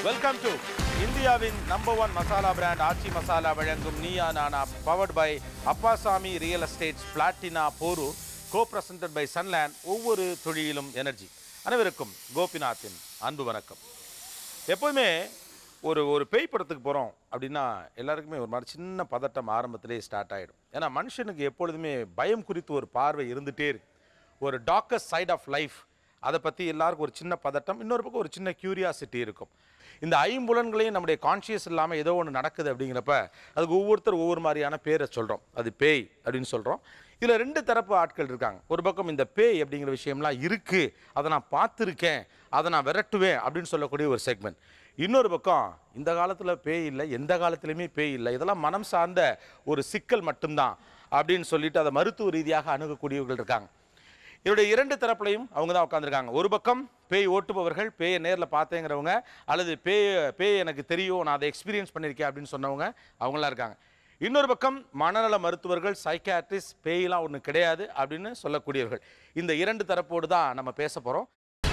Welcome to இந்தியாவின் number one masala brand Aachi masala வழங்கும் Neeya Naana powered by Appasamy real estates Platina Porur co presented by Sunland ஒவ்வொரு தொழிலும் energy அனைவருக்கும் கோபிநாத்தின் அன்பு வணக்கம் எப்போதுமே ஒரு ஒரு பேய் படத்துக்கு போகிறோம் அப்படின்னா எல்லாருக்குமே ஒரு மாதிரி சின்ன பதட்டம் ஆரம்பத்திலே ஸ்டார்ட் ஆகிடும் ஏன்னா மனுஷனுக்கு எப்பொழுதுமே பயம் குறித்து ஒரு பார்வை இருந்துகிட்டே இருக்கு ஒரு டாக்கர் சைட் ஆஃப் லைஃப் அதை பற்றி எல்லாருக்கும் ஒரு சின்ன பதட்டம் இன்னொரு பக்கம் ஒரு சின்ன கியூரியாசிட்டி இருக்கும் இந்த ஐம்புலன்களையும் நம்முடைய கான்ஷியஸ் இல்லாமல் ஏதோ ஒன்று நடக்குது அப்படிங்கிறப்ப அதுக்கு ஒவ்வொருத்தர் ஒவ்வொரு மாதிரியான பேரை சொல்கிறோம் அது பேய் அப்படின்னு சொல்கிறோம் இதில் ரெண்டு தரப்பு ஆட்கள் இருக்காங்க ஒரு பக்கம் இந்த பேய் அப்படிங்கிற விஷயம்லாம் இருக்குது அதை நான் பார்த்துருக்கேன் அதை நான் விரட்டுவேன் அப்படின்னு சொல்லக்கூடிய ஒரு செக்மெண்ட் இன்னொரு பக்கம் இந்த காலத்தில் பேய் இல்லை எந்த காலத்துலையுமே பேய் இல்லை இதெல்லாம் மனம் சார்ந்த ஒரு சிக்கல் மட்டும்தான் அப்படின்னு சொல்லிட்டு அதை மருத்துவ ரீதியாக அணுகக்கூடியவர்கள் இருக்காங்க இதனுடைய இரண்டு தரப்புலையும் அவங்க தான் உட்காந்துருக்காங்க ஒரு பக்கம் பேய் ஓட்டுபவர்கள் பேயை நேரில் பார்த்தேங்கிறவங்க அல்லது பேய் பேய் எனக்கு தெரியும் நான் அதை எக்ஸ்பீரியன்ஸ் பண்ணியிருக்கேன் அப்படின்னு சொன்னவங்க அவங்களாம் இருக்காங்க இன்னொரு பக்கம் மனநல மருத்துவர்கள் சைக்காட்ரிஸ்ட் பேயெலாம் ஒன்று கிடையாது அப்படின்னு சொல்லக்கூடியவர்கள் இந்த இரண்டு தரப்போடு தான் நம்ம பேச போகிறோம்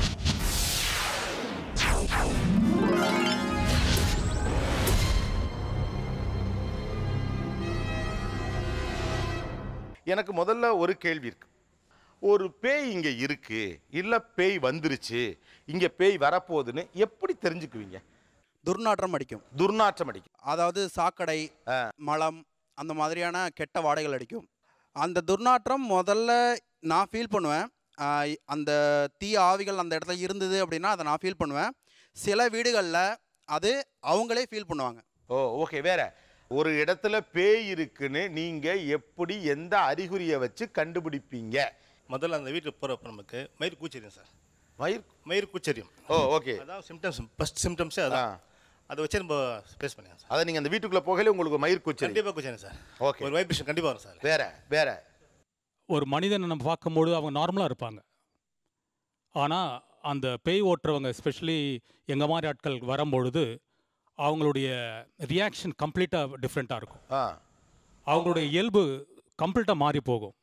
எனக்கு முதல்ல ஒரு கேள்வி இருக்கு ஒரு பேய் இங்க இருக்கு இல்ல பேய் வந்துருச்சு இங்க பேய் வரப்போகுதுன்னு எப்படி தெரிஞ்சுக்குவீங்க துர்நாற்றம் அடிக்கும் துர்நாற்றம் அடிக்கும் அதாவது சாக்கடை ஆ. மலம் அந்த மாதிரியான கெட்ட வாடைகள் அடிக்கும் அந்த துர்நாற்றம் முதல்ல நான் ஃபீல் பண்ணுவேன் ஆ, அந்த தீய ஆவிகள் அந்த இடத்துல இருந்தது அப்படின்னா அதை நான் ஃபீல் பண்ணுவேன் சில வீடுகளில் அது அவங்களே ஃபீல் பண்ணுவாங்க ஓ ஓகே வேற ஒரு இடத்துல பேய் இருக்குன்னு நீங்க எப்படி எந்த அறிகுறியை வச்சு கண்டுபிடிப்பீங்க முதல்ல அந்த வீட்டுக்கு போகிறப்ப நமக்கு மயிர் கூச்சரியம் சார் மயிர் மயிர் கூச்சரியம் ஓ ஓகே அதான் சிம்டம்ஸ் ஃபர்ஸ்ட் சிம்டம்ஸே அதான் அதை வச்சு நம்ம ஃபேஸ் பண்ணியாங்க சார் அதை நீங்க அந்த வீட்டுக்குள்ள போகல உங்களுக்கு மயிர் கூச்சல் கண்டிப்பாக கூச்சரியம் சார் ஓகே ஒரு வைப்ரேஷன் கண்டிப்பாக வரும் சார் வேற வேற ஒரு மனிதனை நம்ம பார்க்கும்பொழுது அவங்க நார்மலாக இருப்பாங்க ஆனால் அந்த பேய் ஓட்டுறவங்க எஸ்பெஷலி எங்கள் மாதிரி ஆட்கள் வரும்பொழுது அவங்களுடைய ரியாக்ஷன் கம்ப்ளீட்டாக டிஃப்ரெண்ட்டாக இருக்கும் ஆ அவங்களுடைய இயல்பு கம்ப்ளீட்டாக மாறி போகும்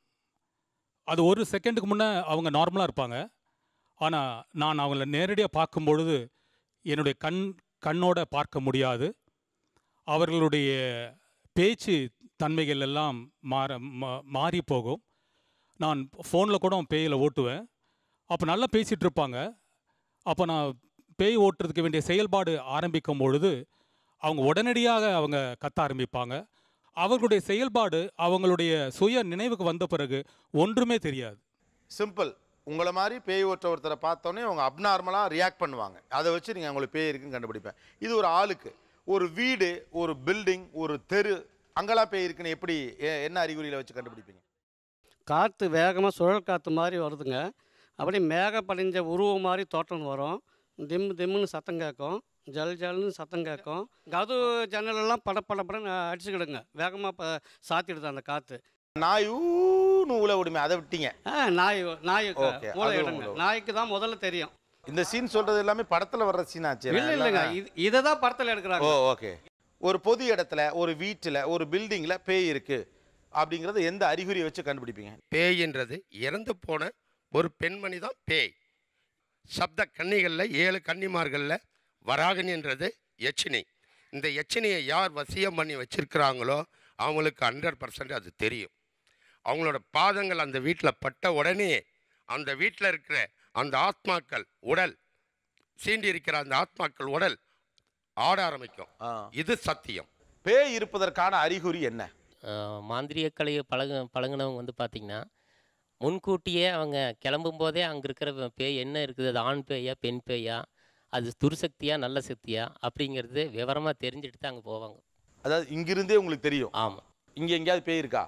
அது ஒரு செகண்டுக்கு முன்னே அவங்க நார்மலாக இருப்பாங்க ஆனால் நான் அவங்கள நேரடியாக பார்க்கும் பொழுது என்னுடைய கண் கண்ணோட பார்க்க முடியாது அவர்களுடைய பேச்சு தன்மைகள் எல்லாம் மாற மா- மாறி போகும் நான் ஃபோனில் கூட பேயில் ஓட்டுவேன் அப்போ நல்லா பேசிகிட்டு இருப்பாங்க அப்போ நான் பேய் ஓட்டுறதுக்கு வேண்டிய செயல்பாடு ஆரம்பிக்கும் பொழுது அவங்க உடனடியாக அவங்க கத்த ஆரம்பிப்பாங்க அவர்களுடைய செயல்பாடு அவங்களுடைய சுய நினைவுக்கு வந்த பிறகு ஒன்றுமே தெரியாது சிம்பிள் உங்களை மாதிரி பேய் ஓட்ட ஒருத்தரை பார்த்தோன்னே அவங்க அப்நார்மலாக ரியாக்ட் பண்ணுவாங்க அதை வச்சு நீங்கள் அவங்களுக்கு பேய் இருக்குன்னு கண்டுபிடிப்பேன் இது ஒரு ஆளுக்கு ஒரு வீடு ஒரு பில்டிங் ஒரு தெரு அங்கெல்லாம் பேய் இருக்குன்னு எப்படி எ- என்ன அறிகுறியில் வச்சு கண்டுபிடிப்பீங்க காற்று வேகமாக சுழல் காற்று மாதிரி வருதுங்க அப்படியே மேக படிஞ்ச உருவம் மாதிரி தோற்றம் வரும் திம்மு திம்முன்னு சத்தம் கேட்கும் ஜல் ஜல்னு சத்தம் கேட்கும் கதவு ஜன்னலெல்லாம் பட பட படன்னு அடிச்சுக்கிடுங்க வேகமாக இப்போ சாத்திடுது அந்த காற்று நாய் ஊன்னு ஊழ விடுமே அதை விட்டீங்க ஆ நாய் நாய் Okay, மூளை அது இடங்க உங்களோட. நாய்க்கு தான் முதல்ல தெரியும் இந்த சீன் சொல்றது எல்லாமே படத்தில் வர்ற சீன் ஆச்சு இல்லை இல்லைங்க இது இதை தான் படத்தில் ஓ எடுக்கிறாங்க ஓகே ஒரு பொது இடத்துல ஒரு வீட்டில் ஒரு பில்டிங்கில் பேய் இருக்கு அப்படிங்கிறது எந்த அறிகுறியை வச்சு கண்டுபிடிப்பீங்க பேய்ன்றது இறந்து போன ஒரு பெண்மணி தான் பேய் சப்த கன்னிகளில் ஏழு கன்னிமார்களில் வராகனின்றது யட்சினி இந்த யட்சினியை யார் வசியம் பண்ணி வச்சிருக்கிறாங்களோ அவங்களுக்கு ஹண்ட்ரட் பர்சன்ட் அது தெரியும் அவங்களோட பாதங்கள் அந்த வீட்டில் பட்ட உடனே அந்த வீட்டில் இருக்கிற அந்த ஆத்மாக்கள் உடல் சீண்டி இருக்கிற அந்த ஆத்மாக்கள் உடல் ஆட ஆரம்பிக்கும் ஆ. இது சத்தியம் பேய் இருப்பதற்கான அறிகுறி என்ன ஆஹ் மாந்திரீக கலையை பழகு பழகுனவங்க வந்து பார்த்திங்கன்னா முன்கூட்டியே அவங்க கிளம்பும் போதே அங்கே இருக்கிற பேய் என்ன இருக்குது அது ஆண் பேயா பெண் பேயா அது துர்சக்தியா நல்ல சக்தியா அப்படிங்கிறது விவரமாக தெரிஞ்சுட்டு தான் அங்கே போவாங்க அதாவது இங்கிருந்தே உங்களுக்கு தெரியும் ஆமாம் இங்கே எங்கேயாவது பேய் இருக்கா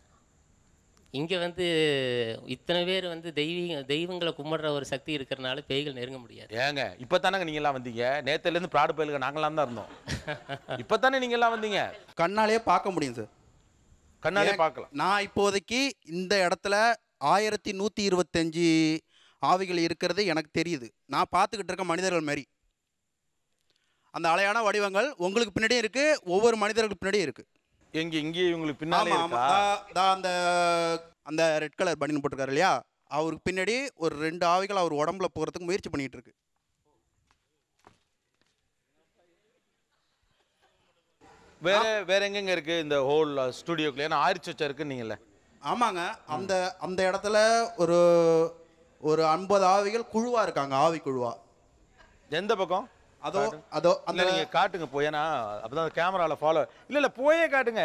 இங்கே வந்து இத்தனை பேர் வந்து தெய்வீக தெய்வங்களை கும்பிடுற ஒரு சக்தி இருக்கிறனால பேய்கள் நெருங்க முடியாது ஏங்க இப்போ தானங்க நீங்களாம் வந்தீங்க நேற்றுலேருந்து ப்ராடு பயலுங்க நாங்களாம் தான் இருந்தோம் இப்போ தானே நீங்களாம் வந்தீங்க கண்ணாலேயே பார்க்க முடியும் சார் கண்ணாலே ஏன்? பார்க்கலாம் நான் இப்போதைக்கு இந்த இடத்துல ஆயிரத்தி நூற்றி இருபத்தஞ்சி ஆவிகள் இருக்கிறது எனக்கு தெரியுது நான் பார்த்துக்கிட்டு இருக்க மனிதர்கள் மாதிரி அந்த அலையான வடிவங்கள் உங்களுக்கு பின்னாடியும் இருக்குது ஒவ்வொரு மனிதர்களுக்கு பின்னாடியும் இருக்குது எங்க இங்கே இவங்களுக்கு பின்னாலே ஆமா ஆமா இருக்கா தா- தா அந்த அந்த ரெட் கலர் பனியன் போட்டிருக்காரு இல்லையா அவருக்கு பின்னாடி ஒரு ரெண்டு ஆவிகள் அவர் உடம்புல போகிறதுக்கு முயற்சி பண்ணிட்டு இருக்கு வேற வேற எங்கெங்க இருக்கு இந்த ஹோல் ஸ்டுடியோக்குள்ள ஏன்னா ஆயிரத்தி சொச்சம் இருக்குன்னீங்கல்ல ஆமாங்க அந்த அந்த இடத்துல ஒரு ஒரு ஐம்பது ஆவிகள் குழுவா இருக்காங்க ஆவி குழுவா எந்த பக்கம் அதோ அதோ அந்த அந்த நீங்க காட்டுங்க போய் ஏன்னா அப்பதான் கேமரால ஃபாலோ இல்ல இல்ல போயே காட்டுங்க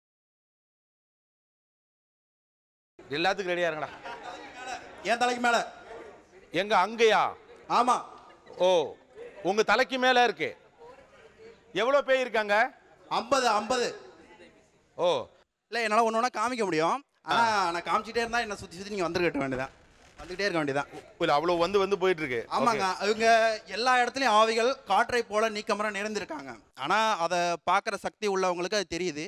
எல்லாத்துக்கும் ரெடியா இருங்கடா என் தலைக்கு மேல எங்க அங்கயா ஆமா ஓ உங்க தலைக்கு மேல இருக்கு எவ்வளவு பேய் இருக்காங்க ஐம்பது ஐம்பது ஓ இல்லை என்னால் ஒன்று ஒன்றா காமிக்க முடியும் ஆனால் நான் காமிச்சிட்டே இருந்தால் என்ன சுற்றி சுற்றி நீங்கள் வந்துருக்க வேண்டியதான் வந்துக்கிட்டே இருக்க வேண்டியதான் இல்ல அவ்வளவு வந்து வந்து போயிட்டு இருக்கு ஆமாங்க இவங்க எல்லா இடத்துலையும் ஆவிகள் காற்றை போல நீக்கமர நிறைந்திருக்காங்க ஆனால் அதை பார்க்குற சக்தி உள்ளவங்களுக்கு அது தெரியுது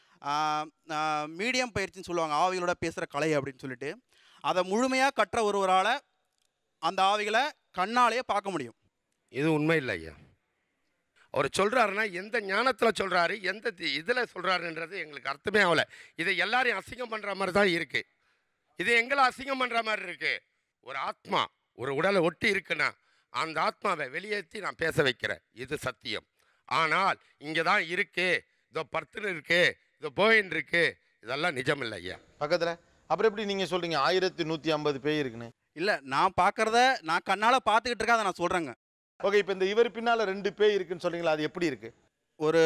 மீடியம் பயிற்சின்னு சொல்லுவாங்க ஆவிகளோட பேசுகிற கலை அப்படின்னு சொல்லிட்டு அதை முழுமையாக கற்ற ஒருவரால் அந்த ஆவிகளை கண்ணாலேயே பார்க்க முடியும் இது உண்மை இல்லை ஐயா அவர் சொல்கிறாருன்னா எந்த ஞானத்தில் சொல்கிறாரு எந்த இதில் சொல்கிறாருன்றது எங்களுக்கு அர்த்தமே ஆகல இதை எல்லாரையும் அசிங்கம் பண்ணுற மாதிரி தான் இருக்குது இது எங்களை அசிங்கம் பண்ணுற மாதிரி இருக்குது ஒரு ஆத்மா ஒரு உடலை ஒட்டி இருக்குன்னா அந்த ஆத்மாவை வெளியேற்றி நான் பேச வைக்கிறேன் இது சத்தியம் ஆனால் இங்கே தான் இருக்கு இதோ பர்த்துன்னு இருக்கு இதோ போயின் இருக்கு இதெல்லாம் நிஜம் இல்லை ஐயா பக்கத்துல அப்புறம் எப்படி நீங்க சொல்றீங்க ஆயிரத்தி நூத்தி ஐம்பது பேய் இருக்குன்னு இல்லை நான் பார்க்குறத நான் கண்ணால் பார்த்துக்கிட்டு இருக்கேன் அதை நான் சொல்கிறேங்க ஓகே இப்போ இந்த இவர் பின்னால ரெண்டு பேய் இருக்குன்னு சொல்றீங்களா அது எப்படி இருக்கு ஒரு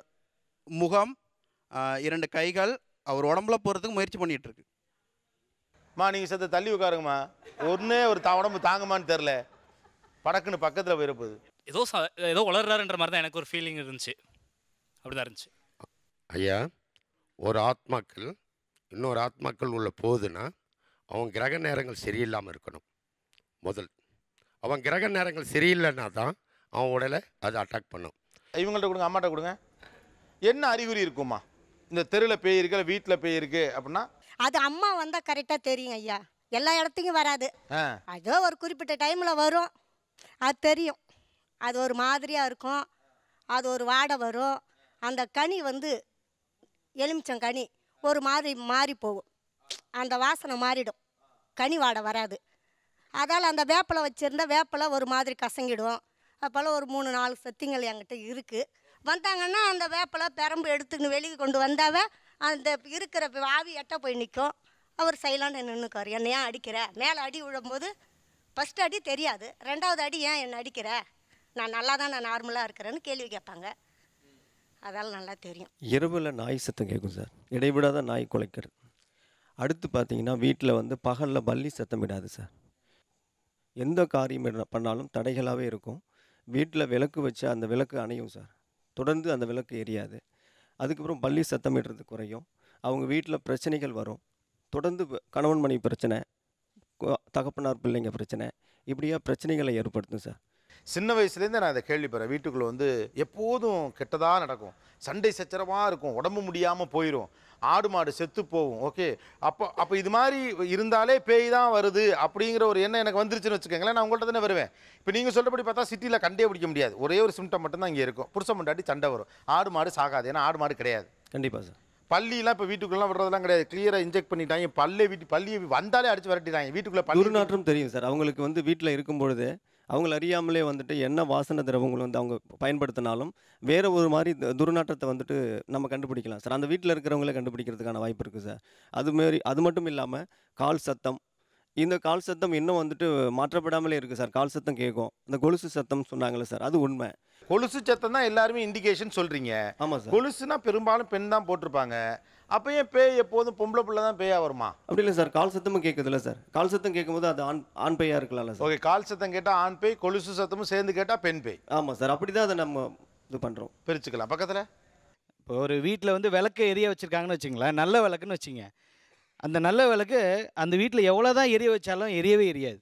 முகம் ஆ, இரண்டு கைகள் அவர் உடம்புல போகிறதுக்கு முயற்சி பண்ணிட்டு இருக்கு மா நீங்க சத்த தள்ளி உட்காருங்கம்மா ஒன்னே ஒரு த உடம்பு தாங்குமான்னு தெரில படக்குன்னு பக்கத்துல போயிட போகுது ஏதோ ச- ஏதோ வளர்றாருன்ற மாதிரி தான் எனக்கு ஒரு ஃபீலிங் இருந்துச்சு அப்படிதான் இருந்துச்சு ஐயா ஒரு ஆத்மாக்கள் இன்னொரு ஆத்மாக்கள் உள்ள போகுதுன்னா அவன் கிரக நேரங்கள் சரியில்லாமல் இருக்கணும் முதல் அவன் கிரக நேரங்கள் சரியில்லைன்னா தான் அவன் உடலை அது அட்டாக் பண்ணும் இவங்கள்ட்ட கொடுங்க அம்மாட்ட கொடுங்க என்ன அறிகுறி இருக்குமா இந்த தெருவில் பேய் இருக்கு இல்லை வீட்டில் பேய் இருக்கு அப்படின்னா அது அம்மா வந்தால் கரெக்டாக தெரியும் ஐயா எல்லா இடத்துக்கும் வராது ஆ அதோ ஒரு குறிப்பிட்ட டைமில் வரும் அது தெரியும் அது ஒரு மாதிரியாக இருக்கும் அது ஒரு வாடை வரும் அந்த கனி வந்து எலுமிச்சம் கனி ஒரு மாதிரி மாறி போகும் அந்த வாசனை மாறிடும் கனி வாடை வராது அதால் அந்த வேப்பிலை வச்சுருந்தா வேப்பிலை ஒரு மாதிரி கசங்கிடும் அப்போல்லாம் ஒரு மூணு நாலு சத்திங்கள் என்கிட்ட இருக்குது வந்தாங்கன்னா அந்த வேப்பிலை பெரம்பு எடுத்துக்கின்னு வெளியே கொண்டு வந்தாவே அந்த இருக்கிற ஆவி எட்ட போய் நிற்கும் அவர் சைலண்டாக நின்றுக்கார் என்னை ஏன் அடிக்கிற மேலே அடி விழும்போது ஃபஸ்ட் அடி தெரியாது ரெண்டாவது அடி ஏன் என்னை அடிக்கிற நான் நல்லா தான் நான் நார்மலாக இருக்கிறேன்னு கேள்வி கேட்பாங்க அதெல்லாம் நல்லா தெரியும் இரவில் நாய் சத்தம் கேட்கும் சார் இடைவிடாத நாய் குலைக்கிறது அடுத்து பார்த்தீங்கன்னா வீட்டில் வந்து பகலில் பல்லி சத்தம் விடாது சார் எந்த காரியம் என்ன- பண்ணாலும் தடைகளாகவே இருக்கும் வீட்டில் விளக்கு வச்சு அந்த விளக்கு அணையும் சார் தொடர்ந்து அந்த விளக்கு எரியாது அதுக்கப்புறம் பல்லி சத்தமிடுறது குறையும் அவங்க வீட்டில் பிரச்சனைகள் வரும் தொடர்ந்து வ- கணவன் மனைவி பிரச்சனை கு- தகப்பனார் பிள்ளைங்க பிரச்சனை இப்படியா பிரச்சனைகளை ஏற்படுத்தும் சார் சின்ன வயசுலேருந்து நான் இதை கேள்விப்படுறேன் வீட்டுக்குள்ளே வந்து எப்போதும் கெட்டதாக நடக்கும் சண்டை சச்சரவாக இருக்கும் உடம்பு முடியாமல் போயிடும் ஆடு மாடு செத்து போகும் ஓகே அப்போ அப்போ இது மாதிரி இருந்தாலே பேய் தான் வருது அப்படிங்கிற ஒரு எண்ணம் எனக்கு வந்துருச்சுன்னு வச்சுக்கோங்களேன் நான் உங்கள்கிட்ட தானே வருவேன் இப்போ நீங்கள் சொல்கிறபடி பார்த்தா சிட்டியில் கண்டே பிடிக்க முடியாது ஒரே ஒரு சிம்டம் மட்டும்தான் இங்கே இருக்கும் புருஷன் முண்டாட்டி சண்டை வரும் ஆடு மாடு சாகாது ஏன்னா ஆடு மாடு கிடையாது கண்டிப்பாக சார் பள்ளியெல்லாம் இப்போ வீட்டுக்குள்ளலாம் விடுறதெல்லாம் கிடையாது கிளியராக இன்ஜெக்ட் பண்ணிட்டாங்க பல்லே வீட்டு பள்ளியை வந்தாலே அடிச்சு விரட்டிட்டாங்க வீட்டுக்குள்ளே பள்ளி துர்நாற்றம் தெரியும் சார் அவங்களுக்கு வந்து வீட்டில் இருக்கும் பொழுது அவங்கள அறியாமலே வந்துட்டு என்ன வாசனை திரவங்கள் வந்து அவங்க பயன்படுத்தினாலும் வேற ஒரு மாதிரி து- துர்நாற்றத்தை வந்துட்டு நம்ம கண்டுபிடிக்கலாம் சார் அந்த வீட்டில் இருக்கிறவங்களே கண்டுபிடிக்கிறதுக்கான வாய்ப்பு இருக்குது சார் அதுமாரி அது மட்டும் இல்லாமல் கால் சத்தம் இந்த கால் சத்தம் இன்னும் வந்துட்டு மாற்றப்படாமலே இருக்குது சார் கால் சத்தம் கேட்கும் இந்த கொலுசு சத்தம் சொன்னாங்களே சார் அது உண்மை கொலுசு சத்தம் தான் எல்லாருமே இண்டிகேஷன் சொல்றீங்க ஆமாம் சார் கொலுசுனா பெரும்பாலும் பெண் தான் போட்டிருப்பாங்க அப்போ ஏன் பேய் எப்போதும் பொம்பளை பிள்ளை தான் பேயா வருமா அப்படி இல்லை சார் கால் சத்தமும் கேட்குதுல்ல சார் கால் சத்தம் கேட்கும்போது அது ஆண் ஆண் பையாக இருக்கலாம்ல சார் ஓகே கால் சத்தம் கேட்டா ஆண் பேய் கொலுசு சத்தமும் சேர்ந்து கேட்டா பெண் பேய் ஆமாம் சார் அப்படி தான் அதை நம்ம இது பண்ணுறோம் பிரிச்சுக்கலாம் பக்கத்துல இப்போ ஒரு வீட்டில் வந்து விளக்கு எரிய வச்சுருக்காங்கன்னு வச்சுங்களேன் நல்ல விளக்குன்னு வச்சுங்க அந்த நல்ல விளக்கு அந்த வீட்டில் எவ்வளோ தான் எரிய வச்சாலும் எரியவே எரியாது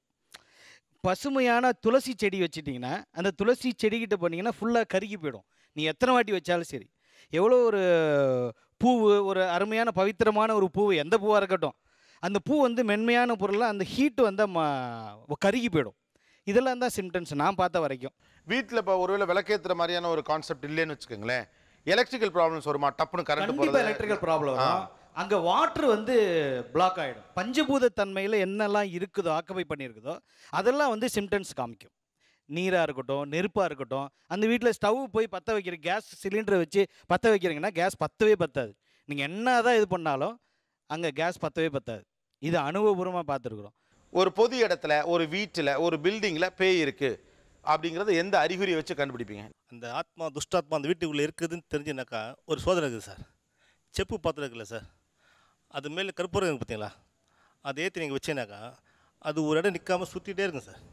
பசுமையான துளசி செடி வச்சிட்டிங்கன்னா அந்த துளசி செடிக்கிட்ட போனீங்கன்னா ஃபுல்லாக கருகி போயிடும் நீ எத்தனை வாட்டி வச்சாலும் சரி எவ்வளோ ஒரு பூவு ஒரு அருமையான பவித்திரமான ஒரு பூவு எந்த பூவாக இருக்கட்டும் அந்த பூ வந்து மென்மையான பொருளாக அந்த ஹீட்டு வந்து ம- கருகி போயிடும் இதெல்லாம் தான் சிம்டம்ஸ் நான் பார்த்த வரைக்கும் வீட்டில் இப்போ ஒருவேளை விளக்கேத்துற மாதிரியான ஒரு கான்செப்ட் இல்லைன்னு வச்சுக்கோங்களேன் எலக்ட்ரிக்கல் ப்ராப்ளம்ஸ் வருமா டப்புன்னு கரண்ட் கண்டிப்பா போகிறது எலக்ட்ரிக்கல் ப்ராப்ளம் வரும் அங்க வாட்டர் வந்து பிளாக் ஆயிடும் பஞ்சபூத தன்மையில என்னெல்லாம் இருக்குதோ ஆக்குபை பண்ணியிருக்குதோ அதெல்லாம் வந்து சிம்டம்ஸ் காமிக்கும் நீராக இருக்கட்டும் நெருப்பாக இருக்கட்டும் அந்த வீட்டில் ஸ்டவ் போய் பற்ற வைக்கிற கேஸ் சிலிண்டரை வச்சு பற்ற வைக்கிறீங்கன்னா கேஸ் பற்றவே பத்தாது நீங்கள் என்ன தான் இது பண்ணாலும் அங்கே கேஸ் பற்றவே பத்தாது இது அனுபவபூர்வமாக பார்த்துருக்குறோம் ஒரு பொது இடத்துல ஒரு வீட்டில் ஒரு பில்டிங்கில் பேய் இருக்கு அப்படிங்கிறத எந்த அறிகுறியை வச்சு கண்டுபிடிப்பீங்க அந்த ஆத்மா துஷ்டாத்மா அந்த வீட்டுக்குள்ளே இருக்குதுன்னு தெரிஞ்சுனாக்கா ஒரு சோதனை இருக்குது சார் செப்பு பாத்திரம் இருக்குல்ல சார் அது மேலே கற்பூரம் இருக்குது பார்த்தீங்களா அதை ஏற்றி நீங்கள் வச்சீங்கனாக்கா அது ஒரு இடம் நிற்காம சுற்றிட்டே இருக்கும் சார்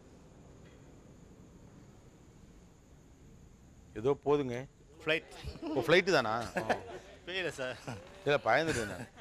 ஏதோ போதுங்க ஃப்ளைட் ஓ ஃப்ளைட்டு தானா பேயில சார் இல்லை பயந்துட்டேன் நான்.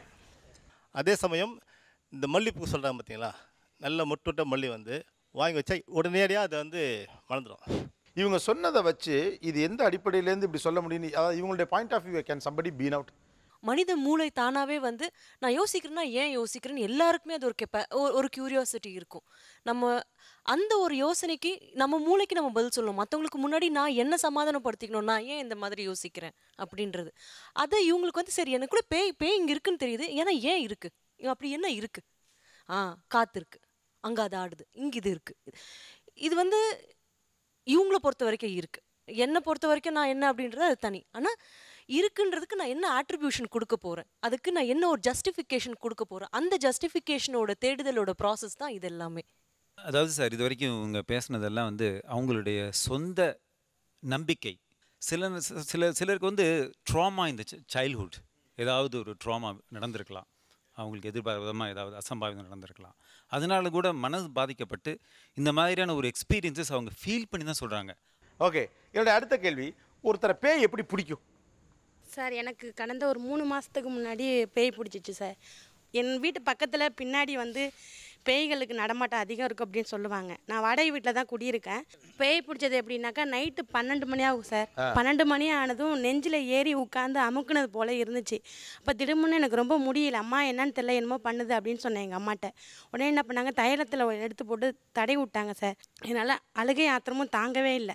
அதே சமயம் இந்த மல்லிப்பூ சொல்கிறாங்க பார்த்தீங்களா நல்ல மொட்டுட்ட மல்லி வந்து வாங்கி வச்சா உடனடியாக அதை வந்து மறந்துடும் இவங்க சொன்னதை வச்சு இது எந்த அடிப்படையிலேருந்து இப்படி சொல்ல முடியும் அதாவது இவங்களுடைய point of view can somebody been out மனித மூளை தானாவே வந்து நான் யோசிக்கிறேன்னா ஏன் யோசிக்கிறேன்னு எல்லாருக்குமே அது ஒரு கெப்ப ஒரு- ஒரு கியூரியாசிட்டி இருக்கும் நம்ம அந்த ஒரு யோசனைக்கு நம்ம மூளைக்கு நம்ம பதில் சொல்லணும் மற்றவங்களுக்கு முன்னாடி நான் என்ன சமாதானப்படுத்திக்கணும் நான் ஏன் இந்த மாதிரி யோசிக்கிறேன் அப்படின்றது அதை இவங்களுக்கு வந்து சரி எனக்குள்ள பேய் பேய் இங்கே இருக்குன்னு தெரியுது ஏன்னா ஏன் இருக்கு அப்படி என்ன இருக்கு ஆ காத்து இருக்கு அங்கே அது ஆடுது இங்கே இது இருக்கு இது வந்து இவங்கள பொறுத்த வரைக்கும் இருக்கு என்னை பொறுத்த வரைக்கும் நான் என்ன அப்படின்றது அது தனி ஆனால் இருக்குன்றதுக்கு நான் என்ன ஆட்ரிபியூஷன் கொடுக்க போகிறேன் அதுக்கு நான் என்ன ஒரு ஜஸ்டிஃபிகேஷன் கொடுக்க போகிறேன் அந்த ஜஸ்டிஃபிகேஷனோட தேடுதலோட ப்ராசஸ் தான் இது எல்லாமே அதாவது சார் இது வரைக்கும் இவங்க பேசுனதெல்லாம் வந்து அவங்களுடைய சொந்த நம்பிக்கை சில சில சிலருக்கு வந்து ட்ராமா இந்த சைல்ட்ஹுட் ஏதாவது ஒரு ட்ராமா நடந்திருக்கலாம் அவங்களுக்கு எதிர்பாராத விதமாக ஏதாவது அசம்பாவிதம் நடந்திருக்கலாம் அதனால கூட மனசு பாதிக்கப்பட்டு இந்த மாதிரியான ஒரு எக்ஸ்பீரியன்சஸ் அவங்க ஃபீல் பண்ணி தான் சொல்கிறாங்க ஓகே என்னுடைய அடுத்த கேள்வி ஒருத்தரை பேய் எப்படி பிடிக்கும் சார் எனக்கு கடந்த ஒரு மூணு மாதத்துக்கு முன்னாடி பேய் பிடிச்சிச்சு சார் என் வீட்டு பக்கத்தில் பின்னாடி வந்து பேய்களுக்கு நடமாட்டம் அதிகம் இருக்கும் அப்படின்னு சொல்லுவாங்க நான் வாடகை வீட்டில் தான் குடியிருக்கேன் பேய் பிடிச்சது எப்படின்னாக்கா நைட்டு பன்னெண்டு மணி ஆகும் சார் ஆ. பன்னெண்டு மணி ஆனதும் நெஞ்சில் ஏறி உட்காந்து அமுக்குனது போல இருந்துச்சு அப்போ திடீர்னு எனக்கு ரொம்ப முடியல அம்மா என்னன்னு தெரியல என்னமோ பண்ணுது அப்படின்னு சொன்னேன் எங்கள் அம்மாட்ட உடனே என்ன பண்ணாங்க தைலத்தில் எடுத்து போட்டு தடை விட்டாங்க சார் என்னால் அழுகை ஆத்திரமும் தாங்கவே இல்லை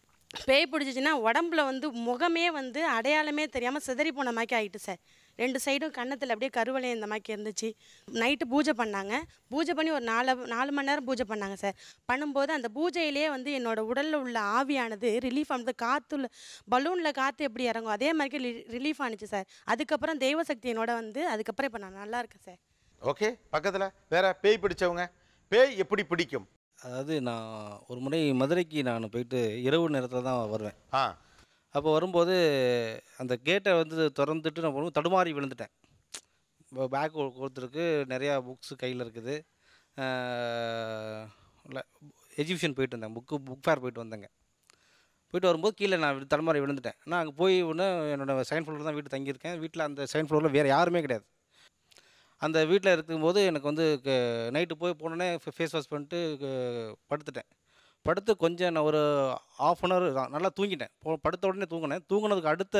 பேய் பிடிச்சிச்சின்னா உடம்புல வந்து முகமே வந்து அடையாளமே தெரியாமல் சிதறி போன மாதிரி ஆகிட்டு சார் ரெண்டு சைடும் கன்னத்தில் அப்படியே கருவளை இந்த மாதிரி இருந்துச்சு நைட்டு பூஜை பண்ணாங்க பூஜை பண்ணி ஒரு நாலு நாலு மணி நேரம் பூஜை பண்ணாங்க சார் பண்ணும்போது அந்த பூஜையிலேயே வந்து என்னோட உடலில் உள்ள ஆவியானது ரிலீஃப் ஆனது காற்றுல பலூனில் காற்று எப்படி இறங்கும் அதே மாதிரி ரிலீஃப் ஆனிச்சு சார் அதுக்கப்புறம் தெய்வ சக்தி என்னோட வந்து அதுக்கப்புறம் இப்போ நான் நல்லா இருக்கேன் சார் ஓகே பக்கத்தில் வேற பேய் பிடிச்சவங்க பேய் எப்படி பிடிக்கும் அதாவது நான் ஒரு முறை மதுரைக்கு நான் போயிட்டு இரவு நேரத்தில் தான் வருவேன் ஆ அப்போ வரும்போது அந்த கேட்டை வந்து திறந்துட்டு நான் போகும்போது தடுமாறி விழுந்துட்டேன் இப்போ பேக் கொடுத்துருக்கு நிறையா புக்ஸ் கையில் இருக்குது இல்லை எஜிபிஷன் போயிட்டு வந்தேன் புக்கு புக் ஃபேர் போயிட்டு வந்தேங்க போயிட்டு வரும்போது கீழே நான் வி- தடுமாறி விழுந்துட்டேன் நான் அங்கே போய் ஒன்று என்னோட செகண்ட் ஃப்ளோரில் தான் வீடு தங்கியிருக்கேன் வீட்டில் அந்த செகண்ட் ஃப்ளோரில் வேறு யாருமே கிடையாது அந்த வீட்டில் இருக்கும்போது எனக்கு வந்து நைட்டு போய் போனோடனே ஃபேஸ் வாஷ் பண்ணிட்டு க- படுத்துட்டேன் படுத்து கொஞ்சம் நான் ஒரு ஆஃப் அன் ஹவர் நல்லா தூங்கிட்டேன் போ படுத்த உடனே தூங்கினேன் தூங்கினதுக்கு அடுத்த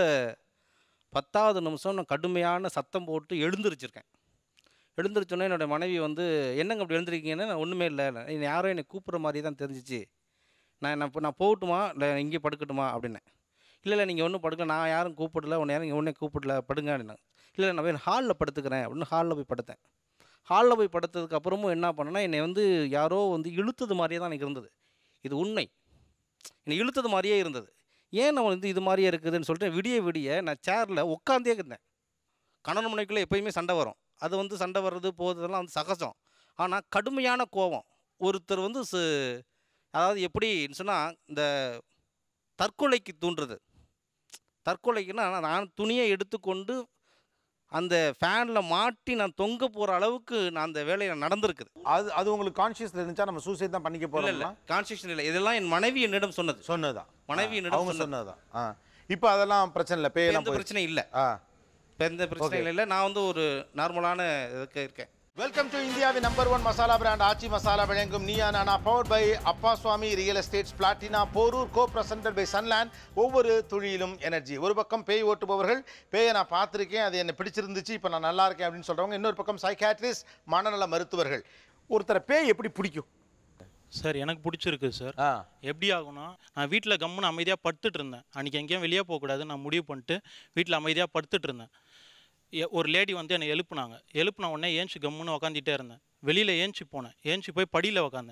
பத்தாவது நிமிஷம் நான் கடுமையான சத்தம் போட்டு எழுந்திருச்சிருக்கேன் எழுந்திரிச்சோன்னே என்னோடய மனைவி வந்து என்னங்க அப்படி எழுந்திருக்கீங்கன்னு நான் ஒன்றுமே இல்லை என்னை யாரும் என்னை கூப்பிட்ற மாதிரி தான் தெரிஞ்சிச்சு நான் நான் இப்போ நான் போகட்டுமா இல்லை இங்கே படுக்கட்டுமா அப்படின்னேன் இல்லை இல்லை நீங்கள் ஒன்றும் படுக்கல நான் யாரும் கூப்பிடல உன்னை யாரும் ஒன்றே கூப்பிடல படுங்க அப்படின்னாங்க இல்லை நான் போய் ஹாலில் படுத்துக்கிறேன் அப்படின்னு ஹாலில் போய் படுத்தேன் ஹாலில் போய் படுத்ததுக்கு அப்புறமும் என்ன பண்ணேன்னா என்னை வந்து யாரோ வந்து இழுத்தது மாதிரியே தான் எனக்கு இருந்தது இது உண்மை என்னை இழுத்தது மாதிரியே இருந்தது ஏன் நம்ம வந்து இது மாதிரியே இருக்குதுன்னு சொல்லிட்டு விடிய விடிய நான் சேரில் உட்காந்தே இருந்தேன் கணவன் மனைக்குள்ளே எப்பயுமே சண்டை வரும் அது வந்து சண்டை வர்றது போகிறதெல்லாம் வந்து சகஜம் ஆனால் கடுமையான கோபம் ஒருத்தர் வந்து சு அதாவது எப்படின்னு சொன்னால் இந்த தற்கொலைக்கு தூண்டுறது தற்கொலைக்குன்னா நான் துணியை எடுத்துக்கொண்டு அந்த ஃபேனில் மாட்டி நான் தொங்க போகிற அளவுக்கு நான் அந்த வேலையை நடந்திருக்குது அது அது உங்களுக்கு கான்ஷியஸ்ல இருந்துச்சா நம்ம சூசைட் தான் பண்ணிக்க இல்லை இல்லை போறோம் கான்ஸ்டியூஷன் இல்லை இதெல்லாம் என் மனைவி என்னிடம் சொன்னது சொன்னதுதான் மனைவி ஆ, என்னிடம் அவங்க சொன்னது சொன்னதுதான் ஆ இப்போ அதெல்லாம் பிரச்சனை இல்லை பேயெல்லாம் எந்த போயிடுச்சு. பிரச்சனை இல்லை ஆ இப்போ எந்த பிரச்சனையும் இல்லை நான் வந்து ஒரு நார்மலான இதுக்கு இருக்கேன் வெல்கம் டு இந்தியாவின் number one masala brand Aachi masala வழங்கும் நீயா நானா பவர்ட் பை அப்பா சுவாமி real estates Platina Porur co presented by Sunland ஒவ்வொரு தொழிலும் எனர்ஜி ஒரு பக்கம் பேய் ஓட்டுபவர்கள் பேயை நான் பார்த்துருக்கேன் அது என்ன பிடிச்சிருந்துச்சு இப்போ நான் நல்லா இருக்கேன் அப்படின்னு சொல்றவங்க இன்னொரு பக்கம் சைக்காட்ரிஸ்ட் மனநல மருத்துவர்கள் ஒருத்தரை பேய் எப்படி பிடிக்கும் சார் எனக்கு பிடிச்சிருக்கு சார் எப்படி ஆகும்னா நான் வீட்டில் கம்முன்னு அமைதியாக படுத்துட்டு இருந்தேன் அன்றைக்கி எங்கேயும் வெளியே போகக்கூடாது நான் முடிவு பண்ணிட்டு வீட்டில் அமைதியாக படுத்துட்டு இருந்தேன் எ- ஒரு லேடி வந்து என்னை எழுப்புனாங்க எழுப்புன உடனே ஏஞ்சி கம்முன்னு உக்காந்துட்டே இருந்தேன் வெளியில் ஏஞ்சி போனேன் ஏஞ்சி போய் படியில் உக்காந்தேன்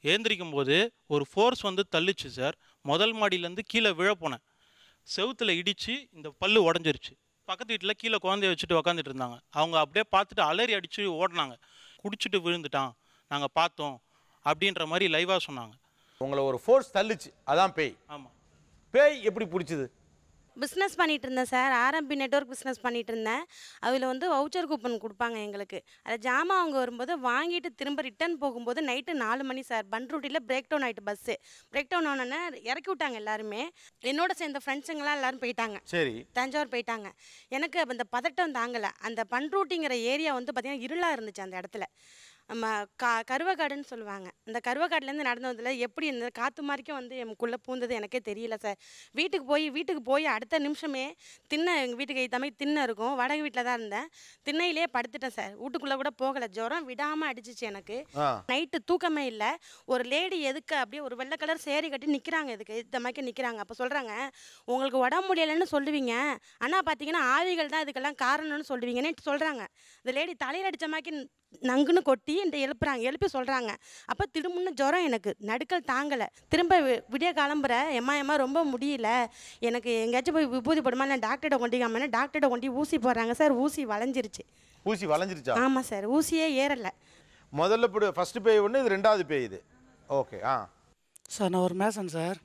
ஏந்திரிக்கும் போது ஒரு ஃபோர்ஸ் வந்து தள்ளுச்சு சார் முதல் மாடியிலேருந்து கீழே விழ போனேன் செவுத்துல இடித்து இந்த பல்லு உடஞ்சிருச்சு பக்கத்து வீட்டில் கீழே குழந்தைய வச்சுட்டு உக்காந்துட்டு இருந்தாங்க அவங்க அப்படியே பார்த்துட்டு அலறி அடித்து ஓடினாங்க குடிச்சிட்டு விழுந்துட்டான் நாங்கள் பார்த்தோம் அப்படின்ற மாதிரி லைவாக சொன்னாங்க உங்களை ஒரு ஃபோர்ஸ் தள்ளுச்சு அதான் பேய் ஆமாம் பேய் எப்படி பிடிச்சது பிஸ்னஸ் பண்ணிட்டு இருந்தேன் சார் ஆர்எம்பி நெட்வொர்க் பிஸ்னஸ் பண்ணிட்டு இருந்தேன் அதில் வந்து வவுச்சர் கூப்பன் கொடுப்பாங்க எங்களுக்கு அதை ஜாமான் அவங்க வரும்போது வாங்கிட்டு திரும்ப ரிட்டர்ன் போகும்போது நைட்டு நாலு மணி சார் பன்ரூட்டியில் பிரேக் டவுன் ஆகிட்டு பஸ்ஸு பிரேக் டவுன் ஆனோடனே இறக்கி விட்டாங்க எல்லாருமே என்னோட சேர்ந்த ஃப்ரெண்ட்ஸுங்களாம் எல்லாரும் போயிட்டாங்க சரி தஞ்சாவூர் போயிட்டாங்க எனக்கு அப்ப அந்த பதட்டம் தாங்கலை அந்த பன்ரூட்டிங்கிற ஏரியா வந்து பார்த்திங்கன்னா இருளாக இருந்துச்சு அந்த இடத்துல நம்ம கா கருவக்காடுன்னு சொல்லுவாங்க இந்த கருவக்காடுலேருந்து நடந்து வந்ததில் எப்படி இந்த காற்று மாதிரிக்கும் வந்து எனக்குள்ளே பூந்தது எனக்கே தெரியல சார் வீட்டுக்கு போய் வீட்டுக்கு போய் அடுத்த நிமிஷமே திண்ணை எங்கள் வீட்டுக்கு ஏற்ற மாதிரி திண்ணை இருக்கும் வாடகை வீட்டில் தான் இருந்தேன் திண்ணையிலே படுத்துட்டேன் சார் வீட்டுக்குள்ளே கூட போகலை ஜுரம் விடாமல் அடிச்சிச்சு எனக்கு ஆ. நைட்டு தூக்கமே இல்லை ஒரு லேடி எதுக்கு அப்படியே ஒரு வெள்ளை கலர் சேரி கட்டி நிற்கிறாங்க இதுக்கு இந்த மாதிரி நிற்கிறாங்க அப்போ சொல்கிறாங்க உங்களுக்கு உடம்பு முடியலைன்னு சொல்லுவீங்க ஆனால் பார்த்தீங்கன்னா ஆவிகள் தான் இதுக்கெல்லாம் காரணம்னு சொல்லுவீங்கன்னு சொல்கிறாங்க இந்த லேடி தலையில் அடித்த மாதிரி நங்குன்னு கொட்டி என்கிட்ட எழுப்புறாங்க எழுப்பி சொல்கிறாங்க அப்போ திரும்புன்னு ஜுரம் எனக்கு நடுக்கல் தாங்கலை திரும்ப வி- விடிய கிளம்புற எம்மா எம்மா ரொம்ப முடியல எனக்கு எங்கேயாச்சும் போய் விபூதி போடுமா இல்லை டாக்டர்கிட்ட கொண்டிக்காம டாக்டர்கிட்ட கொண்டு ஊசி போடுறாங்க சார் ஊசி வளைஞ்சிருச்சு ஊசி வளைஞ்சிருச்சா ஆமாம் சார் ஊசியே ஏறலை முதல்ல இப்படி ஃபர்ஸ்ட் பேய் ஒன்று இது ரெண்டாவது பேய் இது ஓகே ஆ சார் நான் ஒரு மேசன் சார்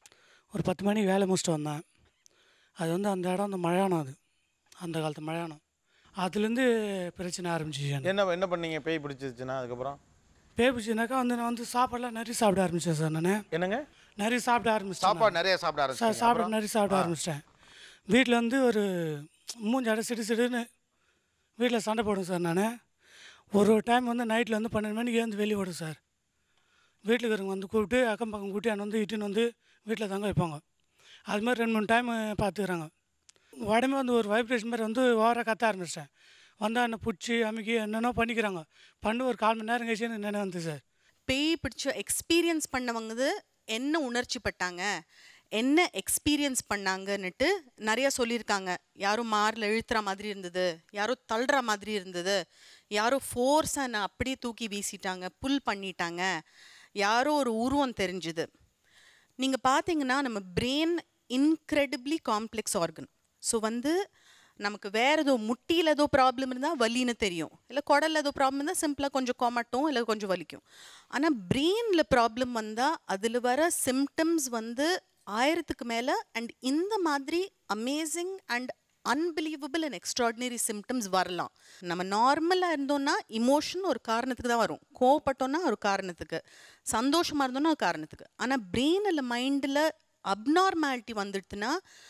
ஒரு பத்து மணிக்கு வேலை முடிச்சுட்டு வந்தேன் அது வந்து அந்த இடம் அந்த மழையானம் அது அந்த காலத்து மழையானம் அதுலேருந்து பிரச்சனை ஆரம்பிச்சிச்சு எனக்கு என்ன என்ன பண்ணீங்க பேய் பிடிச்சிருச்சுன்னா அதுக்கப்புறம் பேய் பிடிச்சினாக்கா வந்து நான் வந்து சாப்பாடுலாம் நிறைய சாப்பிட ஆரம்பிச்சேன் சார் நான் என்னங்க நிறைய சாப்பிட ஆரம்பிச்சேன் சாப்பாடு நிறைய சாப்பிட சார் ஆரம்பிச்சிட்டீங்க. சாப்பிட அப்புறம்? நிறைய சாப்பிட ஆ. ஆரம்பிச்சிட்டேன் வீட்டில் வந்து ஒரு மூஞ்சி அடை சிடு சிடுன்னு வீட்டில் சண்டை போடுவேன் சார் நான் ஒரு டைம் வந்து நைட்டில் வந்து பன்னெண்டு மணிக்கு ஏந்து வெளியே ஓடும் சார் வீட்டில் இருக்கிறவங்க வந்து கூப்பிட்டு அக்கம் பக்கம் கூட்டி அண்ணன் வந்து இட்டுன்னு வந்து வீட்டில் தங்க வைப்பாங்க அது மாதிரி ரெண்டு மூணு டைம் பார்த்துக்கிறாங்க உடம்பே வந்து ஒரு வைப்ரேஷன் மாதிரி வந்து ஓவராக கத்த ஆரம்பிச்சிட்டேன் வந்தால் என்னை பிடிச்சி அமுக்கி என்னென்னோ பண்ணிக்கிறாங்க பண்ணி ஒரு கால் மணி நேரம் கழிச்சு எனக்கு நினைவு வந்து சார் பேய் பிடிச்ச எக்ஸ்பீரியன்ஸ் பண்ணவங்க என்ன உணர்ச்சி பட்டாங்க என்ன எக்ஸ்பீரியன்ஸ் பண்ணாங்கன்னுட்டு நிறைய சொல்லியிருக்காங்க யாரோ மாரில் இழுத்துற மாதிரி இருந்தது யாரோ தள்ளுற மாதிரி இருந்தது யாரோ ஃபோர்ஸாக நான் அப்படியே தூக்கி வீசிட்டாங்க புல் பண்ணிட்டாங்க யாரோ ஒரு உருவம் தெரிஞ்சுது நீங்கள் பார்த்தீங்கன்னா நம்ம brain incredibly complex organ so வந்து நமக்கு வேறு ஏதோ முட்டியில் ஏதோ ப்ராப்ளம் இருந்தால் வலின்னு தெரியும் இல்லை குடல்ல ஏதோ ப்ராப்ளம் இருந்தால் சிம்பிளாக கொஞ்சம் கொமட்டும் இல்லை கொஞ்சம் வலிக்கும் ஆனால் பிரெயினில் ப்ராப்ளம் வந்தால் அதில் வர சிம்டம்ஸ் வந்து ஆயிரத்துக்கு மேலே அண்ட் இந்த மாதிரி amazing and unbelievable and extraordinary symptoms வரலாம் நம்ம நார்மலாக இருந்தோம்னா இமோஷன் ஒரு காரணத்துக்கு தான் வரும் கோவப்பட்டோம்னா ஒரு காரணத்துக்கு சந்தோஷமாக இருந்தோம்னா ஒரு காரணத்துக்கு ஆனால் பிரெயின் இல்லை மைண்டில் அப்நார்மாலிட்டி வந்துடுதுன்னா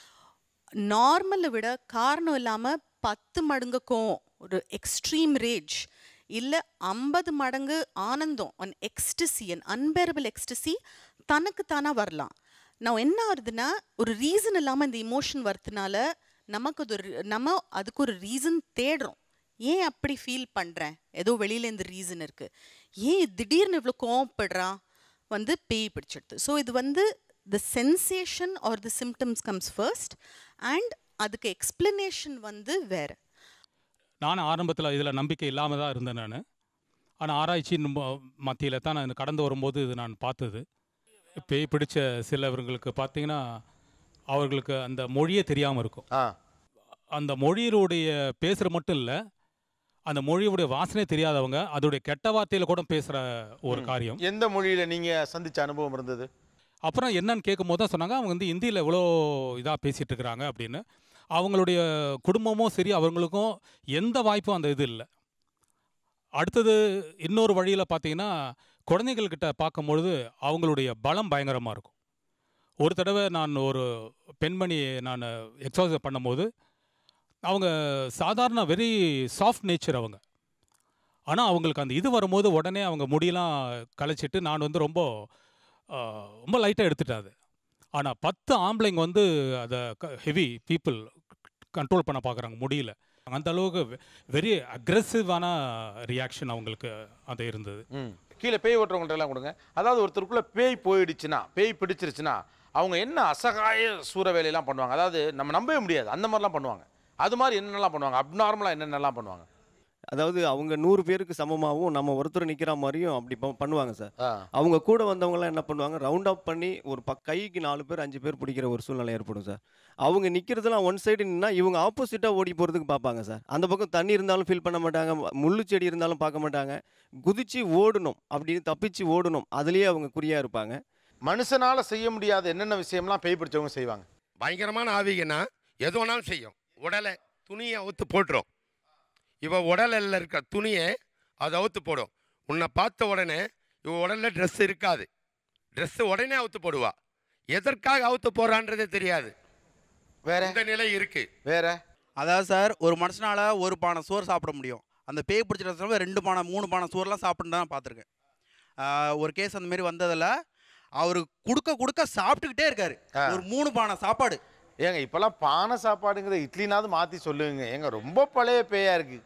நார்மலை விட காரணம் இல்லாமல் பத்து மடங்கு கோவம் ஒரு எக்ஸ்ட்ரீம் ரேஜ் இல்லை ஐம்பது மடங்கு ஆனந்தம் an ecstasy an unbearable ecstasy தனக்கு தானாக வரலாம் நான் என்ன ஆகுதுன்னா ஒரு ரீசன் இல்லாமல் இந்த இமோஷன் வரதுனால நமக்கு அது ஒரு நம்ம அதுக்கு ஒரு ரீசன் தேடுறோம் ஏன் அப்படி ஃபீல் பண்ணுறேன் ஏதோ வெளியில் இந்த ரீசன் இருக்குது ஏன் திடீர்னு இவ்வளோ கோவப்படுறான் வந்து பேய் பிடிச்சிடுது ஸோ இது வந்து the sensation or the symptoms comes first and அதுக்கு எக்ஸ்பிளனேஷன் வந்து வேறு நானும் ஆரம்பத்தில் இதில் நம்பிக்கை இல்லாமல் தான் இருந்தேன் நான் ஆனால் ஆராய்ச்சியின் மத்தியில் தான் நான் கடந்து வரும்போது இது நான் பார்த்தது பேய் பிடிச்ச சிலவர்களுக்கு பார்த்தீங்கன்னா அவர்களுக்கு அந்த மொழியே தெரியாமல் இருக்கும் அந்த மொழியினுடைய பேசுகிற மட்டும் இல்லை அந்த மொழியுடைய வாசனை தெரியாதவங்க அதோடைய கெட்ட வார்த்தையில் கூட பேசுகிற ஒரு காரியம் எந்த மொழியில் நீங்கள் சந்திச்ச அனுபவம் இருந்தது அப்புறம் என்னன்னு கேட்கும்போது தான் சொன்னாங்க அவங்க வந்து இந்தியில் எவ்வளோ இதாக பேசிகிட்டு இருக்கிறாங்க அப்படின்னு அவங்களுடைய குடும்பமும் சரி அவங்களுக்கும் எந்த வாய்ப்பும் அந்த இது இல்லை அடுத்தது இன்னொரு வழியில் பார்த்தீங்கன்னா குழந்தைகள்கிட்ட பார்க்கும்பொழுது அவங்களுடைய பலம் பயங்கரமாக இருக்கும் ஒரு தடவை நான் ஒரு பெண்மணி நான் எக்ஸசைஸ் பண்ணும்போது அவங்க சாதாரண வெரி சாஃப்ட் நேச்சர் அவங்க ஆனால் அவங்களுக்கு அந்த இது வரும்போது உடனே அவங்க முடியெல்லாம் கலைச்சிட்டு நான் வந்து ரொம்ப ஆ, ரொம்ப லைட்டாக எடுத்துட்டேன் அது ஆனால் பத்து ஆம்பளைங்க வந்து அதை ஹெவி பீப்புள் கண்ட்ரோல் பண்ண பார்க்குறாங்க முடியல அந்த அளவுக்கு வெரி அக்ரெசிவான ரியாக்ஷன் அவங்களுக்கு அது இருந்தது ம் கீழே பேய் ஓட்டுறவங்கள்ட்ட எல்லாம் கொடுங்க அதாவது ஒருத்தருக்குள்ள பேய் போயிடுச்சுன்னா பேய் பிடிச்சிருச்சுன்னா அவங்க என்ன அசகாய சூற வேலையெல்லாம் பண்ணுவாங்க அதாவது நம்ம நம்பவே முடியாது அந்த மாதிரிலாம் பண்ணுவாங்க அது மாதிரி என்னென்னலாம் பண்ணுவாங்க அப்நார்மலாக என்னென்னலாம் பண்ணுவாங்க அதாவது அவங்க நூறு பேருக்கு சமமாகவும் நம்ம ஒருத்தர் நிற்கிற மாதிரியும் அப்படி ப- பண்ணுவாங்க சார் அவங்க கூட வந்தவங்கலாம் என்ன பண்ணுவாங்க ரவுண்ட் அப் பண்ணி ஒரு ப கைக்கு நாலு பேர் அஞ்சு பேர் பிடிக்கிற ஒரு சூழ்நிலை ஏற்படும் சார் அவங்க நிற்கிறதுலாம் ஒன் சைடு நின்னா இவங்க ஆப்போசிட்டாக ஓடி போகிறதுக்கு பார்ப்பாங்க சார் அந்த பக்கம் தண்ணி இருந்தாலும் ஃபீல் பண்ண மாட்டாங்க ம- முள்ளு செடி இருந்தாலும் பார்க்க மாட்டாங்க குதிச்சு ஓடணும் அப்படின்னு தப்பிச்சு ஓடணும் அதுலேயே அவங்க குறியாக இருப்பாங்க மனுஷனால செய்ய முடியாத என்னென்ன விஷயம்லாம் பேய் பிடிச்சவங்க செய்வாங்க பயங்கரமான ஆவிகனா எது வேணாலும் செய்யும் உடலை துணியை அவுத்து போட்டுரும் இவ உடலில் இருக்க துணியை அதை அவுத்து போடும் உன்னை பார்த்த உடனே இவ உடலில் ட்ரெஸ் இருக்காது ட்ரெஸ்ஸு உடனே அவுத்து போடுவா எதற்காக அவுத்து போறான்றதே தெரியாது வேற இந்த நிலை இருக்கு வேற அதாவது சார் ஒரு மனுஷனால ஒரு பானை சோறு சாப்பிட முடியும் அந்த பேய் பிடிச்சிட்டு ரெண்டு பானை மூணு பானை சோறுலாம் சாப்பிட்டு தான் பார்த்துருக்கேன் ஆஹ் ஒரு கேஸ் அந்த மாதிரி வந்ததில் அவர் கொடுக்க கொடுக்க சாப்பிட்டுக்கிட்டே இருக்காரு ஒரு மூணு பானை சாப்பாடு ஏங்க இப்போல்லாம் பானை சாப்பாடுங்கிற இட்லினாவது மாற்றி சொல்லுங்க ஏங்க ரொம்ப பழைய பேயா இருக்கு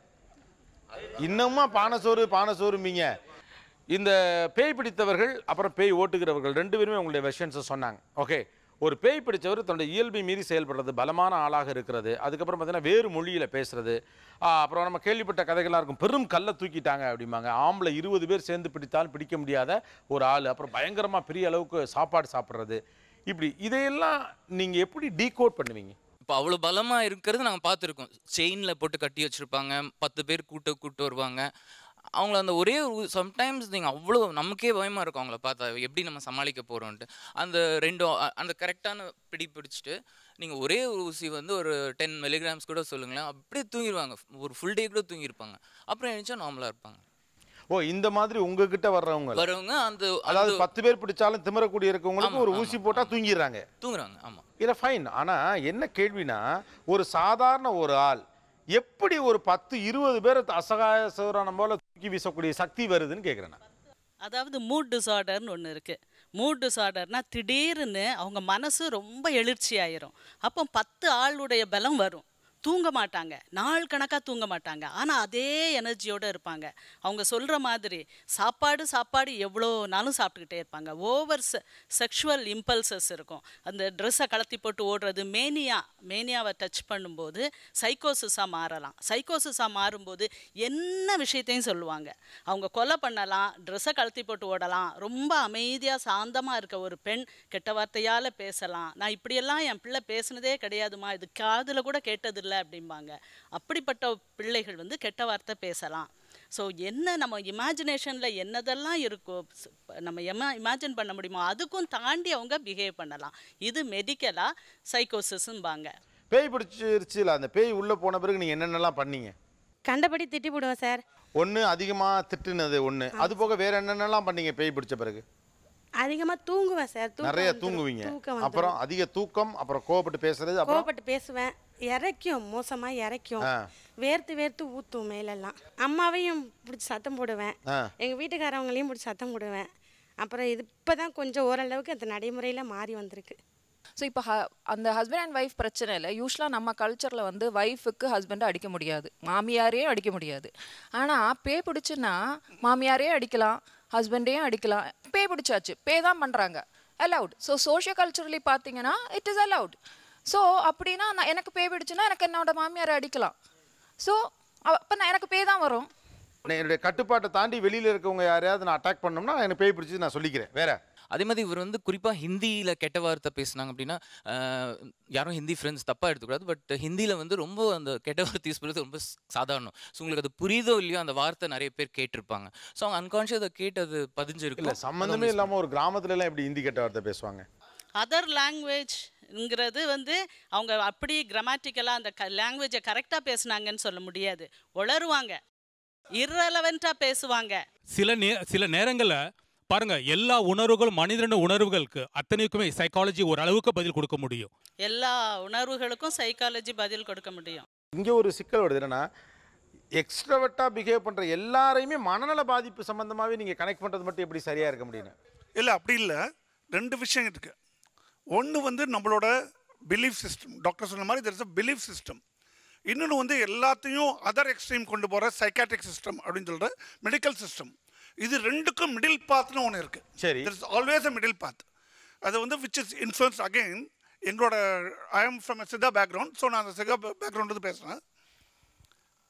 இன்னுமா பானை சோறு பானை சோறும்பீங்க இந்த பேய் பிடித்தவர்கள் அப்புறம் பேய் ஓட்டுகிறவர்கள் ரெண்டு பேருமே உங்களுடைய வெர்ஷன்ஸை சொன்னாங்க ஓகே ஒரு பேய் பிடிச்சவர் தன்னுடைய இயல்பை மீறி செயல்படுறது பலமான ஆளாக இருக்கிறது அதுக்கப்புறம் பார்த்தீங்கன்னா வேறு மொழியில் பேசுறது ஆ, அப்புறம் நம்ம கேள்விப்பட்ட கதைகளாக இருக்கும் பெரும் கல்லை தூக்கிட்டாங்க அப்படிம்பாங்க ஆம்பளை இருபது பேர் சேர்ந்து பிடித்தாலும் பிடிக்க முடியாத ஒரு ஆள் அப்புறம் பயங்கரமாக பெரிய அளவுக்கு சாப்பாடு சாப்பிட்றது இப்படி இதையெல்லாம் நீங்கள் எப்படி டீகோட் பண்ணுவீங்க இப்போ அவ்வளோ பலமாக இருக்கிறது நாங்கள் பார்த்துருக்கோம் செயினில் போட்டு கட்டி வச்சுருப்பாங்க பத்து பேர் கூட்டு கூட்டு வருவாங்க அவங்கள அந்த ஒரே ஒரு சம்டைம்ஸ் நீங்கள் அவ்வளோ நமக்கே பயமாக இருக்கும் அவங்கள பார்த்தா எப்படி நம்ம சமாளிக்க போகிறோன்ட்டு அந்த ரெண்டு அ- அந்த கரெக்டான பிடி பிடிச்சிட்டு நீங்கள் ஒரே ஒரு ஊசி வந்து ஒரு டென் மில்லிகிராம்ஸ் கூட சொல்லுங்களேன் அப்படியே தூங்கிடுவாங்க ஒரு ஃபுல் டே கூட தூங்கியிருப்பாங்க அப்புறம் எழுந்தா நார்மலாக இருப்பாங்க ஓ இந்த மாதிரி உங்ககிட்ட வர்றவங்க வரவங்க அந்த அதாவது அந்த- பத்து பேர் பிடிச்சாலும் திமிரக்கூடிய இருக்கவங்களுக்கு ஆமா, ஒரு ஆமா. ஊசி போட்டா தூங்கிடுறாங்க தூங்குறாங்க ஆமாம் இல்லை ஃபைன் ஆனா என்ன கேள்வினா ஒரு சாதாரண ஒரு ஆள் எப்படி ஒரு பத்து இருபது பேரை அசகாய சிவரானம் போல தூக்கி வீசக்கூடிய சக்தி வருதுன்னு கேட்குறேன் நான் அதாவது மூட் டிசார்டர்னு ஒன்று இருக்குது மூட் டிசார்டர்னா திடீர்னு அவங்க மனசு ரொம்ப எழுச்சி ஆயிரும் அப்போ பத்து ஆளுடைய பலம் வரும் தூங்க மாட்டாங்க நாள் கணக்காக தூங்க மாட்டாங்க ஆனால் அதே எனர்ஜியோடு இருப்பாங்க அவங்க சொல்கிற மாதிரி சாப்பாடு சாப்பாடு எவ்வளோ நாளும் சாப்பிட்டுக்கிட்டே இருப்பாங்க ஓவர் செக்ஷுவல் இம்பல்சஸ் இருக்கும் அந்த ட்ரெஸ்ஸை கலத்தி போட்டு ஓடுறது மேனியா மேனியாவை டச் பண்ணும்போது சைக்கோசிஸாக மாறலாம் சைக்கோசிஸாக மாறும்போது என்ன விஷயத்தையும் சொல்லுவாங்க அவங்க கொலை பண்ணலாம் ட்ரெஸ்ஸை கழட்டி போட்டு ஓடலாம் ரொம்ப அமைதியாக சாந்தமாக இருக்க ஒரு பெண் கெட்ட வார்த்தையால் பேசலாம் நான் இப்படியெல்லாம் என் பிள்ளை பேசுனதே கிடையாதுமா இது காதில் கூட கேட்டதில்லை அப்படிம்பாங்க அப்படிப்பட்ட பிள்ளைகள் வந்து கெட்ட வார்த்தை பேசலாம் ஸோ என்ன நம்ம இமேஜினேஷனில் என்னதெல்லாம் இருக்கோ ஸ்- நம்ம எம இமேஜின் பண்ண முடியுமோ அதுக்கும் தாண்டி அவங்க பிஹேவ் பண்ணலாம் இது மெடிக்கலாக சைக்கோசிஸ்ம்பாங்க பேய் பிடிச்சிருச்சுல அந்த பேய் உள்ள போன பிறகு நீங்க என்னென்னலாம் பண்ணீங்க கண்டபடி திட்டி போடுவேன் சார் ஒன்று அதிகமாக திட்டுனது ஒன்று அது போக வேற என்னென்னலாம் பண்ணீங்க பேய் பிடிச்ச பிறகு அதிகமாக தூங்குவேன் சார் தூக்கம் நிறைய வந்துரும். தூங்குவீங்க தூக்கம் அப்புறம் வந்துரும். அதிக தூக்கம் அப்புறம் கோவப்பட்டு பேசுறது அப்புறம் கோவப்பட்டு பேசுவேன் இறைக்கும் மோசமாக இறைக்கும் ஆ. வேர்த்து வேர்த்து ஊற்றும் மேலெல்லாம் அம்மாவையும் பிடிச்சி சத்தம் போடுவேன் ஆ. எங்கள் வீட்டுக்காரவங்களையும் பிடிச்சி சத்தம் போடுவேன் அப்புறம் இது இப்போ தான் கொஞ்சம் ஓரளவுக்கு அந்த நடைமுறையில் மாறி வந்திருக்கு ஸோ இப்போ ஹ அந்த ஹஸ்பண்ட் அண்ட் ஒய்ஃப் பிரச்சனை இல்லை யூஸ்வலாக நம்ம கல்ச்சரில் வந்து ஒய்ஃபுக்கு ஹஸ்பண்டை அடிக்க முடியாது மாமியாரையே அடிக்க முடியாது ஆனால் பே பிடிச்சுன்னா மாமியாரையே அடிக்கலாம் ஹஸ்பண்டையும் அடிக்கலாம் பே பிடிச்சாச்சு பே தான் பண்ணுறாங்க அலவுட் ஸோ சோஷியோ கல்ச்சுரலி பார்த்தீங்கன்னா இட் இஸ் அலவுட் ஸோ அப்படின்னா நான் எனக்கு பே பிடிச்சுன்னா எனக்கு என்னோட மாமியாரை அடிக்கலாம் ஸோ அப்போ நான் எனக்கு பே தான் வரும் நான் என்னுடைய கட்டுப்பாட்டை தாண்டி வெளியில இருக்கவங்க யாரையாவது நான் அட்டாக் பண்ணோம்னா எனக்கு பேய் பிடிச்சி நான் சொல்லிக்கிறேன் வேற அதே மாதிரி இவர் வந்து குறிப்பாக ஹிந்தியில் கெட்ட வார்த்தை பேசுனாங்க அப்படின்னா ஆஹ், யாரும் ஹிந்தி ஃப்ரெண்ட்ஸ் தப்பாக எடுத்துக்கூடாது பட் ஹிந்தியில் வந்து ரொம்ப அந்த கெட்ட வார்த்தை யூஸ் பண்ணுறது ரொம்ப ஸ்- சாதாரணம் ஸோ உங்களுக்கு அது புரியுதோ இல்லையோ அந்த வார்த்தை நிறைய பேர் கேட்டிருப்பாங்க ஸோ அவங்க அன்கான்ஷியஸ் அதை கேட்டு அது பதிஞ்சிருக்கு இல்ல சம்பந்தமே இல்லாம ஒரு கிராமத்துல எல்லாம் எப்படி ஹிந்தி கெட்ட வார்த்தை பேசுவாங்க அதர் லாங்குவேஜ்ங்கிறது வந்து அவங்க அப்படி கிராமட்டிக்கலாக அந்த க லாங்குவேஜை கரெக்டாக பேசுனாங்கன்னு சொல்ல முடியாது உளருவாங்க irrelevant-ஆ பேசுவாங்க சில நே சில நேரங்களில் பாருங்க எல்லா உணர்வுகளும் மனிதன உணர்வுகளுக்கு அத்தனைக்குமே சைக்காலஜி ஒரு அளவுக்கு பதில் கொடுக்க முடியும் எல்லா உணர்வுகளுக்கும் சைக்காலஜி பதில் கொடுக்க முடியும் இங்கே ஒரு சிக்கல் வருது என்னன்னா எக்ஸ்ட்ரவர்ட்டாக பிஹேவ் பண்ணுற எல்லாரையுமே மனநல பாதிப்பு சம்மந்தமாகவே நீங்கள் கனெக்ட் பண்ணுறது மட்டும் எப்படி சரியாக இருக்க முடியும் இல்லை அப்படி இல்லை ரெண்டு விஷயம் இருக்கு ஒன்று வந்து நம்மளோட பிலீஃப் சிஸ்டம் டாக்டர் சொன்ன மாதிரி there is a belief system இன்னொன்று வந்து எல்லாத்தையும் அதர் எக்ஸ்ட்ரீம் கொண்டு போகிற சைக்காட்ரிக் சிஸ்டம் அப்படின்னு சொல்கிற மெடிக்கல் சிஸ்டம் இது ரெண்டுக்கும் மிடில் பாத்னு ஒன்று இருக்குது சரி there is always a middle path அது வந்து விச் இஸ் இன்ஃப்ளூயன்ஸ் அகைன் எங்களோட I am from Siddha background so நான் அந்த சித்தா பேக்ரவுண்ட் வந்து பேசுகிறேன்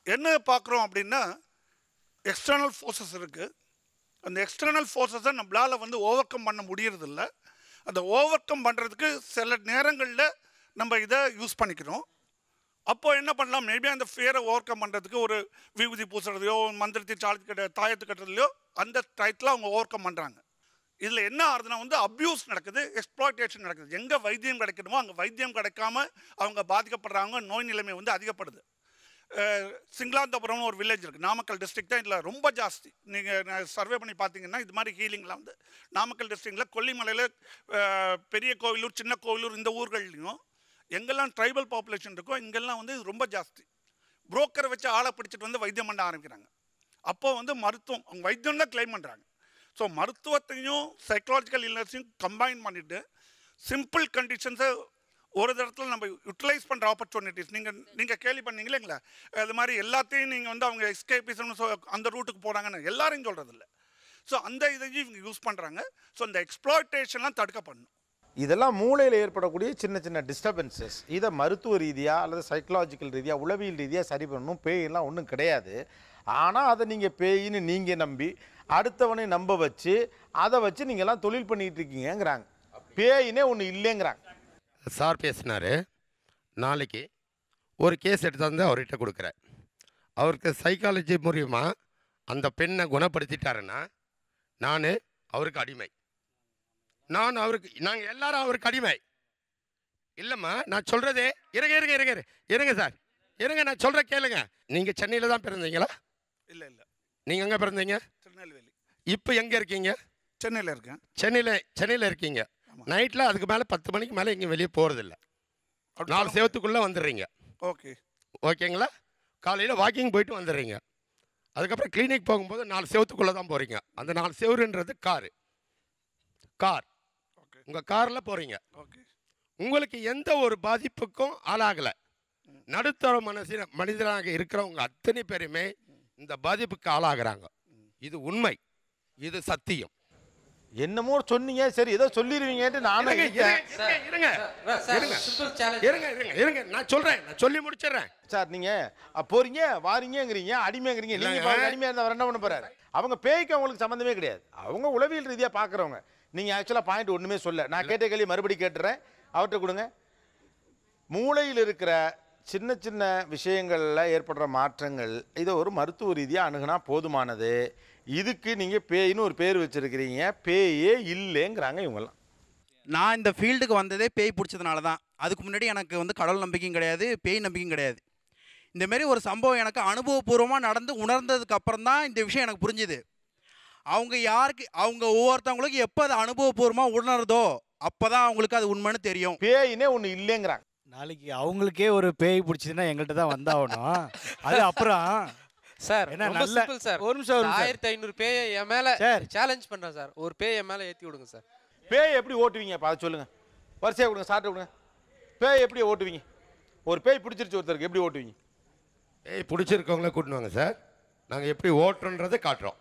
என்ன பார்க்குறோம் அப்படின்னா எக்ஸ்டர்னல் ஃபோர்ஸஸ் இருக்குது அந்த எக்ஸ்டர்னல் ஃபோர்ஸஸை நம்மளால் வந்து ஓவர் கம் பண்ண முடியறதில்ல அந்த ஓவர் கம் பண்ணுறதுக்கு சில நேரங்களில் நம்ம இதை யூஸ் பண்ணிக்கிறோம் அப்போ என்ன பண்ணலாம் மேபி அந்த ஃபியரை ஓவர் கம் பண்ணுறதுக்கு ஒரு விபூதி பூசுறதையோ மந்திரத்தை சாலத்து கட்ட தாயத்து கட்டுறதுலையோ அந்த டயத்தில் அவங்க ஓவர் கம் பண்ணுறாங்க இதில் என்ன ஆகுதுன்னா வந்து அப்யூஸ் நடக்குது எக்ஸ்ப்ளாய்டேஷன் நடக்குது எங்கே வைத்தியம் கிடைக்கணுமோ அங்கே வைத்தியம் கிடைக்காம அவங்க பாதிக்கப்படுறாங்க நோய் நிலைமை வந்து அதிகப்படுது அஹ், சிங்களாந்தபுரம்னு ஒரு வில்லேஜ் இருக்குது நாமக்கல் டிஸ்ட்ரிக்ட் தான் இதில் ரொம்ப ஜாஸ்தி நீங்கள் சர்வே பண்ணி பார்த்தீங்கன்னா இது மாதிரி ஹீலிங்லாம் வந்து நாமக்கல் டிஸ்ட்ரிக்டில் கொல்லிமலையில் அஹ், பெரிய கோவிலூர் சின்ன கோவிலூர் இந்த ஊர்கள்லையும் எங்கெல்லாம் ட்ரைபல் பாப்புலேஷன் இருக்கோ இங்கெல்லாம் வந்து இது ரொம்ப ஜாஸ்தி புரோக்கரை வச்சு ஆளை பிடிச்சிட்டு வந்து வைத்தியம் பண்ண ஆரம்பிக்கிறாங்க அப்போ வந்து மருத்துவம் அவங்க வைத்தியம் தான் கிளைம் பண்ணுறாங்க ஸோ மருத்துவத்தையும் சைக்கலாஜிக்கல் இல்னஸையும் கம்பைன் பண்ணிவிட்டு சிம்பிள் கண்டிஷன்ஸை ஒரு இடத்துல நம்ம யூட்டிலைஸ் பண்ணுற ஆப்பர்ச்சுனிட்டிஸ் நீங்கள் நீங்கள் கேள்வி பண்ணீங்க இல்லைங்களா அது மாதிரி எல்லாத்தையும் நீங்கள் வந்து அவங்க எஸ்கேபிசம் அந்த ரூட்டுக்கு போகிறாங்கன்னு எல்லாரையும் சொல்கிறது இல்லை ஸோ அந்த இதையும் இவங்க யூஸ் பண்ணுறாங்க ஸோ இந்த எக்ஸ்ப்ளாய்டேஷன்லாம் தடுக்கப்படணும் இதெல்லாம் மூளையில் ஏற்படக்கூடிய சின்ன சின்ன டிஸ்டர்பன்சஸ் இதை மருத்துவ ரீதியாக அல்லது சைக்கலாஜிக்கல் ரீதியாக உளவியல் ரீதியாக சரி பண்ணணும் பேயெல்லாம் ஒன்றும் கிடையாது ஆனால் அதை நீங்கள் பேயின்னு நீங்கள் நம்பி அடுத்தவனை நம்ப வச்சு அதை வச்சு நீங்கள்லாம் தொழில் பண்ணிட்டு இருக்கீங்கங்கிறாங்க பேயினே ஒன்று இல்லைங்கிறாங்க சார் பேசினார் நாளைக்கு ஒரு கேஸ் எடுத்தாந்து அவர்கிட்ட கொடுக்குறேன் அவருக்கு சைக்காலஜி மூலியமா அந்த பெண்ணை குணப்படுத்திட்டாருன்னா நான் அவருக்கு அடிமை நான் அவருக்கு நாங்கள் எல்லாரும் அவருக்கு அடிமை இல்லைம்மா நான் சொல்கிறதே இருங்க இருங்க இருங்க இரு- இருங்க சார் இருங்க நான் சொல்கிற கேளுங்க நீங்கள் சென்னையில் தான் பிறந்தீங்களா இல்லை இல்லை நீங்கள் எங்கே பிறந்தீங்க திருநெல்வேலி இப்போ எங்கே இருக்கீங்க சென்னையில் இருக்கேன் சென்னையில் சென்னையில் இருக்கீங்க நைட்டில் அதுக்கு மேலே பத்து மணிக்கு மேலே எங்கேயும் வெளியே போகிறதில்ல நாலு செவத்துக்குள்ளே வந்துடுறீங்க ஓகே ஓகேங்களா காலையில் வாக்கிங் போயிட்டு வந்துடுறீங்க அதுக்கப்புறம் கிளினிக் போகும்போது நாலு செவத்துக்குள்ளே தான் போகிறீங்க அந்த நாலு செவருன்றது காரு கார் உங்கள் காரில் போகிறீங்க ஓகே உங்களுக்கு எந்த ஒரு பாதிப்புக்கும் ஆளாகலை நடுத்தர மனசின மனிதனாக இருக்கிறவங்க அத்தனை பேருமே இந்த பாதிப்புக்கு ஆளாகிறாங்க இது உண்மை இது சத்தியம் என்னமோ சொன்னீங்க சரி ஏதோ சொல்லிடுவீங்கன்ட்டு நானும் இருங்க, இருக்கேன். இருங்க, இருங்க, இருங்க. இருங்க, இருங்க, இருங்க. நான் சொல்றேன் நான் சொல்லி முடிச்சிடுறேன் சார் நீங்க அ, போறீங்க வாரீங்கங்கிறீங்க அடிமைங்கிறீங்க நீங்க இல்லைங்க. பாருங்க, அடிமையா இருந்தா என்ன பண்ண போறாரு அவங்க பேய்க்கு அவங்களுக்கு சம்மந்தமே கிடையாது அவங்க உளவியல் ரீதியா பாக்குறவங்க நீங்க ஆக்சுவலா பாயிண்ட் ஒண்ணுமே சொல்ல நான் கேட்ட கேள்வி மறுபடியும் கேட்டுறேன் அவர்கிட்ட கொடுங்க மூளையில் இருக்கிற சின்ன சின்ன விஷயங்கள்ல ஏற்படுற மாற்றங்கள் இதை ஒரு மருத்துவ ரீதியா அணுகுனா போதுமானது இதுக்கு நீங்க பேயின்னு ஒரு பேர் வச்சிருக்கிறீங்க பேயே இல்லைங்கிறாங்க இவங்கெல்லாம் நான் இந்த ஃபீல்டுக்கு வந்ததே பேய் பிடிச்சதுனால தான் அதுக்கு முன்னாடி எனக்கு வந்து கடவுள் நம்பிக்கையும் கிடையாது பேய் நம்பிக்கையும் கிடையாது இந்த மாதிரி ஒரு சம்பவம் எனக்கு அனுபவபூர்வமாக நடந்து உணர்ந்ததுக்கு அப்புறம் தான் இந்த விஷயம் எனக்கு புரிஞ்சுது அவங்க யாருக்கு அவங்க ஒவ்வொருத்தவங்களுக்கு எப்போ அது அனுபவபூர்வமாக உணருதோ அப்போ தான் அவங்களுக்கு அது உண்மைன்னு தெரியும் பேயினே ஒன்று இல்லைங்கிறாங்க நாளைக்கு அவங்களுக்கே ஒரு பேய் பிடிச்சதுன்னா எங்கள்கிட்ட தான் வந்தாகணும் அது அப்புறம் சார் என்ன ரொம்ப நல்ல சிம்பிள் சார் ஒரு நிமிஷம் ஒரு நிமிஷம். ஆயிரத்தி ஐநூறு பேயை என் மேல சார். சேலஞ்ச் பண்றேன் சார் ஒரு பேய் என் மேல ஏத்தி விடுங்க சார் பேய் எப்படி ஓட்டுவீங்க அப்ப அதை சொல்லுங்க வரிசையாக கொடுங்க சாப்பிட்டு கொடுங்க பேய் எப்படி ஓட்டுவீங்க ஒரு பேய் பிடிச்சிருச்சு ஒருத்தருக்கு எப்படி ஓட்டுவீங்க ஏய் பிடிச்சிருக்கவங்கள கூட்டின்னு வாங்க சார் நாங்கள் எப்படி ஓட்டுறோன்றதை காட்டுறோம்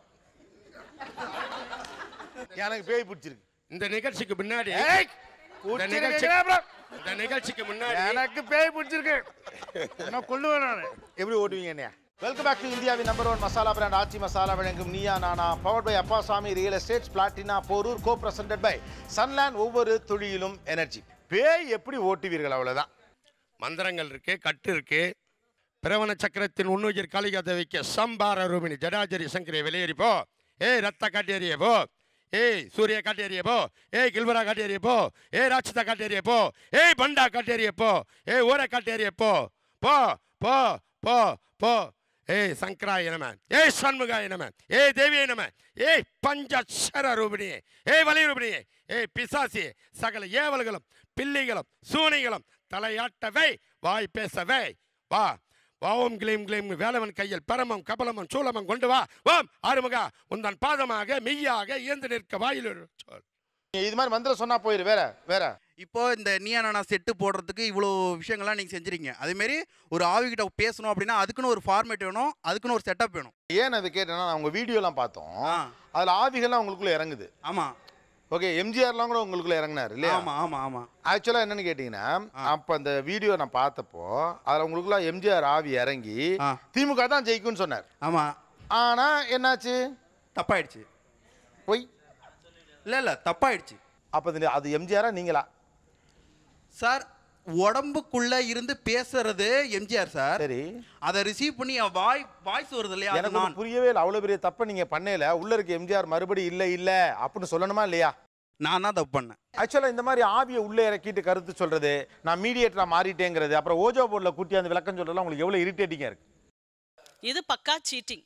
எனக்கு பேய் பிடிச்சிருக்கு இந்த நிகழ்ச்சிக்கு முன்னாடி ஏய், இந்த பிடிச்சிருக்கு நிகழ்ச்சி அப்புறம். இந்த நிகழ்ச்சிக்கு முன்னாடி எனக்கு பேய் பிடிச்சிருக்கு நான் கொள்ளுவேன் நான் எப்படி ஓட்டுவீங்க என்னையா வெல்கம் பேக் டு இந்தியாவின் number one masala brand Aachi masala வழங்கும் Neeya Naana powered by Appasamy real estates Platina Porur co presented by Sunland ஒவ்வொரு துளியிலும் எனர்ஜி பேய் எப்படி ஓட்டுவீர்கள் அவ்வளவுதான் மந்திரங்கள் இருக்கு கட்டு இருக்கு பிரவண சக்கரத்தின் உண்ணுயிர் காளிகா தேவிக்கு சம்பார ரூபினி ஜடாஜரி சங்கரி வெளியேறி போ ஏய் ரத்த காட்டேறிய போ ஏய் சூரிய காட்டேறிய போ ஏய் கில்வரா காட்டேறிய போ ஏய் ராட்சதா காட்டேறிய போ ஏய் பண்டா காட்டேறிய போ ஏய் ஊரை காட்டேறிய போ போ போ போ போ ஏய் சங்கராய நம ஏய் சண்முகாய நம ஏய் தேவியை நம ஏய் பஞ்சக்ஷர ரூபிணியே ஏய் வலி ரூபிணியே ஏய் பிசாசி சகல ஏவல்களும் பில்லிகளும் சூனிகளும் தலையாட்டவை வாய் பேசவே வா வா ஓம் கிளீம் கிளீம் வேலவன் கையில் பரமம் கபலமும் சூலமும் கொண்டு வா ஓம் ஆறுமுகா உந்தன் பாதமாக மெய்யாக இயந்து நிற்க வாயில் சொல் இது மாதிரி மந்திரம் சொன்னா போயிரு வேற வேற இப்போ இந்த நீயா நானா செட்டு போடுறதுக்கு இவ்வளோ விஷயங்கள்லாம் நீங்கள் செஞ்சுருக்கீங்க அதேமாரி ஒரு ஆவிகிட்ட பேசணும் அப்படின்னா அதுக்குன்னு ஒரு ஃபார்மேட் வேணும் அதுக்குன்னு ஒரு செட்டப் வேணும் ஏன் அது கேட்டேன்னா நான் உங்க வீடியோலாம் பார்த்தோம் அதுல ஆவிகள்லாம் உங்களுக்குள்ள இறங்குது ஆமாம் ஓகே எம்ஜிஆர்லாம் கூட உங்களுக்குள்ள இறங்குனாரு இல்லையா ஆமா ஆமா ஆமா ஆக்சுவலாக என்னன்னு கேட்டிங்கன்னா அப்போ அந்த வீடியோ நான் பார்த்தப்போ அதில் உங்களுக்குள்ள எம்ஜிஆர் ஆவி இறங்கி திமுக தான் ஜெயிக்கும்னு சொன்னார் ஆமா ஆனால் என்னாச்சு தப்பாயிடுச்சு பொய் இல்லை இல்லை தப்பாயிடுச்சு அப்போ அது எம்ஜிஆரா நீங்களா சார் உடம்புக்குள்ள இருந்து பேசுறது எம்ஜிஆர் சார் சரி அதை ரிசீவ் பண்ணி என் வாய் வாய்ஸ் வருது இல்லையா அது எனக்கு ஒண்ணும் நான் புரியவே இல்லை அவ்வளோ பெரிய தப்பை நீங்கள் பண்ணல உள்ள இருக்க எம்ஜிஆர் மறுபடி இல்லை இல்லை அப்படின்னு சொல்லணுமா இல்லையா நான் தான் தப்பு பண்ணேன் ஆக்சுவலாக இந்த மாதிரி ஆவியை உள்ளே இறக்கிட்டு கருத்து சொல்றது நான் மீடியேட்டராக மாறிட்டேங்கிறது அப்புறம் ஓஜோ போர்டில் கூட்டி அந்த விளக்கம் சொல்றதுலாம் உங்களுக்கு எவ்வளோ இரிட்டேட்டிங்காக இருக்கு இது பக்கா சீட்டிங்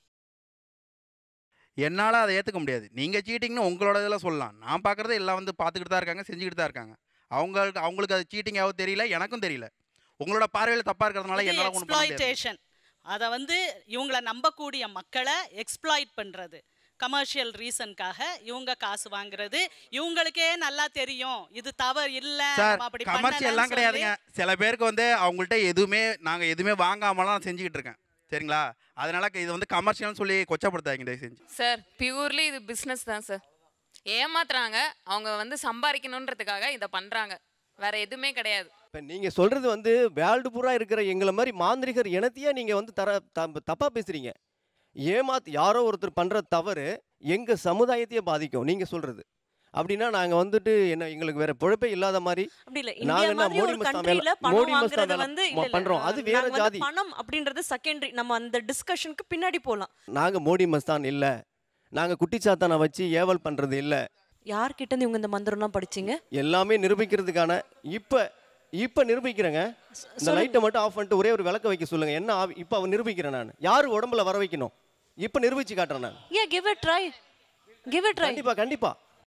என்னால் அதை ஏற்றுக்க முடியாது நீங்கள் சீட்டிங்னு உங்களோட இதில் சொல்லலாம் நான் பார்க்குறது எல்லாம் வந்து பார்த்துக்கிட்டு தான் இருக்காங்க செஞ்சுக்கிட்டு தான் இருக்காங்க அவங்களுக்கு அவங்களுக்கு அது சீட்டிங்காகவும் தெரியல எனக்கும் தெரியல உங்களோட பார்வையில் தப்பாக இருக்கிறதுனால இது என்னால் ஒன்றும் பண்ண முடியாது எக்ஸ்ப்ளாய்டேஷன் அதை வந்து இவங்கள நம்பக்கூடிய மக்களை எக்ஸ்ப்ளாய்ட் பண்ணுறது கமர்ஷியல் ரீசனுக்காக இவங்க காசு வாங்குறது இவங்களுக்கே நல்லா தெரியும் இது தவறு இல்லை சார் நம்ம அப்படி கமர்ஷியல் எல்லாம் பண்ணலன்னு கிடையாதுங்க சில பேருக்கு வந்து அவங்கள்ட்ட எதுவுமே நாங்கள் எதுவுமே வாங்காமலாம் நான் செஞ்சுக்கிட்டு இருக்கேன் சரிங்களா அதனால இது வந்து கமர்ஷியல்னு சொல்லி கொச்சப்படுத்தாங்க தயவு செஞ்சு சார் பியூர்லி இது பிஸ்னஸ் தான் சார் ஏமாத்துறாங்க அவங்க வந்து சம்பாதிக்கணுன்றதுக்காக இதை பண்ணுறாங்க வேற எதுவுமே கிடையாது இப்போ நீங்கள் சொல்கிறது வந்து வேர்ல்டு பூரா இருக்கிற எங்களை மாதிரி மாந்திரிகர் இனத்தையே நீங்கள் வந்து தர தப்பாக பேசுகிறீங்க ஏமாத்து யாரோ ஒருத்தர் பண்ணுற தவறு எங்கள் சமுதாயத்தையே பாதிக்கும் நீங்கள் சொல்கிறது அப்படின்னா நாங்கள் வந்துட்டு என்ன எங்களுக்கு வேற பொழப்பே இல்லாத மாதிரி அப்படி இல்ல நாங்க இந்தியா என்ன மாதிரி மோடி ஒரு மஸ்தான் கண்ட்ரில வேலை பணம் மோடி மஸ்தான் வாங்குறது வேலை வந்து ம- இல்ல பண்றோம் அது வேற நாங்க வந்து ஜாதி பணம் அப்படின்றது செகண்டரி நம்ம அந்த டிஸ்கஷனுக்கு பின்னாடி போலாம் நாங்கள் மோடி மஸ்தான் இல்லை நாங்கள் குட்டிச்சாத்தானை வச்சு ஏவல் பண்ணுறது இல்லை யார்கிட்ட இருந்து இவங்க இந்த மந்திரம்லாம் படிச்சீங்க எல்லாமே நிரூபிக்கிறதுக்கான இப்போ இப்போ நிரூபிக்கிறேங்க இந்த சொல்லுங்க. லைட்டை மட்டும் ஆஃப் பண்ணிட்டு ஒரே ஒரு விளக்க வைக்க சொல்லுங்க என்ன ஆவி இப்போ அவன் நிரூபிக்கிறேன் நான் யார் உடம்புல வர வைக்கணும் இப்போ நிரூபிச்சு காட்டுறேன் நான் ஏ give it try give it try கண்டிப்பா கண்டிப்பா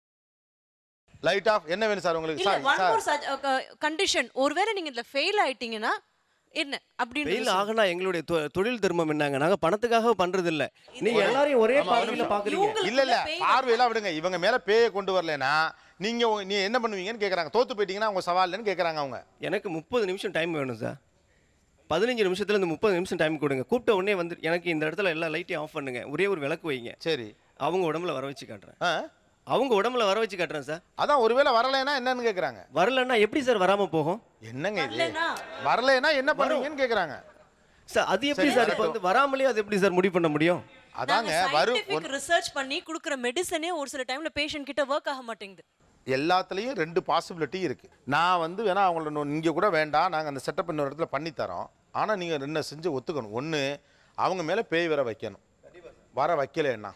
லைட் ஆஃப் என்ன வேணும் சார் உங்களுக்கு இல்ல sorry one sir more condition ஒருவேளை நீங்க இதுல ஃபெயில் ஆயிட்டீங்கன்னா என்ன அப்படின்னு வெயில் ஆகனா எங்களுடைய தொ- தொழில் தர்மம் என்னங்க நாங்க பணத்துக்காக பண்றது இல்ல நீங்க எல்லாரையும் ஒரே ஆமா, ஒரு பார்வையில நிமிஷம். பாக்குறீங்க இல்ல இல்ல பார்வையெல்லாம் விடுங்க இவங்க மேல பேயை கொண்டு வரலனா நீங்க உங்க- நீ என்ன பண்ணுவீங்கன்னு கேக்குறாங்க தோத்து போயிட்டீங்கன்னா உங்க சவால்னு கேக்குறாங்க அவங்க எனக்கு முப்பது நிமிஷம் டைம் வேணும் சார் பதினஞ்சு நிமிஷத்துல இருந்து முப்பது நிமிஷம் டைம் கொடுங்க கூப்பிட்ட உடனே வந்து எனக்கு இந்த இடத்துல எல்லா லைட்டையும் ஆஃப் பண்ணுங்க ஒரே ஒரு விளக்கு வைங்க சரி அவங்க உடம்புல வர வச்சு காட்டுறேன் அவங்க உடம்புல வர வச்சு காட்டுறேன் சார் அதான் ஒருவேளை வரலைன்னா என்னன்னு கேக்குறாங்க வரலன்னா எப்படி சார் வராம போகும் என்னங்க இது வரலைன்னா என்ன பண்ணுவீங்கன்னு கேக்குறாங்க சார் அது எப்படி சரி, சார் இப்போ வரட்டும். வந்து வராமலே அது எப்படி சார் முடிவு பண்ண முடியும் அதாங்க வரும் சயின்டிஃபிக் ரிசர்ச் பண்ணி கொடுக்குற மெடிசனே ஒரு சில டைம்ல பேஷண்ட் கிட்ட ஒர்க் ஆக மாட்டேங்குது எல்லாத்துலேயும் ரெண்டு பாசிபிலிட்டி இருக்கு நான் வந்து வேணா அவங்கள இன்னொன்னு இங்கே கூட வேண்டாம் நாங்கள் அந்த செட்டப் இன்னொரு இடத்துல பண்ணி தரோம் ஆனால் நீங்கள் ரெண்டு செஞ்சு ஒத்துக்கணும் ஒன்று அவங்க மேலே பேய் வர வைக்கணும் வர வைக்கலைன்னா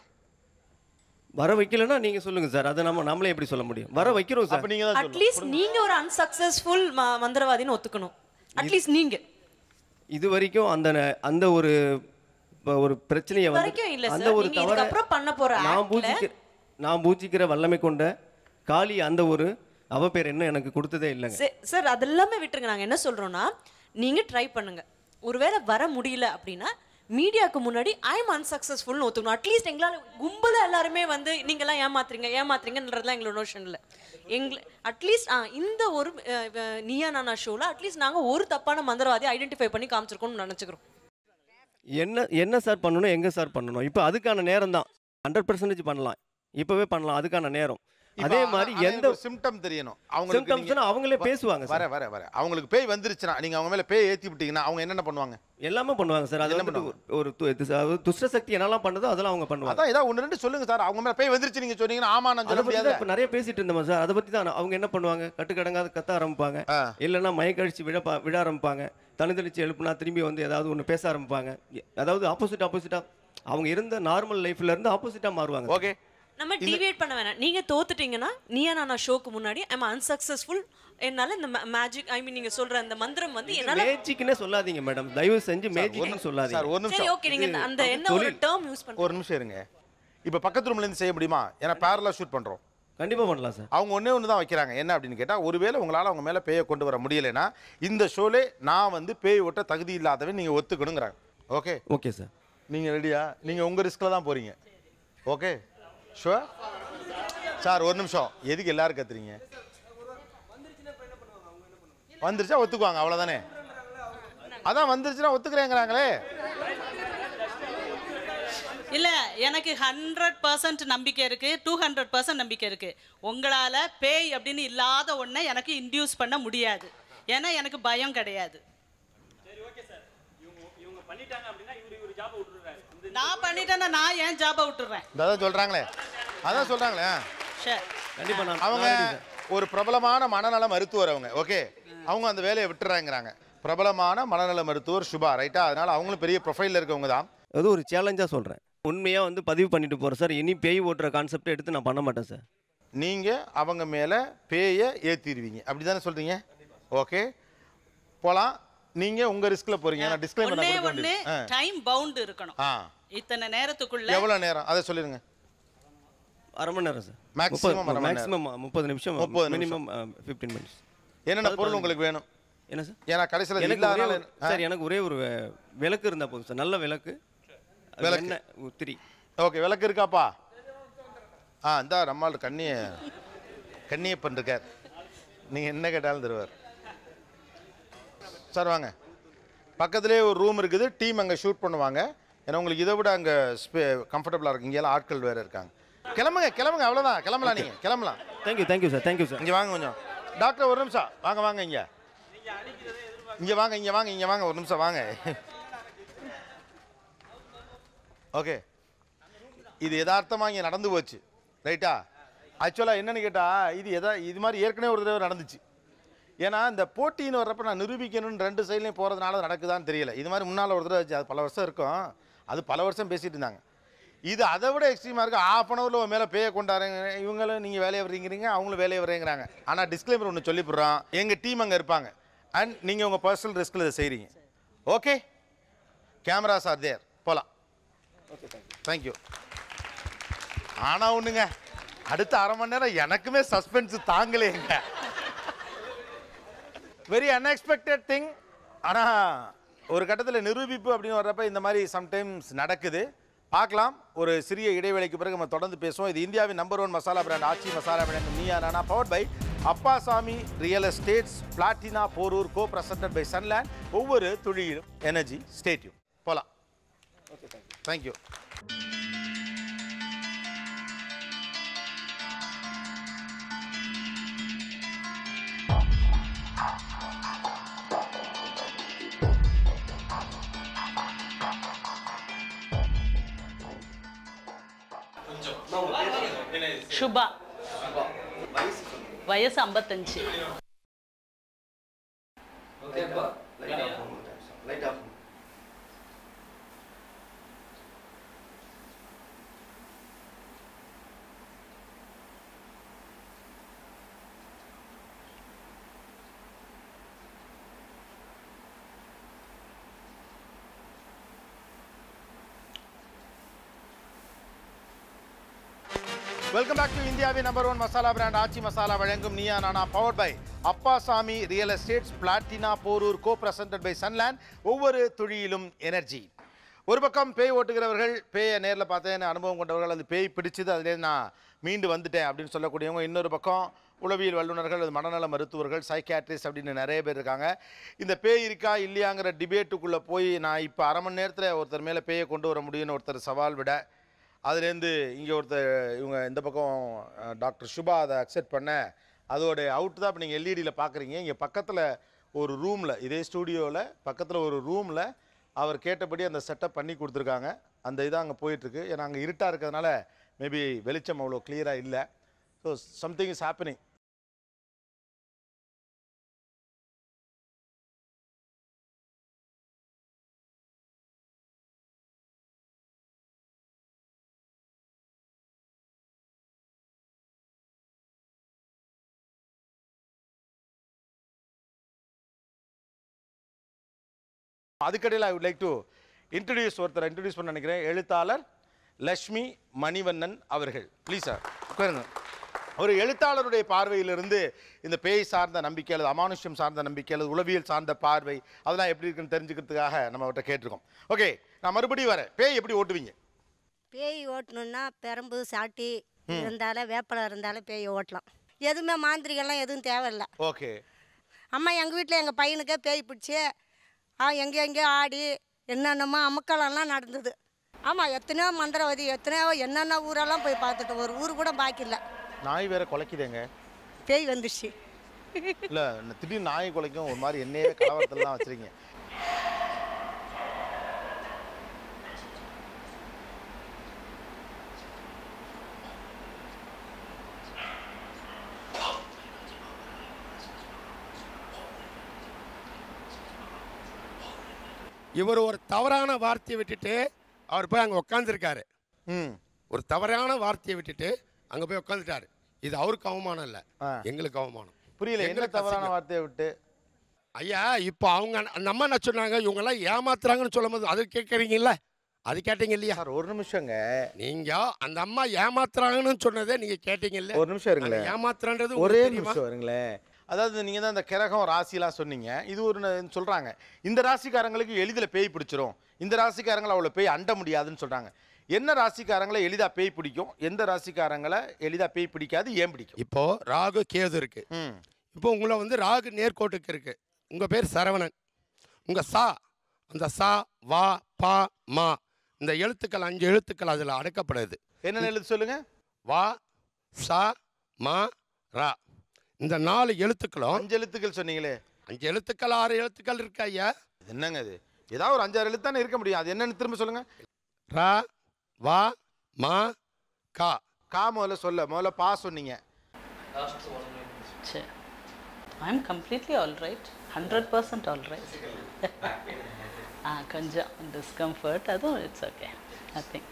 வர வைக்கலன்னா நீங்க சொல்லுங்க சார் அதை நம்ம நம்மளே எப்படி சொல்ல முடியும் வர வைக்கிறோம் சார் அப்போ நீங்கள் அட்லீஸ்ட் நீங்க ஒரு அன்சக்சஸ்ஃபுல் மந்திரவாதின்னு ஒத்துக்கணும் அட்லீஸ்ட் நீங்க இது வரைக்கும் அந்த ந- அந்த ஒரு இப்ப ஒரு பிரச்சனையை இது வந்து வரைக்கும் இல்ல அந்த சார் ஒரு நீங்க தவற இதுக்கப்புறம் பண்ண போற நான் ஆக்ட்ல பூஜிக்கிற நான் பூஜிக்கிற வல்லமை கொண்ட காளி அந்த ஒரு அவ பேர் என்ன எனக்கு கொடுத்ததே இல்லைங்க சே- சார் அதெல்லாமே விட்டுருங்க நாங்க என்ன சொல்றோம்னா நீங்க ட்ரை பண்ணுங்க ஒருவேளை வர முடியல அப்படின்னா மீடியாவுக்கு முன்னாடி ஐ எம் அன்சக்சஸ்ஃபுல்னு ஒத்துக்கணும் அட்லீஸ்ட் எங்களால் கும்பலாக எல்லாருமே வந்து நீங்களாம் ஏமாத்துறீங்க ஏமாத்துறீங்கன்றதுலாம் எங்களோட நோஷன் இல்லை எங்களை அட்லீஸ்ட் ஆ இந்த ஒரு அஹ், அஹ், நீயா நானா ஷோவில் அட்லீஸ்ட் நாங்கள் ஒரு தப்பான மந்திரவாதி ஐடென்டிஃபை பண்ணி காமிச்சிருக்கோம்னு நினச்சிக்கிறோம் என்ன என்ன சார் பண்ணணும் எங்க சார் பண்ணணும் இப்போ அதுக்கான நேரம் தான் ஹண்ட்ரட் பர்சன்டேஜ் பண்ணலாம் இப்போவே பண்ணலாம் அதுக்கான நேரம் அதே மாதிரி எந்த சிம்டம் தெரியணும் Symptoms னா அவங்களே வ- பேசுவாங்க வர சார். வர வர அவங்களுக்கு பேய் வந்துருச்சுன்னா நீங்க அவங்க மேல பேய் ஏத்தி விட்டீங்கன்னா அவங்க என்னென்ன பண்ணுவாங்க எல்லாமே பண்ணுவாங்க சார் அது என்ன வந்துட்டு ஒரு- ஒரு து- இது ச- துஷ்ட சக்தி என்னெல்லாம் பண்ணுதோ அதெல்லாம் அவங்க பண்ணுவாங்க அதான் ஏதாவது ஒன்று ரெண்டு சொல்லுங்க சார் அவங்க மேல பேய் வந்துருச்சு நீங்க சொன்னீங்கன்னா ஆமா நான் அதை சொல்ல பத்தி முடியாது தான் இப்போ நிறைய பேசிட்டு இருந்தோம் சார் அதை பத்தி தான் அவங்க என்ன பண்ணுவாங்க கட்டுக்கடங்காத கத்த ஆரம்பிப்பாங்க இல்லைன்னா மயக்கழிச்சு விழ பா- விழ ஆரம்பிப்பாங்க தனித்தளிச்சு எழுப்புனா திரும்பி வந்து ஏதாவது ஒன்று பேச ஆரம்பிப்பாங்க எ- அதாவது ஆப்போசிட் ஆப்போசிட்டா அவங்க இருந்த நார்மல் லைஃப்ல இருந்து ஆப்போசிட்டா மாறுவாங்க ஓகே நம்ம டிவியேட் பண்ண வேணாம் நீங்கள் தோத்துட்டீங்கன்னா நீயா நானா ஷோக்கு முன்னாடி ஐம் அன்சக்சஸ்ஃபுல் என்னால் இந்த மேஜிக் ஐ மீன் நீங்கள் சொல்கிற அந்த மந்திரம் வந்து என்னால் மேஜிக்னே சொல்லாதீங்க மேடம் தயவு செஞ்சு மேஜிக்னு சார் சொல்லாதீங்க ஒரு சரி நிமிஷம் ஓகே நீங்கள் அந்த அது என்ன ஒரு தொழில். டேர்ம் யூஸ் பண்ணுங்க ஒரு நிமிஷம் இருங்க இப்போ பக்கத்து ரூம்ல இருந்து செய்ய முடியுமா ஏன்னா பேரலா ஷூட் பண்றோம் கண்டிப்பா பண்ணலாம் சார் அவங்க ஒண்ணே ஒன்று தான் வைக்கிறாங்க என்ன அப்படின்னு கேட்டால் ஒருவேளை உங்களால் அவங்க மேலே பேயை கொண்டு வர முடியலைன்னா இந்த ஷோலே நான் வந்து பேய் ஓட்ட தகுதி இல்லாதவன் நீங்கள் ஒத்துக்கணுங்கிறாங்க ஓகே ஓகே சார் நீங்கள் ரெடியா நீங்கள் உங்கள் ரிஸ்கில் தான் போகிறீங்க ஓகே ஷுவர் சார் ஒரு நிமிஷம் எதுக்கு எல்லாரும் கத்துறீங்க வந்துருச்சா ஒத்துக்குவாங்க அவ்வளோதானே அதான் வந்துருச்சுன்னா ஒத்துக்கிறேங்கிறாங்களே இல்லை எனக்கு ஹண்ட்ரட் பர்சன்ட் நம்பிக்கை இருக்குது டூ ஹண்ட்ரட் பர்சன்ட் நம்பிக்கை இருக்குது உங்களால் பேய் அப்படின்னு இல்லாத ஒன்றை எனக்கு இன்டியூஸ் பண்ண முடியாது ஏன்னா எனக்கு பயம் கிடையாது நான் பண்ணிட்டேன்னா நான் ஏன் ஜாபை விட்டுறேன் அதான் சொல்றாங்களே அதான் சொல்றாங்களே சரி கண்டிப்பா நான் அவங்க நான் ready, ஒரு பிரபலமான மனநல மருத்துவர் அவங்க ஓகே அவங்க அந்த வேலையை விட்டுறாங்கிறாங்க பிரபலமான மனநல மருத்துவர் சுபா ரைட்டா அதனால அவங்களும் பெரிய ப்ரொஃபைலில் இருக்கவங்க தான் அது ஒரு சேலஞ்சாக சொல்கிறேன் உண்மையாக வந்து பதிவு பண்ணிட்டு போகிறேன் சார் இனி பேய் ஓட்டுற கான்செப்ட் எடுத்து நான் பண்ண மாட்டேன் சார் நீங்க அவங்க மேல பேயை ஏத்திடுவீங்க அப்படி தானே சொல்றீங்க ஓகே போலாம் நீங்க உங்க ரிஸ்க்ல போறீங்க நான் டிஸ்க்ளைமர் ஒண்ணே நான் கொடுக்க ஒன்று வேண்டியது டைம் பவுண்ட் இருக்கணும் ஆ இத்தனை நேரத்துக்குள்ள எவ்வளவு நேரம் அதை சொல்லிருங்க அரை மணி நேரம் சார் Maximum அரை மணி நேரம். மேக்ஸிமம் முப்பது நிமிஷம் முப்பது மினிமம் ஃபிஃப்டீன் மினிட்ஸ் என்னென்ன பொருள் உங்களுக்கு வேணும் என்ன சார் ஏன்னா கடைசியில் எனக்கு ஒரே இல்லாதனால ஒரு- சார் எனக்கு ஒரே ஒரு வே- விளக்கு இருந்தால் போதும் சார் நல்ல விளக்கு விளக்கு. எண்ணெய் உத்திரி ஓகே விளக்கு இருக்காப்பா ஆ இந்தா நம்மால் கண்ணிய கண்ணியப்பன் இருக்கார் நீங்கள் என்ன கேட்டாலும் தருவார் சார் வாங்க பக்கத்துலேயே ஒரு ரூம் இருக்குது டீம் அங்கே ஷூட் பண்ணுவாங்க ஏன்னா உங்களுக்கு இதை விட அங்கே ஸ்பே கம்ஃபர்டபுளாக இருக்கு இங்கெல்லாம் ஆட்கள் வேறு இருக்காங்க கிளம்புங்க கிளம்புங்க அவ்வளோதான் கிளம்பலாம் நீங்கள் கிளம்பலாம் thank you thank you sir thank you sir இங்கே வாங்க கொஞ்சம் டாக்டர் ஒரு நிமிஷம் வாங்க வாங்க இங்கே இங்கே வாங்க இங்கே வாங்க இங்கே வாங்க ஒரு நிமிஷம் வாங்க ஓகே இது யதார்த்தமாக இங்கே நடந்து போச்சு ரைட்டா ஆக்சுவலாக என்னன்னு கேட்டால் இது எதா இது மாதிரி ஏற்கனவே ஒரு தடவை நடந்துச்சு ஏன்னா இந்த போட்டின்னு வர்றப்ப நான் நிரூபிக்கணும்னு ரெண்டு சைட்லையும் போகிறதுனால நடக்குதான்னு தெரியல இது மாதிரி முன்னால் ஒரு தடவை ஆச்சு, அது பல வருஷம் இருக்கும் அது பல வருஷம் பேசிட்டு இருந்தாங்க இது அதை விட எக்ஸ்ட்ரீமாக இருக்குது ஆஃப் அன் ஹவரில் மேலே பேய கொண்டாருங்க இவங்களும் நீங்கள் வேலையை வர்றீங்கிறீங்க அவங்களும் வேலையை வர்றேங்கிறாங்க ஆனால் டிஸ்க்ளைமர் ஒன்று சொல்லிவிடுறோம் எங்கள் டீம் அங்கே இருப்பாங்க அண்ட் நீங்கள் உங்கள் பர்சனல் ரிஸ்கில் இதை செய்கிறீங்க ஓகே கேமராஸ் ஆர் தேர் போகலாம் தேங்க்யூ ஆனால் ஒன்றுங்க அடுத்த அரை மணி நேரம் எனக்குமே சஸ்பென்ஸ் தாங்கலைங்க வெரி அன்எக்ஸ்பெக்டட் திங் ஆனால் ஒரு கட்டத்தில் நிரூபிப்பு அப்படின்னு வர்றப்ப இந்த மாதிரி சம்டைம்ஸ் நடக்குது பார்க்கலாம் ஒரு சிறிய இடைவேளைக்கு பிறகு நம்ம தொடர்ந்து பேசுவோம் இது இந்தியாவின் number one masala brand Aachi Masala brand Neeya Naana powered by Appasamy real estates Platina Porur co presented by Sunland ஒவ்வொரு துளியிலும் எனர்ஜி ஸ்டேட்யூ போகலாம் தேங்க்யூ சுபா வயசு ஐம்பத்தஞ்சு வெல்கம் பேக் டு இந்தியாவின் number one masala brand Aachi masala வழங்கும் Neeya Naana powered by Appasamy real estates Platina Porur co presented by Sunland ஒவ்வொரு துளியிலும் எனர்ஜி ஒரு பக்கம் பேய் ஓட்டுகிறவர்கள் பேயை நேரில் பார்த்தேன் அனுபவம் கொண்டவர்கள் அந்த பேய் பிடிச்சது அதுலேருந்து நான் மீண்டு வந்துட்டேன் அப்படின்னு சொல்லக்கூடியவங்க இன்னொரு பக்கம் உளவியல் வல்லுநர்கள் அது மனநல மருத்துவர்கள் சைக்காட்ரிஸ்ட் அப்படின்னு நிறைய பேர் இருக்காங்க இந்த பேய் இருக்கா இல்லையாங்கிற டிபேட்டுக்குள்ளே போய் நான் இப்போ அரை மணி நேரத்தில் ஒருத்தர் மேலே பேயை கொண்டு வர முடியும்னு ஒருத்தர் சவால் விட அதுலேருந்து இங்கே ஒருத்தர் இவங்க இந்த பக்கம் அஹ், டாக்டர் சுபா அதை அக்செப்ட் பண்ண அதோட அவுட் தான் இப்போ நீங்கள் எல்இடியில் பார்க்குறீங்க இங்கே பக்கத்தில் ஒரு ரூமில் இதே ஸ்டூடியோவில் பக்கத்தில் ஒரு ரூமில் அவர் கேட்டபடி அந்த செட்டப் பண்ணி கொடுத்துருக்காங்க அந்த இது அங்கே போயிட்டுருக்கு ஏன்னா அங்கே இருட்டாக இருக்கிறதுனால மேபி வெளிச்சம் அவ்வளோ கிளியராக இல்லை ஸோ சம்திங் இஸ் ஹேப்பனிங் அதுக்கடையில் I would like to introduce ஒருத்தர் இன்ட்ரடியூஸ் பண்ண நினைக்கிறேன் எழுத்தாளர் லக்ஷ்மி மணிவண்ணன் அவர்கள் ப்ளீஸ் சார் உட்காருங்க ஒரு எழுத்தாளருடைய பார்வையிலிருந்து இந்த பேய் சார்ந்த நம்பிக்கை அல்லது அமானுஷ்யம் சார்ந்த நம்பிக்கை அல்லது உளவியல் சார்ந்த பார்வை அதெல்லாம் எப்படி இருக்குன்னு தெரிஞ்சுக்கிறதுக்காக நம்ம அவர்கிட்ட கேட்டிருக்கோம் ஓகே நான் மறுபடியும் வரேன் பேய் எப்படி ஓட்டுவீங்க பேய் ஓட்டணும்னா பெரம்பு சாட்டி ம். இருந்தாலும் வேப்பலை இருந்தாலும் பேய் ஓட்டலாம் எதுவுமே மாந்திரிகம்லாம் எதுவும் தேவையில்ல ஓகே அம்மா எங்கள் வீட்டில் எங்கள் பையனுக்கே பேய் பிடிச்சி ஆ எங்கே எங்கேயோ ஆடி என்னென்னமோ அமக்கலம்லாம் நடந்தது ஆமாம் எத்தனையோ மந்திரவாதி எத்தனையோ என்னென்ன ஊரெல்லாம் போய் பார்த்துட்டு ஒரு ஊர் கூட பாக்கி இல்லை நாய் வேற குலைக்குதேங்க பேய் வந்துடுச்சு இல்லை திடீர்னு நாய் குலைக்கும் ஒரு மாதிரி என்னையே கலவரத்துலலாம் வச்சிருக்கீங்க இவர் ஒரு தவறான வார்த்தையை விட்டுட்டு அவர் போய் அங்கே உட்காந்துருக்காரு ஒரு தவறான வார்த்தையை விட்டுட்டு அங்கே போய் உட்காந்துட்டாரு இது அவருக்கு அவமானம் இல்லை எங்களுக்கு அவமானம் புரியல என்ன எங்களுக்கு தவறான அசிங்கம். வார்த்தையை விட்டு ஐயா இப்போ அவங்க அந்த அம்மா என்ன சொன்னாங்க இவங்கெல்லாம் ஏமாத்துறாங்கன்னு சொல்லும் போது அது கேட்குறீங்கல்ல அது கேட்டீங்க இல்லையா சார் ஒரு நிமிஷங்க நீங்க அந்த அம்மா ஏமாத்துறாங்கன்னு சொன்னதே நீங்க கேட்டீங்கல்ல ஒரு நிமிஷம் இருங்களேன் அந்த ஏமாத்துறன்றது ஒரே உங்களுக்கு தெரியுமா? நிமிஷம் இருங்களேன் அதாவது நீங்கள் தான் இந்த கிரகம் ராசிலாம் சொன்னீங்க இது ஒரு ந- சொல்றாங்க இந்த ராசிக்காரங்களுக்கு எளிதில் பேய் பிடிச்சிரும் இந்த ராசிக்காரங்களை அவ்வளோ பேய் அண்ட முடியாதுன்னு சொல்றாங்க என்ன ராசிக்காரங்களை எளிதாக பேய் பிடிக்கும் எந்த ராசிக்காரங்களை எளிதாக பேய் பிடிக்காது ஏன் பிடிக்கும் இப்போ ராகு கேது இருக்கு இப்போ உங்களை வந்து ராகு நேர்கோட்டுக்கு இருக்கு உங்க பேர் சரவணன் உங்க சா அந்த சா வா பா மா இந்த எழுத்துக்கள் அஞ்சு எழுத்துக்கள் அதில் அடக்கப்படுது என்னென்ன எழுத்து சொல்லுங்க வா சா மா ரா இந்த நாலு எழுத்துக்களும் அஞ்சு எழுத்துக்கள் சொன்னீங்களே அஞ்சு எழுத்துக்கள் ஆறு எழுத்துக்கள் இருக்கு ஐயா என்னங்க இது ஏதாவது ஒரு அஞ்சாறு எழுத்து தானே இருக்க முடியும் அது என்னன்னு திரும்ப சொல்லுங்க ரா வா மா கா கா முதல்ல சொல்ல முதல்ல பா சொன்னீங்க சரி I'm completely all right hundred percent all right ஆ கொஞ்சம் டிஸ்கம்ஃபர்ட் அதுவும் இட்ஸ் ஓகே நத்திங்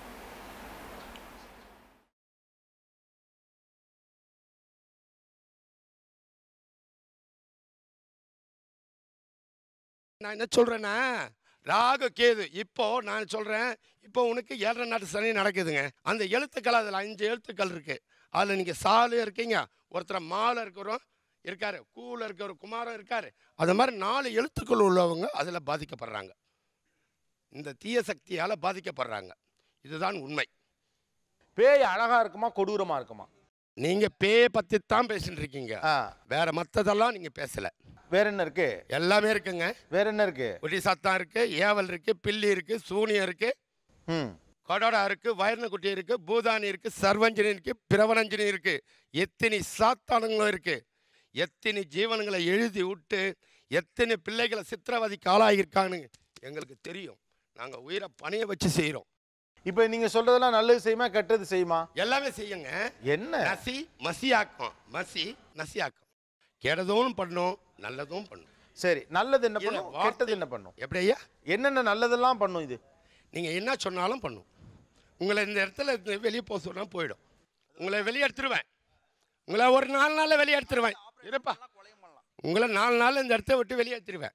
நான் என்ன சொல்றேன்னா ராகு கேது இப்போ நான் சொல்றேன் இப்போ உனக்கு ஏழரை நாட்டு சனி நடக்குதுங்க அந்த எழுத்துக்கள் அதில் அஞ்சு எழுத்துக்கள் இருக்கு அதில் நீங்க சாலு இருக்கீங்க ஒருத்தர் மாலை இருக்கிறோம் இருக்காரு கூல இருக்கிற குமாரம் இருக்காரு அது மாதிரி நாலு எழுத்துக்கள் உள்ளவங்க அதில் பாதிக்கப்படுறாங்க இந்த தீய சக்தியால் பாதிக்கப்படுறாங்க இதுதான் உண்மை பேய் அழகா இருக்குமா கொடூரமா இருக்குமா நீங்க பேயை பத்தி தான் பேசிட்டு இருக்கீங்க வேற மத்ததெல்லாம் நீங்க பேசல வேற என்ன இருக்கு எல்லாமே இருக்குங்க வேற என்ன இருக்கு ஒடி சத்தம் இருக்கு ஏவல் இருக்கு பில்லி இருக்கு சூனியம் இருக்கு கொடோடா இருக்கு வயர்னக்குட்டி இருக்கு பூதானி இருக்கு சர்வஞ்சனி இருக்கு பிரவனஞ்சனி இருக்கு எத்தனை சாத்தானுங்களும் இருக்கு எத்தனை ஜீவனங்களை எழுதி விட்டு எத்தனை பிள்ளைகளை சித்திரவதைக்கு ஆளாகியிருக்கான்னு எங்களுக்கு தெரியும் நாங்கள் உயிரை பணிய வச்சு செய்கிறோம் இப்போ நீங்க சொல்றதெல்லாம் நல்லது செய்யுமா கெட்டது செய்யுமா எல்லாமே செய்யுங்க என்ன நசி மசியாக்கும் மசி நசியாக்கும் கெட்டதும் பண்ணும் நல்லதும் பண்ணும் சரி நல்லது என்ன இதுல பண்ணும் வார்த்தை- கெட்டது என்ன பண்ணும் எப்படி ஐயா என்னென்ன நல்லதெல்லாம் பண்ணும் இது நீங்கள் என்ன சொன்னாலும் பண்ணும் உங்களை இந்த இடத்துல இருந்து வெளியே போக சொன்னால் போயிடும் உங்களை வெளியே எடுத்துருவேன் உங்களை ஒரு நாலு நாளில் வெளியே எடுத்துருவேன் இருப்பா உங்களை நாலு நாள் இந்த இடத்த விட்டு வெளியே எடுத்துருவேன்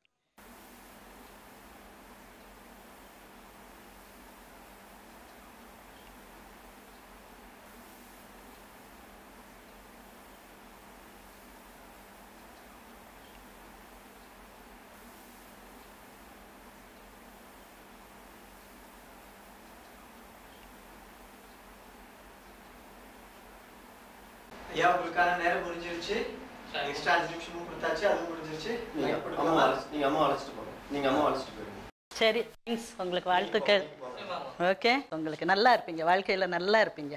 ஐயா உங்களுக்கான நேரம் முடிஞ்சிருச்சு நெக்ஸ்ட் அஞ்சு நிமிஷமும் கொடுத்தாச்சு அதுவும் முடிஞ்சிருச்சு நீங்க நீங்க அம்மா அழைச்சு நீங்க அம்மா அழைச்சிட்டு போங்க நீங்க அம்மா அழைச்சிட்டு போயிருங்க சரி தேங்க்ஸ் உங்களுக்கு வாழ்த்துக்கள் ஓகே உங்களுக்கு நல்லா இருப்பீங்க வாழ்க்கையில் நல்லா இருப்பீங்க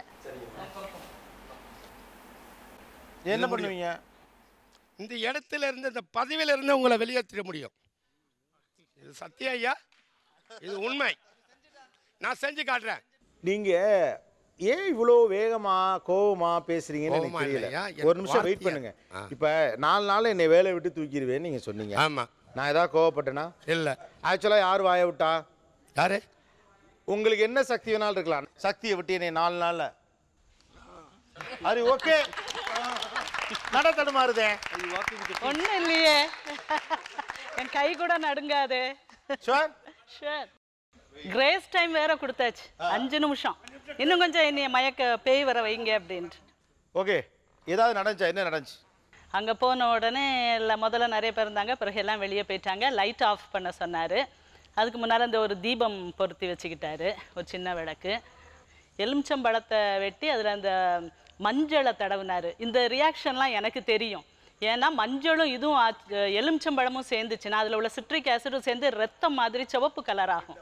என்ன பண்ணுவீங்க இந்த இடத்துல இருந்து இந்த பதவியில இருந்து உங்களை வெளியேற்றிட முடியும் இது சத்தியம் ஐயா இது உண்மை நான் செஞ்சு காட்டுறேன் நீங்க ஏன் இவ்வளோ வேகமா கோவமா பேசுறீங்கன்னு எனக்கு கோவமா தெரியல இல்லையா? ஒரு நிமிஷம் வெயிட் வார்த்தையா? பண்ணுங்க ஆ. இப்ப நாலு நாள் என்னை வேலையை விட்டு தூக்கிடுவேன்னு நீங்க சொன்னீங்க ஆமா நான் ஏதாவது கோவப்பட்டேனா இல்ல ஆக்சுவலா யார் வாய விட்டா யாரு உங்களுக்கு என்ன சக்தி வேணாலும் இருக்கலாம் சக்தியை விட்டு என்னை நாலு நாள்ல அது ஓகே நட தடுமாறுதே ஒன்றும் இல்லையே என் கை கூட நடுங்காது ஷுவர் ஷுவர் கிரேஸ் டைம் வேற கொடுத்தாச்சு அஞ்சு நிமிஷம் இன்னும் கொஞ்சம் என்னைய மயக்க பேய் வர வைங்க அப்படின்ட்டு ஓகே ஏதாவது நடந்துச்சா என்ன நடந்துச்சு அங்கே போன உடனே எல்லாம் முதல்ல நிறைய பேர் இருந்தாங்க பிறகு எல்லாம் வெளியே போயிட்டாங்க லைட் ஆஃப் பண்ண சொன்னார் அதுக்கு முன்னால் இந்த ஒரு தீபம் பொருத்தி வச்சுக்கிட்டாரு ஒரு சின்ன விளக்கு எலுமிச்சம்பழத்தை வெட்டி அதில் அந்த மஞ்சளை தடவினார் இந்த ரியாக்ஷன்லாம் எனக்கு தெரியும் ஏன்னா மஞ்சளும் இதுவும் ஆச்- எலுமிச்சம்பழமும் சேர்ந்துச்சுன்னா அதில் உள்ள சிட்ரிக் ஆசிடும் சேர்ந்து ரத்தம் மாதிரி சிவப்பு கலர் ஆகும்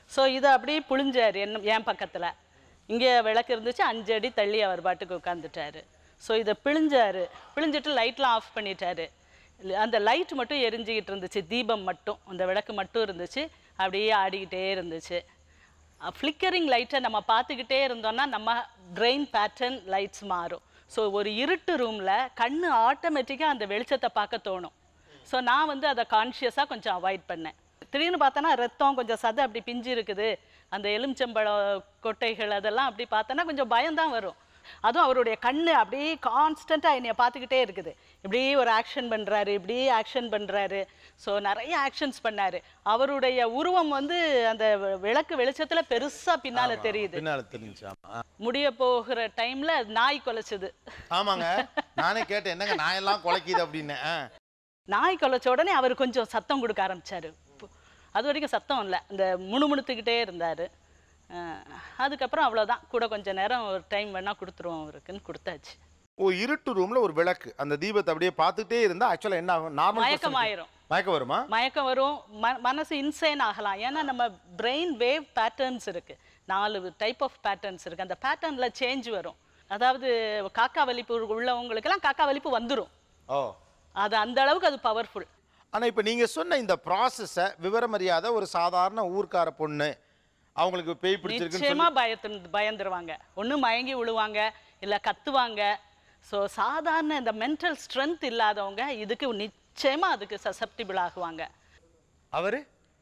ஸோ இதை அப்படியே புழிஞ்சார் என்ன என் பக்கத்தில் இங்கே விளக்கு இருந்துச்சு அஞ்சு அடி தள்ளி அவர் பாட்டுக்கு உட்காந்துட்டாரு ஸோ இதை பிழிஞ்சாரு பிழிஞ்சிட்டு லைட்லாம் ஆஃப் பண்ணிட்டாரு இல்ல, அந்த லைட் மட்டும் எரிஞ்சிக்கிட்டு இருந்துச்சு தீபம் மட்டும் அந்த விளக்கு மட்டும் இருந்துச்சு அப்படியே ஆடிக்கிட்டே இருந்துச்சு ஃப்ளிக்கரிங் லைட்டை நம்ம பார்த்துக்கிட்டே இருந்தோம்னா நம்ம பிரெயின் பேட்டர்ன் லைட்ஸ் மாறும் ஸோ ஒரு இருட்டு ரூமில் கண்ணு ஆட்டோமேட்டிக்காக அந்த வெளிச்சத்தை பார்க்க தோணும் ஸோ நான் வந்து அதை கான்ஷியஸாக கொஞ்சம் அவாய்ட் பண்ணேன் திடீர்னு பார்த்தோன்னா ரத்தம் கொஞ்சம் சதை அப்படி பிஞ்சு இருக்குது அந்த எலுமிச்சம்பழம் கொட்டைகள் அதெல்லாம் அப்படி பார்த்தோன்னா கொஞ்சம் பயம்தான் வரும் அதுவும் அவருடைய கண்ணு அப்படியே கான்ஸ்டண்ட்டாக என்னைய பார்த்துக்கிட்டே இருக்குது இப்படியே ஒரு ஆக்ஷன் பண்ணுறாரு இப்படியே ஆக்ஷன் பண்ணுறாரு ஸோ நிறைய ஆக்ஷன்ஸ் பண்ணாரு அவருடைய உருவம் வந்து அந்த விளக்கு வெளிச்சத்தில் பெருசாக பின்னால் ஆமா, தெரியுது பின்னால தெரிஞ்சுச்சு ஆமா. முடிய போகிற டைமில் நாய் குலைச்சுது ஆமாங்க நானே கேட்டேன் என்னங்க நான் எல்லாம் குலைக்குது அப்படின்னு ஆ. நாய் குலைச்ச உடனே அவர் கொஞ்சம் சத்தம் கொடுக்க ஆரம்பிச்சாரு பு- அது வரைக்கும் சத்தம் இல்லை இந்த முணுமுணுத்துக்கிட்டே இருந்தார் அதுக்கப்புறம் அவ்வளோதான் கூட கொஞ்ச நேரம் ஒரு டைம் வேணால் கொடுத்துருவோம் அவருக்குன்னு கொடுத்தாச்சு ஒரு இருட்டு ரூம்ல ஒரு விளக்கு அந்த தீபத்தை அப்படியே பார்த்துட்டே இருந்தா ஆக்சுவலா என்ன ஆகும் நார்மல் மயக்கமாயிரும். மயக்கம் வருமா மயக்கம் வரும் ம மனசு இன்சைன் ஆகலாம் ஏன்னா நம்ம பிரெயின் வேவ் பேட்டர்ன்ஸ் இருக்குது நாலு டைப் ஆஃப் பேட்டர்ன்ஸ் இருக்குது அந்த பேட்டர்னில் சேஞ்ச் வரும் அதாவது காக்கா வலிப்பு உள்ளவங்களுக்கெல்லாம் காக்கா வலிப்பு வந்துடும் ஓ அது அந்த அளவுக்கு அது பவர்ஃபுல் ஆனா இப்ப நீங்க சொன்ன இந்த ப்ராசஸை விவரம் அறியாத ஒரு சாதாரண ஊர்க்கார பொண்ணு அவங்களுக்கு பேய் பிடிச்சிருக்குன்னு நிச்சயமா சொல்லி பயத்து பயந்துருவாங்க ஒண்ணு மயங்கி விழுவாங்க இல்ல கத்துவாங்க ஸோ சாதாரண இந்த மென்டல் ஸ்ட்ரென்த் இல்லாதவங்க இதுக்கு நிச்சயமா அதுக்கு சசப்டிபிள் ஆகுவாங்க அவரு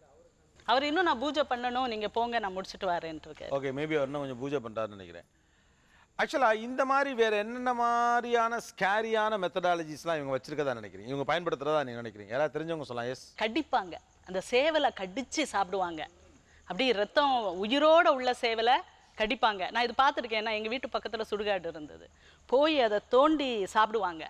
அவர் இன்னும் நான் பூஜை பண்ணணும் நீங்க போங்க நான் முடிச்சிட்டு வரேன்ட்டு இருக்காரு ஓகே மேபி அவர் இன்னும் கொஞ்சம் பூஜை பண்றாருன்னு நினைக்கிறேன் ஆக்சுவலாக இந்த மாதிரி வேற என்னென்ன மாதிரியான ஸ்கேரியான மெத்தடாலஜிஸ்லாம் இவங்க வச்சிருக்கதா நினைக்கிறீங்க இவங்க பயன்படுத்துறதா நீங்க நினைக்கிறீங்க யாராவது தெரிஞ்சவங்க சொல்லலாம் எஸ் கடிப்பாங்க அந்த சேவலை கடிச்சு சாப்பிடுவாங்க அப்படி ரத்தம் உயிரோட உள்ள சேவலை கடிப்பாங்க நான் இது பார்த்துருக்கேன் ஏன்னா எங்கள் வீட்டு பக்கத்தில் சுடுகாடு இருந்தது போய் அதை தோண்டி சாப்பிடுவாங்க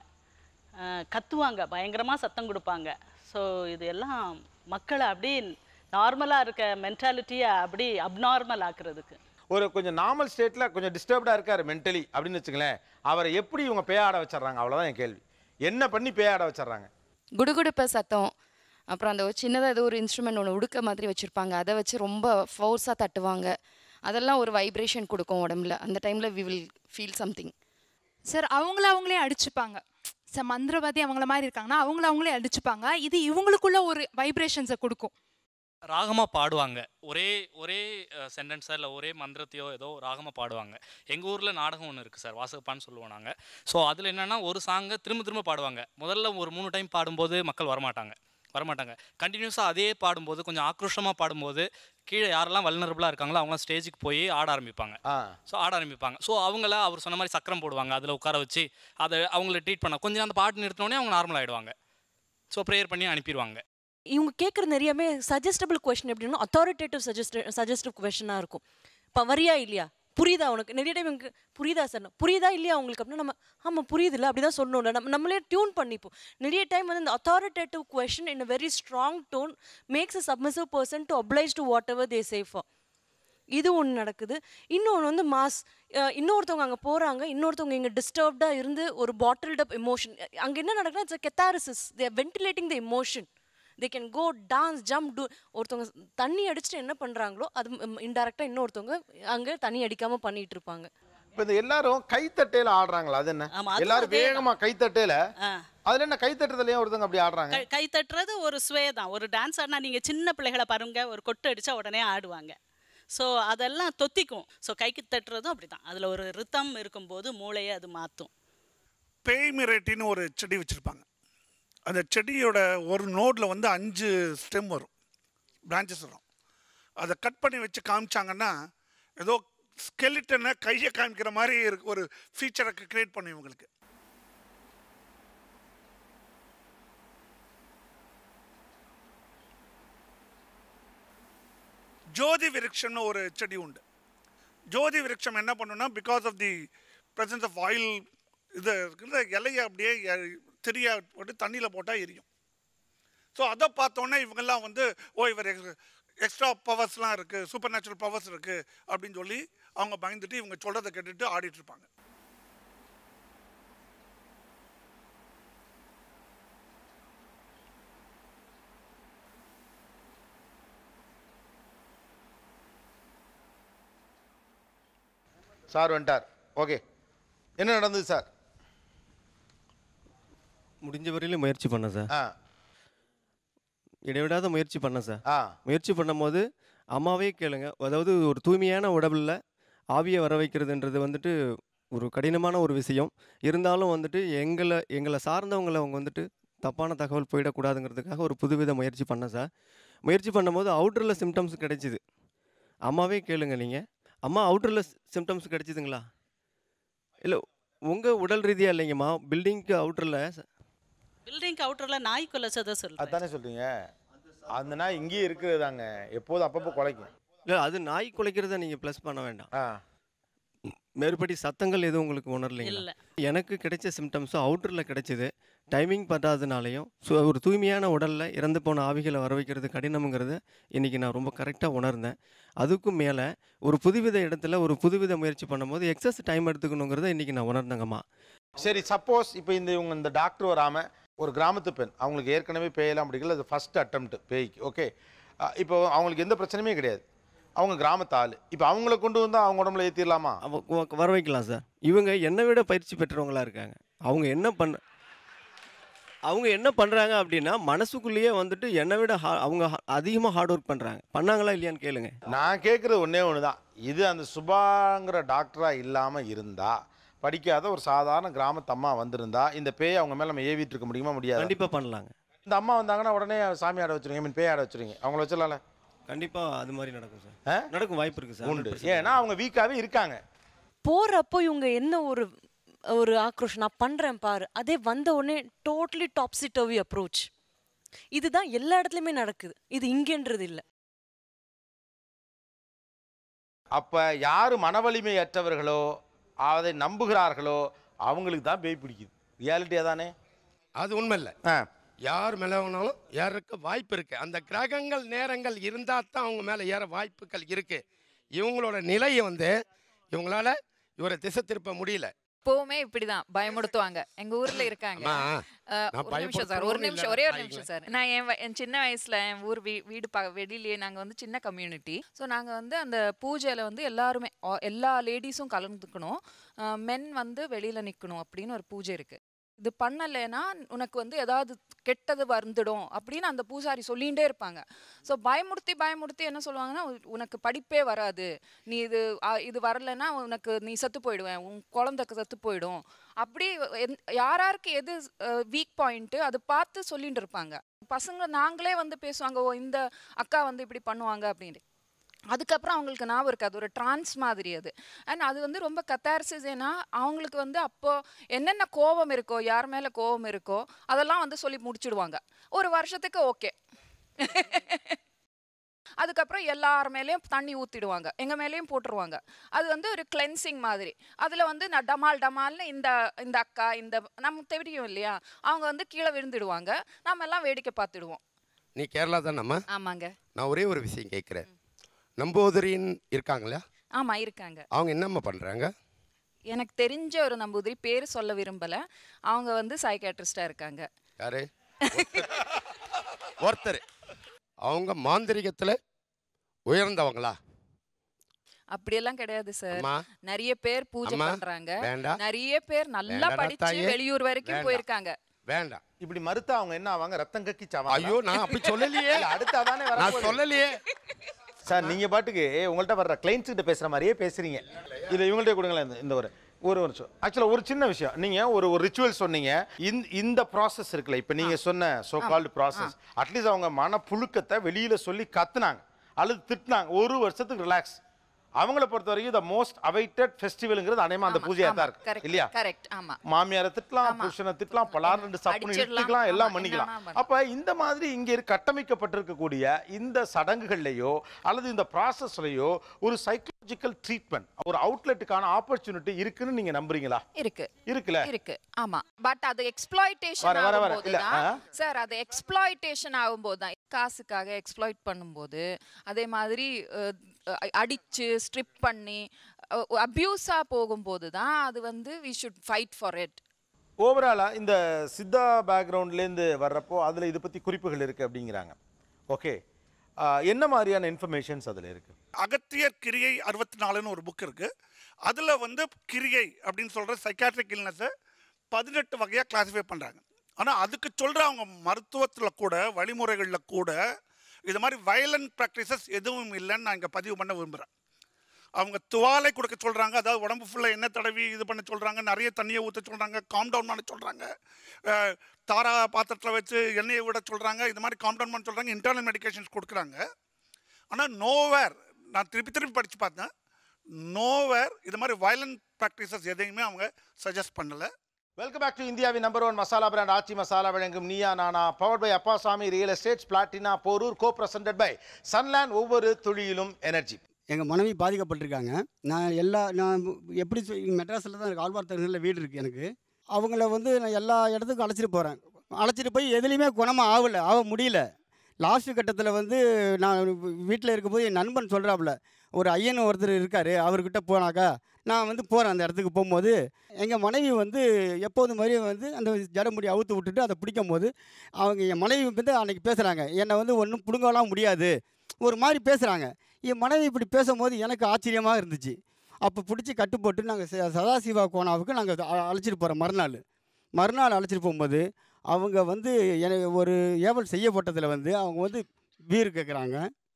அஹ் கத்துவாங்க பயங்கரமாக சத்தம் கொடுப்பாங்க ஸோ இது எல்லாம் மக்களை அப்படி நார்மலாக இருக்க மென்டாலிட்டியை அப்படி அப்நார்மல் ஆக்குறதுக்கு ஒரு கொஞ்சம் நார்மல் ஸ்டேட்ல கொஞ்சம் டிஸ்டர்ப்டா இருக்காரு மென்டலி அப்படின்னு வச்சுங்களேன் அவரை எப்படி இவங்க பேயாட வச்சிடுறாங்க அவ்வளவுதான் என் கேள்வி என்ன பண்ணி பேயாட வச்சிடுறாங்க குடுகுடுப்ப சத்தம் அப்புறம் அந்த ஒரு சின்னதாக ஏதோ ஒரு இன்ஸ்ட்ருமெண்ட் ஒன்று உடுக்க மாதிரி வச்சுருப்பாங்க அதை வச்சு ரொம்ப ஃபோர்ஸாக தட்டுவாங்க அதெல்லாம் ஒரு வைப்ரேஷன் கொடுக்கும் உடம்புல அந்த டைமில் we will feel something sir அவங்கள அவங்களே அடிச்சுப்பாங்க சார் மந்திரவாதி அவங்கள மாதிரி இருக்காங்கன்னா அவங்கள அவங்களே அடிச்சுப்பாங்க இது இவங்களுக்குள்ள ஒரு வைப்ரேஷன்ஸை கொடுக்கும் ராகமாக பாடுவாங்க ஒரே ஒரே சென்டென்ஸாக இல்லை ஒரே மந்திரத்தையோ ஏதோ ராகமாக பாடுவாங்க எங்கள் ஊரில் நாடகம் ஒன்று இருக்குது சார் வாசகப்பான்னு சொல்லுவோம் நாங்கள் ஸோ அதில் என்னென்னா ஒரு சாங்கை திரும்ப திரும்ப பாடுவாங்க முதல்ல ஒரு மூணு டைம் பாடும்போது மக்கள் வரமாட்டாங்க வரமாட்டாங்க கண்டினியூஸாக அதே பாடும்போது கொஞ்சம் ஆக்ரோஷமாக பாடும்போது கீழே யாரெல்லாம் வல்னரபுளாக இருக்காங்களோ அவங்களாம் ஸ்டேஜுக்கு போய் ஆட ஆரம்பிப்பாங்க ஸோ ஆட ஆரம்பிப்பாங்க ஸோ அவங்கள அவர் சொன்ன மாதிரி சக்கரம் போடுவாங்க அதில் உட்கார வச்சு அதை அவங்கள ட்ரீட் பண்ண கொஞ்சம் அந்த பாட்டு நிறுத்தினோடனே அவங்க நார்மல் ஆகிடுவாங்க ஸோ ப்ரேயர் பண்ணி அனுப்பிடுவாங்க இவங்க கேட்குற நிறையவே சஜஸ்டபிள் கொஷின் எப்படின்னா அத்தாரிட்டேட்டிவ் சஜஸ்ட் சஜஸ்டிவ் கொஷனாக இருக்கும் இப்போ வரியா இல்லையா புரியுதா உனக்கு நிறைய டைம் எனக்கு புரியுதா சார் புரியுதா இல்லையா உங்களுக்கு அப்படின்னா நம்ம ஆமாம் புரியுது இல்லை அப்படி தான் சொல்லணும்ல நம்ம நம்மளே டியூன் பண்ணிப்போம் நிறைய டைம் வந்து இந்த authoritative question in a very strong tone makes a submissive person to applies to whatever they சேஃபா இது ஒன்று நடக்குது இன்னொன்று வந்து மாஸ் இன்னொருத்தவங்க அங்கே போகிறாங்க இன்னொருத்தவங்க இங்கே டிஸ்டர்ப்டாக இருந்து ஒரு பாட்டில்ட் அப் எமோஷன் அங்கே என்ன நடக்குதுன்னா it's catharsis they ventilating the emotion they can go dance jump do ஒருத்தவங்க தண்ணி அடிச்சுட்டு என்ன பண்ணுறாங்களோ அது இன்டெரக்டாக இன்னொருத்தவங்க அங்கே தண்ணி அடிக்காமல் பண்ணிட்டு இருப்பாங்க இப்போ இந்த எல்லாரும் கைத்தட்டையில ஆடுறாங்களா அது என்ன ஆமா, அதுவும் எல்லாரும் அதேதான். வேகமா கைத்தட்டையில ஆ. அதுல என்ன கைத்தட்டுறதுலயே ஒருத்தவங்க அப்படி ஆடுறாங்க கை கை தட்டுறது ஒரு ஸ்வே தான் ஒரு டான்ஸ் ஆடினா நீங்கள் சின்ன பிள்ளைகளை பாருங்க ஒரு கொட்டு அடித்தா உடனே ஆடுவாங்க ஸோ அதெல்லாம் தொத்திக்கும் ஸோ கைக்கு தட்டுறதும் அப்படி தான் அதில் ஒரு ரித்தம் இருக்கும்போது மூளையை அது மாற்றும் பேய் மிரட்டின்னு ஒரு செடி வச்சுருப்பாங்க அந்த செடியோட ஒரு நோடில் வந்து அஞ்சு ஸ்டெம் வரும் பிரான்ச்சஸ் வரும் அதை கட் பண்ணி வச்சு காமிச்சாங்கன்னா ஏதோ ஸ்கெலிட்டனை கையை காமிக்கிற மாதிரி இருக்கு ஒரு ஃபீச்சரை கிரியேட் பண்ணும் இவங்களுக்கு ஜோதி விருட்சம்னு ஒரு செடி உண்டு ஜோதி விருட்சம் என்ன பண்ணுன்னா because of the presence of oil இது இருக்கிற இலையை அப்படியே எ- திரியா போட்டு தண்ணியில் போட்டால் எரியும் ஸோ அதை பார்த்தோன்னே இவங்கெல்லாம் வந்து ஓ இவர் எக்ஸ்ட்ரா பவர்ஸ்லாம் இருக்குது சூப்பர் நேச்சுரல் பவர்ஸ் இருக்குது அப்படின்னு சொல்லி அவங்க பயந்துட்டு இவங்க சொல்கிறத கேட்டுட்டு ஆடிட்டு இருப்பாங்க சார் வந்துட்டார் ஓகே என்ன நடந்தது சார் முடிஞ்ச வரையிலும் முயற்சி பண்ணேன் சார் ஆ இடைவிடாத முயற்சி பண்ணேன் சார் ஆ முயற்சி பண்ணும்போது அம்மாவே கேளுங்க அதாவது ஒரு தூய்மையான உடம்புல ஆவியை வர வைக்கிறதுன்றது வந்துட்டு ஒரு கடினமான ஒரு விஷயம் இருந்தாலும் வந்துட்டு எங்களை எங்களை சார்ந்தவங்களை அவங்க வந்துட்டு தப்பான தகவல் போயிடக்கூடாதுங்கிறதுக்காக ஒரு புதுவித முயற்சி பண்ணேன் சார் முயற்சி பண்ணும்போது அவுட்டரில் சிம்டம்ஸ் கிடைச்சிது அம்மாவே கேளுங்க நீங்கள் அம்மா அவுட்டரில் சிம்டம்ஸ் கிடைச்சிதுங்களா இல்லை உங்கள் உடல் ரீதியாக இல்லைங்கம்மா பில்டிங்க்கு அவுட்டரில் பில்டிங் அவுட்டரில் நாய் கொலை சதை சொல்கிறேன் அதானே சொல்றீங்க அந்த நாய் இங்கேயே இருக்கிறதாங்க எப்போதும் அப்பப்போ குலைக்கும் இல்லை அது நாய் குலைக்கிறத நீங்கள் ப்ளஸ் பண்ண வேண்டாம் மேற்படி சத்தங்கள் எதுவும் உங்களுக்கு உணரலைங்களா இல்ல. எனக்கு கிடைச்ச சிம்டம்ஸும் அவுட்டரில் கிடைச்சிது டைமிங் பத்தாதனாலையும் ஸோ ஒரு தூய்மையான உடலில் இறந்து போன ஆவிகளை வர வைக்கிறது கடினம்ங்கிறத இன்றைக்கி நான் ரொம்ப கரெக்டாக உணர்ந்தேன் அதுக்கும் மேலே ஒரு புதுவித இடத்துல ஒரு புதுவித முயற்சி பண்ணும்போது எக்ஸஸ் டைம் எடுத்துக்கணுங்கிறத இன்றைக்கி நான் உணர்ந்தேங்கம்மா சரி சப்போஸ் இப்போ இந்த இவங்க இந்த டாக்டர் வராமல் ஒரு கிராமத்து பெண் அவங்களுக்கு ஏற்கனவே பேயெல்லாம் பிடிக்கல அது ஃபஸ்ட் அட்டம்ப்ட் பேய்க்கு ஓகே இப்போ அவங்களுக்கு எந்த பிரச்சனையுமே கிடையாது அவங்க கிராமத்து ஆள் இப்போ அவங்கள கொண்டு வந்தால் அவங்க உடம்புல ஏற்றிடலாமா வர வைக்கலாம் சார் இவங்க என்னை விட பயிற்சி பெற்றவங்களா இருக்காங்க அவங்க என்ன பண்ண அவங்க என்ன பண்ணுறாங்க அப்படின்னா மனசுக்குள்ளேயே வந்துட்டு என்னை விட ha- அவங்க அதிகமாக ஹார்ட் ஒர்க் பண்ணுறாங்க பண்ணாங்களா இல்லையான்னு கேளுங்க நான் கேட்குறது ஒன்றே ஒன்று தான் இது அந்த சுபாங்கிற டாக்டராக இல்லாமல் இருந்தா படிக்காத ஒரு சாதாரண கிராமத்து அம்மா வந்திருந்தா இந்த பேய் அவங்க மேலே நம்ம ஏவிட்டு இருக்க முடியுமா முடியாது கண்டிப்பாக பண்ணலாங்க இந்த அம்மா வந்தாங்கன்னா உடனே சாமி ஆட வச்சிருங்க மீன் பேய் ஆட வச்சிருங்க அவங்கள வச்சிடலாம்ல கண்டிப்பாக அது மாதிரி நடக்கும் சார் நடக்கும் வாய்ப்பு இருக்குது சார் உண்டு ஏன்னா அவங்க வீக்காகவே இருக்காங்க போறப்போ இவங்க என்ன ஒரு ஒரு ஆக்ரோஷம் நான் பண்றேன் பாரு அதே வந்த உடனே டோட்டலி டாப்ஸி டவி அப்ரோச் இதுதான் எல்லா இடத்துலையுமே நடக்குது இது இங்கன்றது இல்லை அப்போ யார் மனவலிமை அற்றவர்களோ அதை நம்புகிறார்களோ அவங்களுக்கு தான் பேய் பிடிக்குது ரியாலிட்டியாக தானே அது உண்மை இல்லை யார் மேலே வேணாலும் ஏறக்க வாய்ப்பு இருக்கு அந்த கிரகங்கள் நேரங்கள் இருந்தால் தான் அவங்க மேலே ஏற வாய்ப்புகள் இருக்கு இவங்களோட நிலையை வந்து இவங்களால இவரை திசை திருப்ப முடியல எப்பவுமே இப்படிதான் பயமுடுத்துவாங்க எங்க ஊர்ல இருக்காங்க அம்மா, அஹ், நான் ஒரு நிமிஷம் சார் ஒரு பயப்படுத்தணும்னு நிமிஷம் இல்ல, ஒரே ஒரு நான் நிமிஷம் சார் நான் என் வ- என் சின்ன வயசுல என் ஊர் வீ வீடு ப வெளியிலேயே நாங்க வந்து சின்ன கம்யூனிட்டி ஸோ நாங்க வந்து அந்த பூஜையில வந்து எல்லாருமே ஆ- எல்லா லேடிஸும் கலந்துக்கணும் மென் வந்து வெளியில நிக்கணும் அப்படின்னு ஒரு பூஜை இருக்கு இது பண்ணலைன்னா உனக்கு வந்து ஏதாவது கெட்டது வந்துடும் அப்படின்னு அந்த பூசாரி சொல்லிகிட்டே இருப்பாங்க ஸோ பயமுறுத்தி பயமுறுத்தி என்ன சொல்லுவாங்கன்னா "உ- உனக்கு படிப்பே வராது நீ இது ஆ, இது வரலைன்னா உனக்கு நீ செத்து போயிடுவேன் உன் குழந்தைக்கு செத்து போயிடும் அப்படி எந்- யாராருக்கு எது வீக் பாயிண்ட்டு அது பார்த்து சொல்லிட்டு இருப்பாங்க பசங்க நாங்களே வந்து பேசுவாங்க ஓ இந்த அக்கா வந்து இப்படி பண்ணுவாங்க அப்படின்ட்டு அதுக்கப்புறம் அவங்களுக்கு ஞாபகம் இருக்காது ஒரு ட்ரான்ஸ் மாதிரி அது அண்ட் அது வந்து ரொம்ப கத்தார்சிஸ் ஏன்னா அவங்களுக்கு வந்து அப்போ என்னென்ன கோபம் இருக்கோ யார் மேலே கோபம் இருக்கோ அதெல்லாம் வந்து சொல்லி முடிச்சிடுவாங்க ஒரு வருஷத்துக்கு ஓகே அதுக்கப்புறம் எல்லார் மேலேயும் தண்ணி ஊற்றிடுவாங்க எங்கள் மேலேயும் போட்டுருவாங்க அது வந்து ஒரு கிளென்சிங் மாதிரி அதில் வந்து நான் டமால் டமால்னு இந்த இந்த அக்கா இந்த நமக்கு தெரியும் இல்லையா அவங்க வந்து கீழே விழுந்துடுவாங்க நம்ம எல்லாம் வேடிக்கை பார்த்துடுவோம் நீ கேரளா தானம்மா ஆமாங்க நான் ஒரே ஒரு விஷயம் கேட்குறேன் நம்பூதிரின் இருக்காங்களா ஆமாம் இருக்காங்க அவங்க என்னம்மா பண்ணுறாங்க எனக்கு தெரிஞ்ச ஒரு நம்பூதிரி பேர் சொல்ல விரும்பல அவங்க வந்து சைக்காட்ரிஸ்டா இருக்காங்க யாரு ஒருத்தர் அவங்க மாந்திரிகத்தில் உயர்ந்தவங்களா அப்படியெல்லாம் கிடையாது சார் அம்மா. நிறைய பேர் பூஜை அம்மா, பண்றாங்க வேண்டாம். நிறைய பேர் நல்லா வேண்டாடா படிச்சு தாயே. வெளியூர் வரைக்கும் வேண்டாம். போயிருக்காங்க வேண்டாம் இப்படி மறுத்தா அவங்க என்ன ஆவாங்க ரத்தம் கக்கி சாவாங்க ஐயோ நான் அப்படி சொல்லலையே அடுத்து அதானே நான் வரப்போகுது. சொல்லலையே சார் நீங்க பாட்டுக்கு உங்கள்ட்ட வர்ற கிளைண்ட்ஸ் கிட்ட பேசுற மாதிரியே பேசுறீங்க இதை இவங்கள்ட்ட கொடுங்களேன் இந்த- இந்த ஒரு ஒரு நிமிஷம் ஆக்சுவலாக ஒரு சின்ன விஷயம் நீங்க ஒரு ஒரு ரிச்சுவல் சொன்னீங்க இந்த இந்த ப்ராசஸ் இருக்குல்ல இப்போ நீங்க சொன்ன சோ கால்டு ப்ராசஸ் அட்லீஸ்ட் அவங்க மன புழுக்கத்தை வெளியில சொல்லி கத்துனாங்க அல்லது திட்டினாங்க ஒரு வருஷத்துக்கு ரிலாக்ஸ் அவங்கள பொறுத்த வரைக்கும் த மோஸ்ட் அவைட்டட் ஃபெஸ்டிவல்ங்கிறது அநேகமா அந்த பூஜையா தான் இருக்கு கரெக்ட் இல்லையா கரெக்ட் ஆமா மாமியாரை திட்டலாம் புருஷனை திட்டலாம் பலார் ரெண்டு சப்புன்னு அடிச்சிடலாம். இழுத்துக்கலாம் எல்லாம் ஆமா, பண்ணிக்கலாம் என்னன்னா பண்ணலாம். அப்ப இந்த மாதிரி இங்க இருக்க கட்டமைக்கப்பட்டிருக்கக்கூடிய இந்த சடங்குகள்லயோ அல்லது இந்த ப்ராசஸ்லயோ ஒரு சைக்கலாஜிக்கல் ட்ரீட்மெண்ட் ஒரு அவுட்லெட்டுக்கான ஆப்பர்ச்சுனிட்டி இருக்குன்னு நீங்க நம்புறீங்களா இருக்கு இருக்குல்ல இருக்கு ஆமா பட் அது எக்ஸ்ப்ளாய்டேஷன் வர, வர, வர. ஆகும்போது இல்ல, தான் ஆ. சார் அது எக்ஸ்ப்ளாய்டேஷன் ஆகும்போது தான் காசுக்காக எக்ஸ்ப்ளாய்ட் பண்ணும்போது அதே மாதிரி அஹ், அஹ், அடிச்சு ஸ்ட்ரிப் பண்ணி அப்யூஸாக போகும்போது தான் அது வந்து we should fight for it ஓவராலா இந்த சித்தா பேக்ரவுண்ட்லேருந்து வர்றப்போ அதுல இதை பத்தி குறிப்புகள் இருக்கு அப்படிங்கிறாங்க ஓகே என்ன மாதிரியான இன்ஃபர்மேஷன்ஸ் அதுல இருக்கு அகத்தியர் கிரியை அறுபத்தி நாலுன்னு ஒரு புக் இருக்கு அதில் வந்து கிரியை அப்படின்னு சொல்கிற சைக்காட்ரிக் இல்னஸை பதினெட்டு வகையாக கிளாஸிஃபை பண்ணுறாங்க ஆனால் அதுக்கு சொல்கிற அவங்க மருத்துவத்தில் கூட வழிமுறைகளில் கூட இது மாதிரி வயலண்ட் ப்ராக்டிசஸ் எதுவும் இல்லைன்னு நான் இங்கே பதிவு பண்ண விரும்புகிறேன் அவங்க துவாலை கொடுக்க சொல்கிறாங்க அதாவது உடம்பு ஃபுல்லாக எண்ணெய் தடவி இது பண்ண சொல்கிறாங்க நிறைய தண்ணியை ஊற்ற சொல்கிறாங்க காம் டவுன் பண்ண சொல்கிறாங்க தாரா பாத்திரத்தில் வச்சு எண்ணெயை விட சொல்கிறாங்க இது மாதிரி காம் டவுன் பண்ண சொல்கிறாங்க இன்டர்னல் மெடிகேஷன்ஸ் கொடுக்குறாங்க ஆனால் நோவேர் நான் திருப்பி திருப்பி படித்து பார்த்தேன் நோவேர் இது மாதிரி வயலண்ட் ப்ராக்டிசஸ் எதையுமே அவங்க சஜஸ்ட் பண்ணலை வெல்கம் பேக் டு இந்தியாவின் number one masala brand Aachi masala வழங்கும் Neeya Naana powered by Appasamy real estates Platina Porur co presented by Sunland ஒவ்வொரு துளியிலும் எனர்ஜி எங்கள் மனைவி பாதிக்கப்பட்டிருக்காங்க நான் எல்லா நான் எப்படி மெட்ராஸில் தான் எனக்கு ஆழ்வார்த்தகரில் வீடு இருக்குது எனக்கு அவங்கள வந்து நான் எல்லா இடத்துக்கும் அழைச்சிட்டு போகிறேன் அழைச்சிட்டு போய் எதுலேயுமே குணமாக ஆகலை ஆக முடியல லாஸ்ட் கட்டத்தில் வந்து நான் வீட்டில் இருக்கும்போது என் நண்பன் சொல்கிறாப்புல ஒரு ஐயன் ஒருத்தர் இருக்கார் அவர்கிட்ட போனாக்கா நான் வந்து போகிறேன் அந்த இடத்துக்கு போகும்போது எங்கள் மனைவி வந்து எப்போது மாதிரி வந்து அந்த ஜடமுடி அவுத்து விட்டுட்டு அதை பிடிக்கும் போது அவங்க என் மனைவி வந்து அன்றைக்கி பேசுகிறாங்க என்னை வந்து ஒன்றும் பிடுங்கலாம் முடியாது ஒரு மாதிரி பேசுகிறாங்க என் மனைவி இப்படி பேசும்போது எனக்கு ஆச்சரியமாக இருந்துச்சு அப்போ பிடிச்சி கட்டு போட்டு நாங்கள் சதாசிவா கோணாவுக்கு நாங்கள் அழைச்சிட்டு போகிறோம் மறுநாள் மறுநாள் அழைச்சிட்டு போகும்போது அவங்க வந்து எனக்கு ஒரு ஏவல் செய்யப்பட்டதில் வந்து அவங்க வந்து பீர் கேட்குறாங்க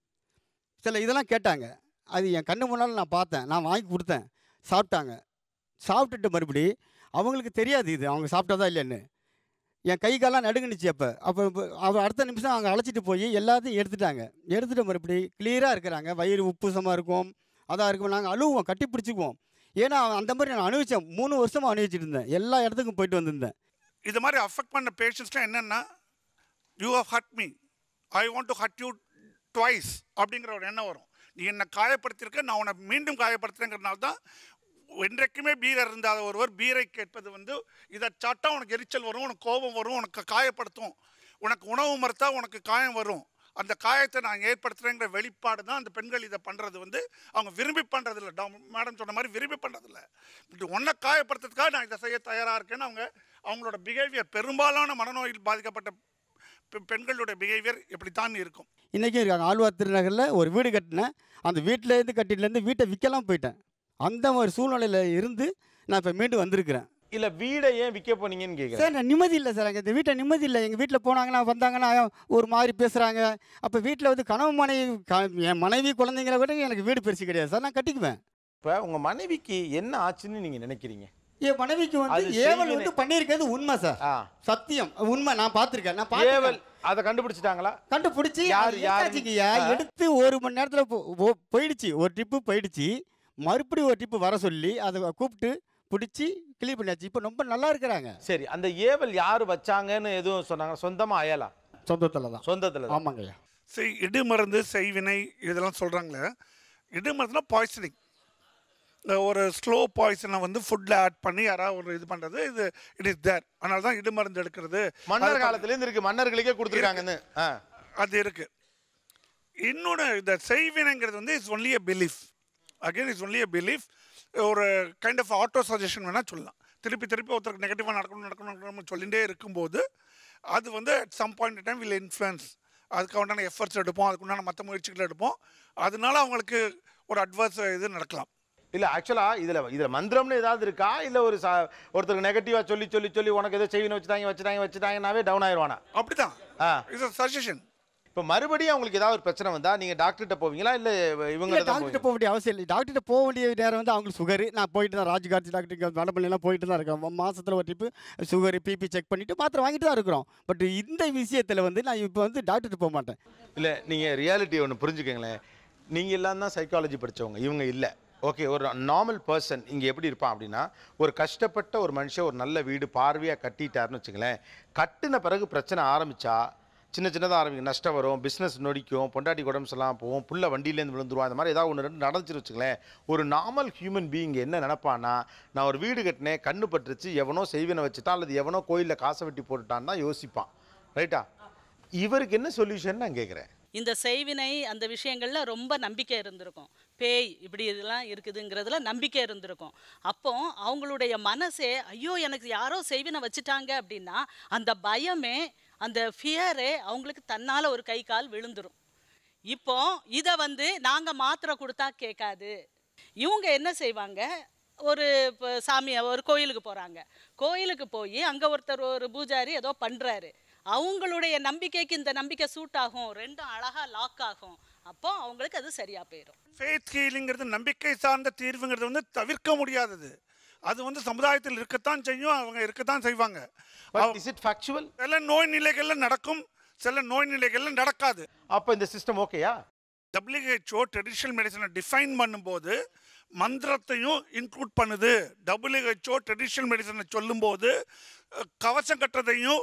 சில இதெல்லாம் கேட்டாங்க அது என் கண்ணு முன்னால் நான் பார்த்தேன் நான் வாங்கி கொடுத்தேன் சாப்பிட்டாங்க சாப்பிட்டுட்டு மறுபடி அவங்களுக்கு தெரியாது இது அவங்க சாப்பிட்டதா இல்லைன்னு என் கை கால்லாம் நடுங்குனுச்சு அப்போ அப்போ அவள் அடுத்த நிமிஷம் அவங்க அழைச்சிட்டு போய் எல்லாத்தையும் எடுத்துட்டாங்க எடுத்துகிட்டு மறுபடி கிளியராக இருக்கிறாங்க வயிறு உப்புசமாக இருக்கும் அதாக இருக்கும் நாங்கள் அழுவோம் கட்டி பிடிச்சிக்குவோம் ஏன்னா அந்த மாதிரி நான் அனுபவித்தேன் மூணு வருஷமாக அனுபவிச்சுட்டு இருந்தேன் எல்லா இடத்துக்கும் போயிட்டு வந்திருந்தேன் இது மாதிரி அஃபெக்ட் பண்ண பேஷண்ட்ஸ்லாம் என்னென்னா you have hurt me I want to hurt you twice அப்படிங்கிற ஒரு எண்ணம் வரும் நீ என்னை காயப்படுத்தியிருக்க நான் உன்னை மீண்டும் காயப்படுத்துறேங்கிறனால தான் என்றைக்குமே பீரர் இருந்தாத ஒருவர் பீரை கேட்பது வந்து இதை சாட்டா உனக்கு எரிச்சல் வரும் உனக்கு கோபம் வரும் உனக்கு காயப்படுத்தும் உனக்கு உணவு மறுத்தா உனக்கு காயம் வரும் அந்த காயத்தை நான் ஏற்படுத்துகிறேங்கிற வெளிப்பாடு தான் அந்த பெண்கள் இதை பண்ணுறது வந்து அவங்க விரும்பி பண்ணுறதில்ல மேடம் சொன்ன மாதிரி விரும்பி பண்ணுறதில்ல இப்படி ஒன்றை காயப்படுத்துறதுக்காக நான் இதை செய்ய தயாராக இருக்கேன்னு அவங்க அவங்களோட பிஹேவியர் பெரும்பாலான மனநோயில் பாதிக்கப்பட்ட பெ- பெண்களுடைய பிஹேவியர் இப்படி தான் இருக்கும் இன்றைக்கும் இருக்காங்க ஆழ்வார் திருநகரில் ஒரு வீடு கட்டினேன் அந்த வீட்டிலேருந்து கட்டிலேருந்து வீட்டை விற்கலாம் போயிட்டேன் அந்த மாதிரி சூழ்நிலையில் இருந்து நான் இப்போ மீண்டும் வந்திருக்கிறேன் இல்ல வீடை ஏன் விற்க போனீங்கன்னு கேட்குறேன் சார் நான் நிம்மதி இல்லை சார் இந்த வீட்டை நிம்மதி இல்லை எங்கள் வீட்டில் போனாங்கன்னா வந்தாங்கன்னா ஒரு மாதிரி பேசுகிறாங்க அப்போ வீட்டில் வந்து கனவு மனைவி க என் மனைவி குழந்தைங்கள விட எனக்கு வீடு பெருசு கிடையாது சார் நான் கட்டிக்குவேன் இப்போ உங்க மனைவிக்கு என்ன ஆச்சுன்னு நீங்க நினைக்கிறீங்க என் மனைவிக்கு வந்து அது ஏவல் செய்வினை- வந்து பண்ணியிருக்கிறது உண்மை சார் சத்தியம் உண்மை நான் பார்த்துருக்கேன் நான் ஏவல் பார்த்துருக்கேன் அதை கண்டுபிடிச்சிட்டாங்களா கண்டுபிடிச்சி யார் யார் யாருச்சிங்கய்யா எடுத்து ஒரு மணி நேரத்தில் போயிடுச்சு ஒரு ட்ரிப்பு போயிடுச்சு மறுபடியும் ஒரு ட்ரிப்பு வர சொல்லி அதை கூப்பிட்டு பிடிச்சி கிளீன் பண்ணியாச்சு இப்போ ரொம்ப நல்லா இருக்கிறாங்க சரி அந்த ஏவல் யார் வச்சாங்கன்னு எதுவும் சொன்னாங்க சொந்தமா அயலா சொந்தத்தில் தான் சொந்தத்துல தான். ஆமாங்கய்யா செய் இடுமருந்து செய்வினை இதெல்லாம் சொல்கிறாங்களே இடுமருந்துனா பாய்சனிங் ஒரு ஸ்லோ பாய்சனை வந்து ஃபுட்டில் ஆட் பண்ணி யாராவது ஒரு இது பண்ணுறது இது இட் இஸ் தேர் அதனால தான் இடுமருந்து எடுக்கிறது மன்னர் அது- காலத்துலேருந்து இருக்கு மன்னர்களுக்கே கொடுத்துருக்காங்கன்னு ஆ அது இருக்கு இன்னொன்று இந்த செய்வினைங்கிறது வந்து it's only a belief again it's only a belief ஒரு கைண்ட் ஆஃப் ஆட்டோ சஜஷன் வேணால் சொல்லலாம் திருப்பி திருப்பி ஒருத்தருக்கு நெகட்டிவாக நடக்கணும் நடக்கணும் நடக்கணும்னு சொல்லிகிட்டே இருக்கும்போது அது வந்து at some point time will influence அதுக்கு உண்டான எஃபர்ட்ஸ் எடுப்போம் அதுக்கு உண்டான மற்ற முயற்சிகள் எடுப்போம் அதனால அவங்களுக்கு ஒரு அட்வர்ஸ் இது நடக்கலாம் இல்ல ஆக்சுவலா இதுல இதுல மந்திரம்னு ஏதாவது இருக்கா இல்ல ஒரு ச- ஒருத்தருக்கு நெகட்டிவா சொல்லி சொல்லி சொல்லி உனக்கு ஏதோ செய்வினை வச்சுட்டாங்க வச்சுட்டாங்க வச்சுட்டாங்கன்னாவே டவுன் ஆயிடுவானா அப்படிதான் ஆ இட்ஸ் சஜஷன் இப்போ மறுபடியும் அவங்களுக்கு ஏதாவது ஒரு பிரச்சனை வந்தா நீங்க டாக்டர்கிட்ட போவீங்களா இல்ல இவங்க இல்லை டாக்டர்கிட்ட போக வேண்டிய அவசியம் இல்லை டாக்டர்கிட்ட போக வேண்டிய நேரம் வந்து அவங்களுக்கு சுகரு நான் போயிட்டு தான் ராஜ்காட்சி டாக்டர் இங்கே வடபள்ளிலாம் போயிட்டு தான் இருக்கேன் மாசத்துல ஒரு டிப்பு சுகரு பிபி செக் பண்ணிட்டு மாத்திரை வாங்கிட்டு தான் இருக்கிறோம் பட் இந்த விஷயத்தில் வந்து நான் இப்போ வந்து டாக்டர்கிட்ட போக மாட்டேன் இல்ல நீங்க ரியாலிட்டி ஒன்று புரிஞ்சுக்கங்களேன் நீங்க எல்லாம் தான் சைக்காலஜி படிச்சவங்க இவங்க இல்ல ஓகே ஒரு நார்மல் பர்சன் இங்கே எப்படி இருப்பான் அப்படின்னா ஒரு கஷ்டப்பட்ட ஒரு மனுஷன் ஒரு நல்ல வீடு பார்வையாக கட்டிட்டாருன்னு வச்சுங்களேன் கட்டின பிறகு பிரச்சனை ஆரம்பிச்சா சின்ன சின்னதாக ஆரம்பிக்கும் நஷ்டம் வரும் பிஸ்னஸ் நொடிக்கும் பொண்டாட்டி உடம்பு எல்லாம் போகும் புள்ள வண்டியிலேருந்து விழுந்துருவோம் அந்த மாதிரி ஏதாவது ஒன்று ரெண்டு நடந்துச்சுன்னு வச்சுங்களேன் ஒரு நார்மல் ஹியூமன் பீயிங் என்ன நினைப்பான்னா நான் ஒரு வீடு கட்டினேன் கண்ணு பட்டுருச்சு எவனோ செய்வினை வச்சுட்டான் அல்லது எவனோ கோயிலில் காசை வெட்டி போட்டுட்டான்னு தான் யோசிப்பான் ரைட்டா இவருக்கு என்ன சொல்யூஷன் நான் கேட்குறேன் இந்த செய்வினை அந்த விஷயங்கள்ல ரொம்ப நம்பிக்கை இருந்திருக்கும் பேய் இப்படி இதெல்லாம் இருக்குதுங்கிறதுல நம்பிக்கை இருந்திருக்கும் அப்போ அவங்களுடைய மனசே ஐயோ எனக்கு யாரோ செய்வினை வச்சுட்டாங்க அப்படின்னா அந்த பயமே அந்த ஃபியரே அவங்களுக்கு தன்னால் ஒரு கை கால் விழுந்துரும் இப்போ இதை வந்து நாங்கள் மாத்திரை கொடுத்தா கேட்காது இவங்க என்ன செய்வாங்க ஒரு இப்போ சாமியை ஒரு கோயிலுக்கு போகிறாங்க கோயிலுக்கு போய் அங்கே ஒருத்தர் ஒரு பூஜாரி ஏதோ பண்ணுறாரு அவங்களுடைய நம்பிக்கைக்கு இந்த நம்பிக்கை சூட் ஆகும் ரெண்டும் அழகாக லாக் ஆகும் அப்போ அவங்களுக்கு அது சரியாக போயிடும் ஃபேத் ஹீலிங்கிறது நம்பிக்கை சார்ந்த தீர்வுங்கிறது வந்து தவிர்க்க முடியாதது அது வந்து சமுதாயத்தில் இருக்கத்தான் செய்யும் அவங்க இருக்கத்தான் செய்வாங்க இஸ் இட் ஃபேக்சுவல் சில நோய் நிலைகள்ல நடக்கும் சில நோய் நிலைகள்ல நடக்காது அப்போ இந்த சிஸ்டம் ஓகேயா டபிள்யூஹெச்ஓ ட்ரெடிஷ்னல் மெடிசனை டிஃபைன் பண்ணும்போது மந்திரத்தையும் இன்க்ளூட் பண்ணுது டபிள்யூஹெச்ஓ ட்ரெடிஷ்னல் மெடிசனை சொல்லும்போது அஹ், கவசம் கட்டுறதையும்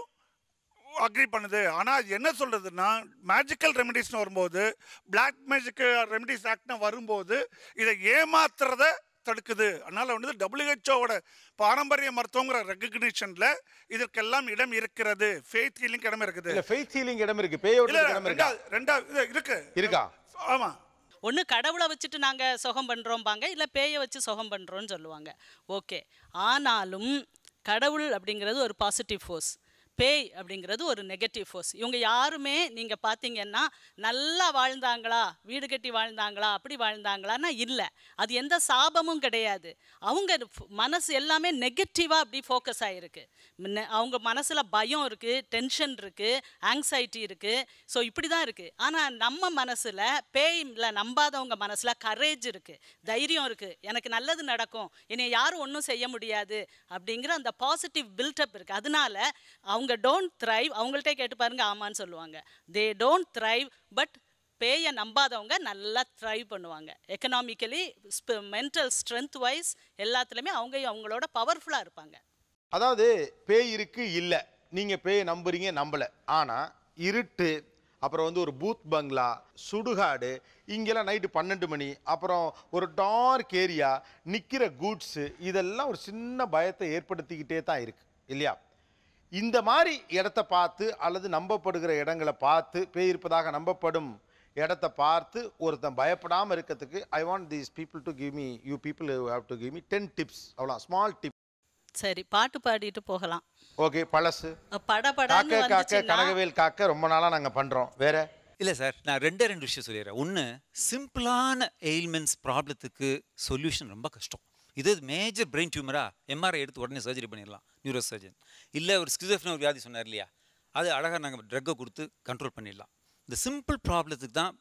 அக்ரி பண்ணுது ஆனால் அது என்ன சொல்கிறதுன்னா மேஜிக்கல் ரெமெடிஸ்னு வரும்போது பிளாக் மேஜிக் ரெமெடிஸ் ஆக்ட்னு வரும்போது இதை ஏமாத்துறத தடுக்குது அதனால் வந்து டபிள்யூஹெச்ஓவோட பாரம்பரிய மருத்துவங்கிற ரெகக்னிஷனில் இதற்கெல்லாம் இடம் இருக்கிறது ஃபேத் ஹீலிங் இடம் இருக்குது இல்ல ஃபெய்த் ஹீலிங் இடம் இருக்கு பேயோட இல்ல, இடம் இருக்கா ரெண்டாவது ரெண்டாவது இது இருக்கு இருக்கா ஆமாம் ஒன்று கடவுளை வச்சுட்டு நாங்கள் சுகம் பண்ணுறோம்பாங்க இல்லை பேயை வச்சு சுகம் பண்ணுறோன்னு சொல்லுவாங்க ஓகே ஆனாலும் கடவுள் அப்படிங்கிறது ஒரு பாசிட்டிவ் ஃபோர்ஸ் பேய் அப்படிங்கிறது ஒரு நெகட்டிவ் ஃபோர்ஸ் இவங்க யாருமே நீங்கள் பார்த்தீங்கன்னா நல்லா வாழ்ந்தாங்களா வீடு கட்டி வாழ்ந்தாங்களா அப்படி வாழ்ந்தாங்களான்னா இல்லை அது எந்த சாபமும் கிடையாது அவங்க ஃப- மனசு எல்லாமே நெகட்டிவாக அப்படி ஃபோக்கஸ் ஆகிருக்கு முன்ன- அவங்க மனசில் பயம் இருக்குது டென்ஷன் இருக்குது ஆங்ஸைட்டி இருக்குது ஸோ இப்படி தான் இருக்குது ஆனால் நம்ம மனசில் பேய்ல நம்பாதவங்க மனசில் கரேஜ் இருக்குது தைரியம் இருக்குது எனக்கு நல்லது நடக்கும் என்னை யாரும் ஒன்றும் செய்ய முடியாது அப்படிங்கிற அந்த பாசிட்டிவ் பில்டப் இருக்குது அதனால அவங்க டோன்ட் த்ரைவ் அவங்கள்ட்ட கேட்டு பாருங்க ஆமான்னு சொல்லுவாங்க தே டோன்ட் த்ரைவ் பட் பேயை நம்பாதவங்க நல்லா த்ரைவ் பண்ணுவாங்க எக்கனாமிக்கலி மென்டல் ஸ்ட்ரென்த் வைஸ் எல்லாத்துலேயுமே அவங்க அவங்களோட பவர்ஃபுல்லாக இருப்பாங்க அதாவது பேய் இருக்கு இல்ல நீங்க பேயை நம்புறீங்க நம்பல ஆனா இருட்டு அப்புறம் வந்து ஒரு பூத் பங்களா சுடுகாடு இங்கெல்லாம் நைட்டு பன்னெண்டு மணி அப்புறம் ஒரு டார்க் ஏரியா நிற்கிற கூட்ஸு இதெல்லாம் ஒரு சின்ன பயத்தை ஏற்படுத்திக்கிட்டே தான் இருக்கு இல்லையா இந்த மாதிரி இடத்த பார்த்து அல்லது நம்பப்படுகிற இடங்களை பார்த்து பேய் இருப்பதாக நம்பப்படும் இடத்த பார்த்து ஒருத்தன் பயப்படாமல் இருக்கிறதுக்கு I want these people to give me you people have to give me ten tips அவ்வளோ ஸ்மால் டிப் சரி பாட்டு பாடிட்டு போகலாம் ஓகே பழசு படபடான்னு காக்க காக்க வந்துச்சுன்னா கனகவேல் காக்க ரொம்ப நாளா நாங்க பண்றோம் வேற இல்லை சார் நான் ரெண்டே ரெண்டு விஷயம் சொல்லிடுறேன் ஒன்று சிம்பிளான எயில்மெண்ட்ஸ் ப்ராப்ளத்துக்கு சொல்யூஷன் ரொம்ப கஷ்டம் இது மேஜர் பிரெயின் டியூமரா எம்ஆர்ஐ எடுத்து உடனே சர்ஜரி பண்ணிடலாம் நியூரோ சர்ஜன் இல்லை ஒரு ஸ்கிசோஃப்னு ஒரு வியாதி சொன்னார் இல்லையா அது அழகாக நாங்கள் ட்ரக்கை கொடுத்து கண்ட்ரோல் பண்ணிடலாம் இந்த சிம்பிள் ப்ராப்ளத்துக்கு தான்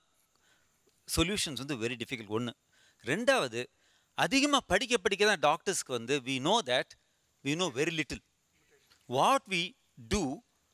சொல்யூஷன்ஸ் வந்து வெரி டிஃபிகல்ட் ஒன்று ரெண்டாவது அதிகமாக படிக்க படிக்க தான் டாக்டர்ஸ்க்கு வந்து we know that we know very little what we do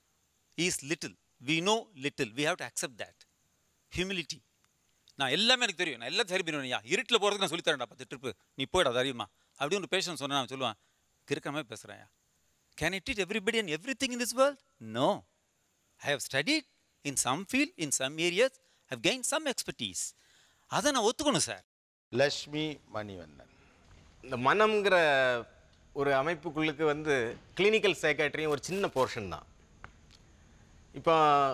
is little we know little we have to accept that humility நான் எல்லாமே எனக்கு தெரியும் நான் எல்லாம் சரி பண்ணுவேன்யா இருட்டில் போகிறதுக்கு நான் சொல்லித்தரேன்டா பத்து ட்ரிப்பு நீ போயிடா தைரியமா அப்படின்னு ஒரு பேஷண்ட் சொன்னா நான் சொல்லுவான் கிறுக்கிற மாதிரி பேசுகிறேன் can it it everybody and everything in this world no I have studied in some field in some areas have gain some expertise அதை நான் ஒத்துக்கணும் சார் லக்ஷ்மி மணிவண்ணன் இந்த மனம்ங்கிற ஒரு அமைப்புக்குள்ளுக்கு வந்து கிளினிக்கல் சைக்காட்ரியும் ஒரு சின்ன போர்ஷன் தான் இப்போ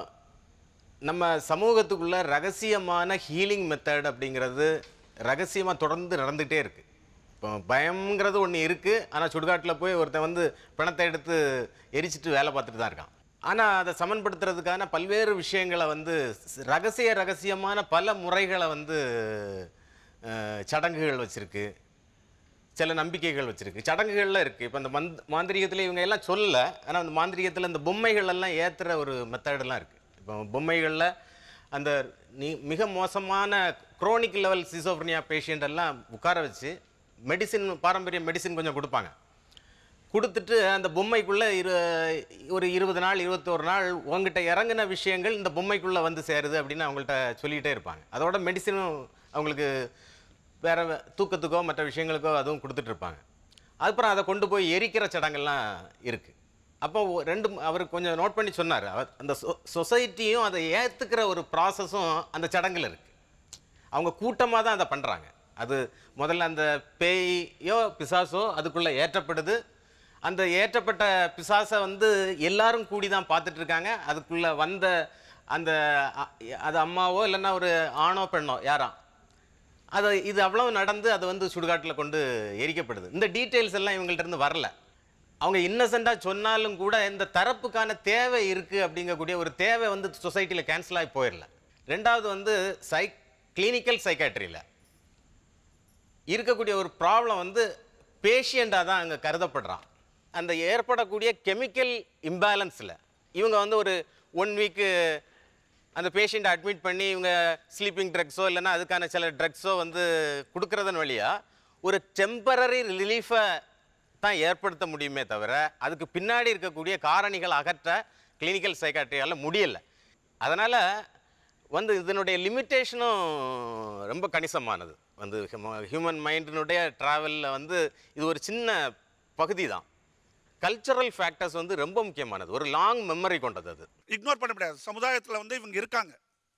நம்ம சமூகத்துக்குள்ள ரகசியமான ஹீலிங் மெத்தட் அப்படிங்கிறது ரகசியமாக தொடர்ந்து நடந்துகிட்டே இருக்குது இப்போ பயம்ங்கிறது ஒன்று இருக்குது ஆனால் சுடுகாட்டில் போய் ஒருத்தன் வந்து பிணத்தை எடுத்து எரிச்சிட்டு வேலை பார்த்துட்டு தான் இருக்கான் ஆனால் அதை சமன்படுத்துறதுக்கான பல்வேறு விஷயங்களை வந்து ஸ்- ரகசிய ரகசியமான பல முறைகளை வந்து அஹ், சடங்குகள் வச்சுருக்கு சில நம்பிக்கைகள் வச்சிருக்கு சடங்குகள்லாம் இருக்குது இப்போ அந்த மந்த் மாந்திரிகத்தில் இவங்க எல்லாம் சொல்லல ஆனால் அந்த மாந்திரிகத்தில் இந்த பொம்மைகள் எல்லாம் ஏற்றுற ஒரு மெத்தடெல்லாம் இருக்குது இப்போ பொம்மைகளில் அந்த நீ மிக மோசமான குரோனிக் லெவல் சிசோஃப்ரினியா பேஷண்ட் எல்லாம் உட்கார வச்சு மெடிசின் பாரம்பரிய மெடிசின் கொஞ்சம் கொடுப்பாங்க கொடுத்துட்டு அந்த பொம்மைக்குள்ளே இரு ஒரு இருபது நாள் இருபத்தோரு நாள் உங்ககிட்ட இறங்கின விஷயங்கள் இந்த பொம்மைக்குள்ளே வந்து சேருது அப்படின்னு அவங்கள்ட்ட சொல்லிகிட்டே இருப்பாங்க அதோட மெடிசினும் அவங்களுக்கு வேற வே- தூக்கத்துக்கோ மற்ற விஷயங்களுக்கோ அதுவும் கொடுத்துட்டு இருப்பாங்க அப்புறம் அதை கொண்டு போய் எரிக்கிற சடங்கெல்லாம் இருக்குது அப்போ ஒ- ரெண்டு ம- அவர் கொஞ்சம் நோட் பண்ணி சொன்னார் அவர் அந்த சொசைட்டியும் அதை ஏற்றுக்கிற ஒரு ப்ராசஸும் அந்த சடங்குல இருக்குது அவங்க கூட்டமாக தான் அதை பண்ணுறாங்க அது முதல்ல அந்த பேயோ பிசாசோ அதுக்குள்ளே ஏற்றப்படுது அந்த ஏற்றப்பட்ட பிசாசை வந்து எல்லாரும் கூடி தான் பார்த்துட்டு இருக்காங்க அதுக்குள்ளே வந்த அந்த அ- அது அம்மாவோ இல்லைன்னா ஒரு ஆணோ பெண்ணோ யாராம் அது இது அவ்வளவு நடந்து அது வந்து சுடுகாட்டில் கொண்டு எரிக்கப்படுது இந்த டீட்டெயில்ஸ் எல்லாம் இவங்கள்ட்ட இருந்து வரல அவங்க இன்னசென்ட்டாக சொன்னாலும் கூட இந்த தரப்புக்கான தேவை இருக்குது அப்படிங்கக்கூடிய ஒரு தேவை வந்து சொசைட்டியில் கேன்சல் ஆகி போயிடல ரெண்டாவது வந்து சைக் கிளினிக்கல் சைக்காட்ரியில் இருக்கக்கூடிய ஒரு ப்ராப்ளம் வந்து பேஷியண்டாக தான் அங்கே கருதப்படுறான் அந்த ஏற்படக்கூடிய கெமிக்கல் இம்பேலன்ஸில் இவங்க வந்து ஒரு ஒன் வீக்கு அந்த பேஷண்ட்டை அட்மிட் பண்ணி இவங்க ஸ்லீப்பிங் ட்ரக்ஸோ இல்லைன்னா அதுக்கான சில ட்ரக்ஸோ வந்து கொடுக்கறதன் வழியாக ஒரு டெம்பரரி ரிலீஃபை தான் ஏற்படுத்த முடியுமே தவிர அதுக்கு பின்னாடி இருக்கக்கூடிய காரணிகள் அகற்ற கிளினிக்கல் சைக்காட்ரியால் முடியலை அதனால் வந்து இதனுடைய லிமிட்டேஷனும் ரொம்ப கணிசமானது வந்து ஹியூமன் மைண்டினுடைய ட்ராவலில் வந்து இது ஒரு சின்ன பகுதி தான் கல்ச்சரல் ஃபேக்டர்ஸ் வந்து ரொம்ப முக்கியமானது ஒரு லாங் மெமரி கொண்டது அது இக்னோர் பண்ண முடியாது சமுதாயத்தில் வந்து இவங்க இருக்காங்க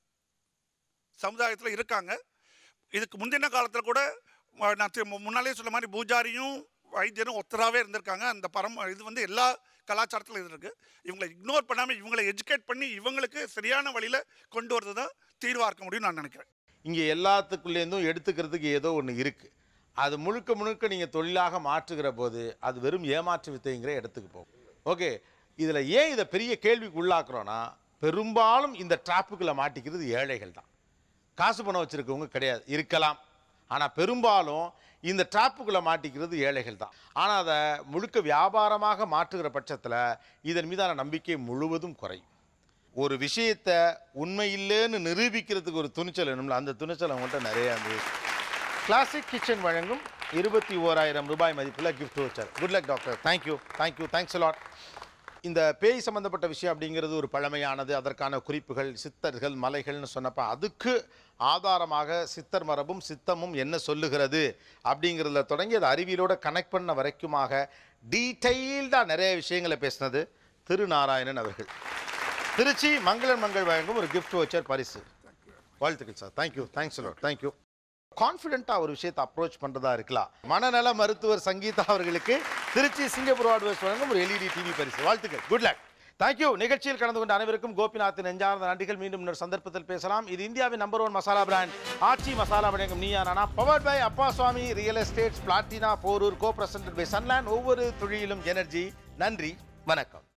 சமுதாயத்தில் இருக்காங்க இதுக்கு முந்தின காலத்தில் கூட ம- நான் தி- முன்னாலே சொன்ன மாதிரி பூஜாரியும் வைத்தியரும் ஒத்தராகவே இருந்திருக்காங்க அந்த பரம் இது வந்து எல்லா கலாச்சாரத்திலும் இது இருக்குது இவங்களை இக்னோர் பண்ணாமல் இவங்களை எஜுகேட் பண்ணி இவங்களுக்கு சரியான வழியில் கொண்டு வரது தான் தீர்வாக இருக்க முடியும்னு நான் நினைக்கிறேன் இங்கே எல்லாத்துக்குள்ளேருந்தும் எடுத்துக்கிறதுக்கு ஏதோ ஒன்று இருக்குது அது முழுக்க முழுக்க நீங்கள் தொழிலாக மாற்றுகிற போது அது வெறும் ஏமாற்று வித்தைங்கிற இடத்துக்கு போகும் ஓகே இதில் ஏன் இதை பெரிய கேள்விக்கு உள்ளாக்குறோன்னா பெரும்பாலும் இந்த ட்ராப்புக்குள்ளே மாட்டிக்கிறது ஏழைகள் தான் காசு பணம் வச்சுருக்கவங்க கிடையாது இருக்கலாம் ஆனால் பெரும்பாலும் இந்த ட்ராப்புக்குள்ளே மாட்டிக்கிறது ஏழைகள் தான் ஆனால் அதை முழுக்க வியாபாரமாக மாற்றுகிற பட்சத்தில் இதன் மீதான நம்பிக்கை முழுவதும் குறையும் ஒரு விஷயத்தை உண்மை இல்லைன்னு நிரூபிக்கிறதுக்கு ஒரு துணிச்சல் வேணும்ல அந்த துணிச்சல் அவங்கள்ட்ட நிறைய இருந்தது கிளாசிக் கிச்சன் வழங்கும் இருபத்தி ஓராயிரம் ரூபாய் மதிப்பில் gift voucher good luck doctor thank you thank you thanks lot இந்த பேய் சம்பந்தப்பட்ட விஷயம் அப்படிங்கிறது ஒரு பழமையானது அதற்கான குறிப்புகள் சித்தர்கள் மலைகள்னு சொன்னப்ப அதுக்கு ஆதாரமாக சித்தர் மரபும் சித்தமும் என்ன சொல்லுகிறது அப்படிங்கிறதுல தொடங்கி அது அறிவியலோட கனெக்ட் பண்ண வரைக்குமாக டீட்டெயில்டாக நிறைய விஷயங்களை பேசினது திருநாராயணன் அவர்கள் திருச்சி மங்களன் மங்கள் வழங்கும் ஒரு gift voucher பரிசு வாழ்த்துக்கள் sir thank you thanks lot thank you கான்ஃபிடென்ட்டாக ஒரு விஷயத்தை அப்ரோச் பண்ணுறதா இருக்கலாம் மனநல மருத்துவர் சங்கீதா அவர்களுக்கு திருச்சி சிங்கப்பூர் ஆட்வேஸ் வழங்கும் ஒரு எல்இடி டிவி பரிசு வாழ்த்துக்கள் குட் லக் தேங்க்யூ நிகழ்ச்சியில் கலந்து கொண்ட அனைவருக்கும் கோபிநாத் நெஞ்சார்ந்த நன்றிகள் மீண்டும் இன்னொரு சந்தர்ப்பத்தில் பேசலாம் இது இந்தியாவின் number one masala brand Aachi masala வழங்கும் நீயா நானா பவர்ட் பை அப்பா சுவாமி real estates Platina Porur co presented by Sunland ஒவ்வொரு தொழிலும் எனர்ஜி நன்றி வணக்கம்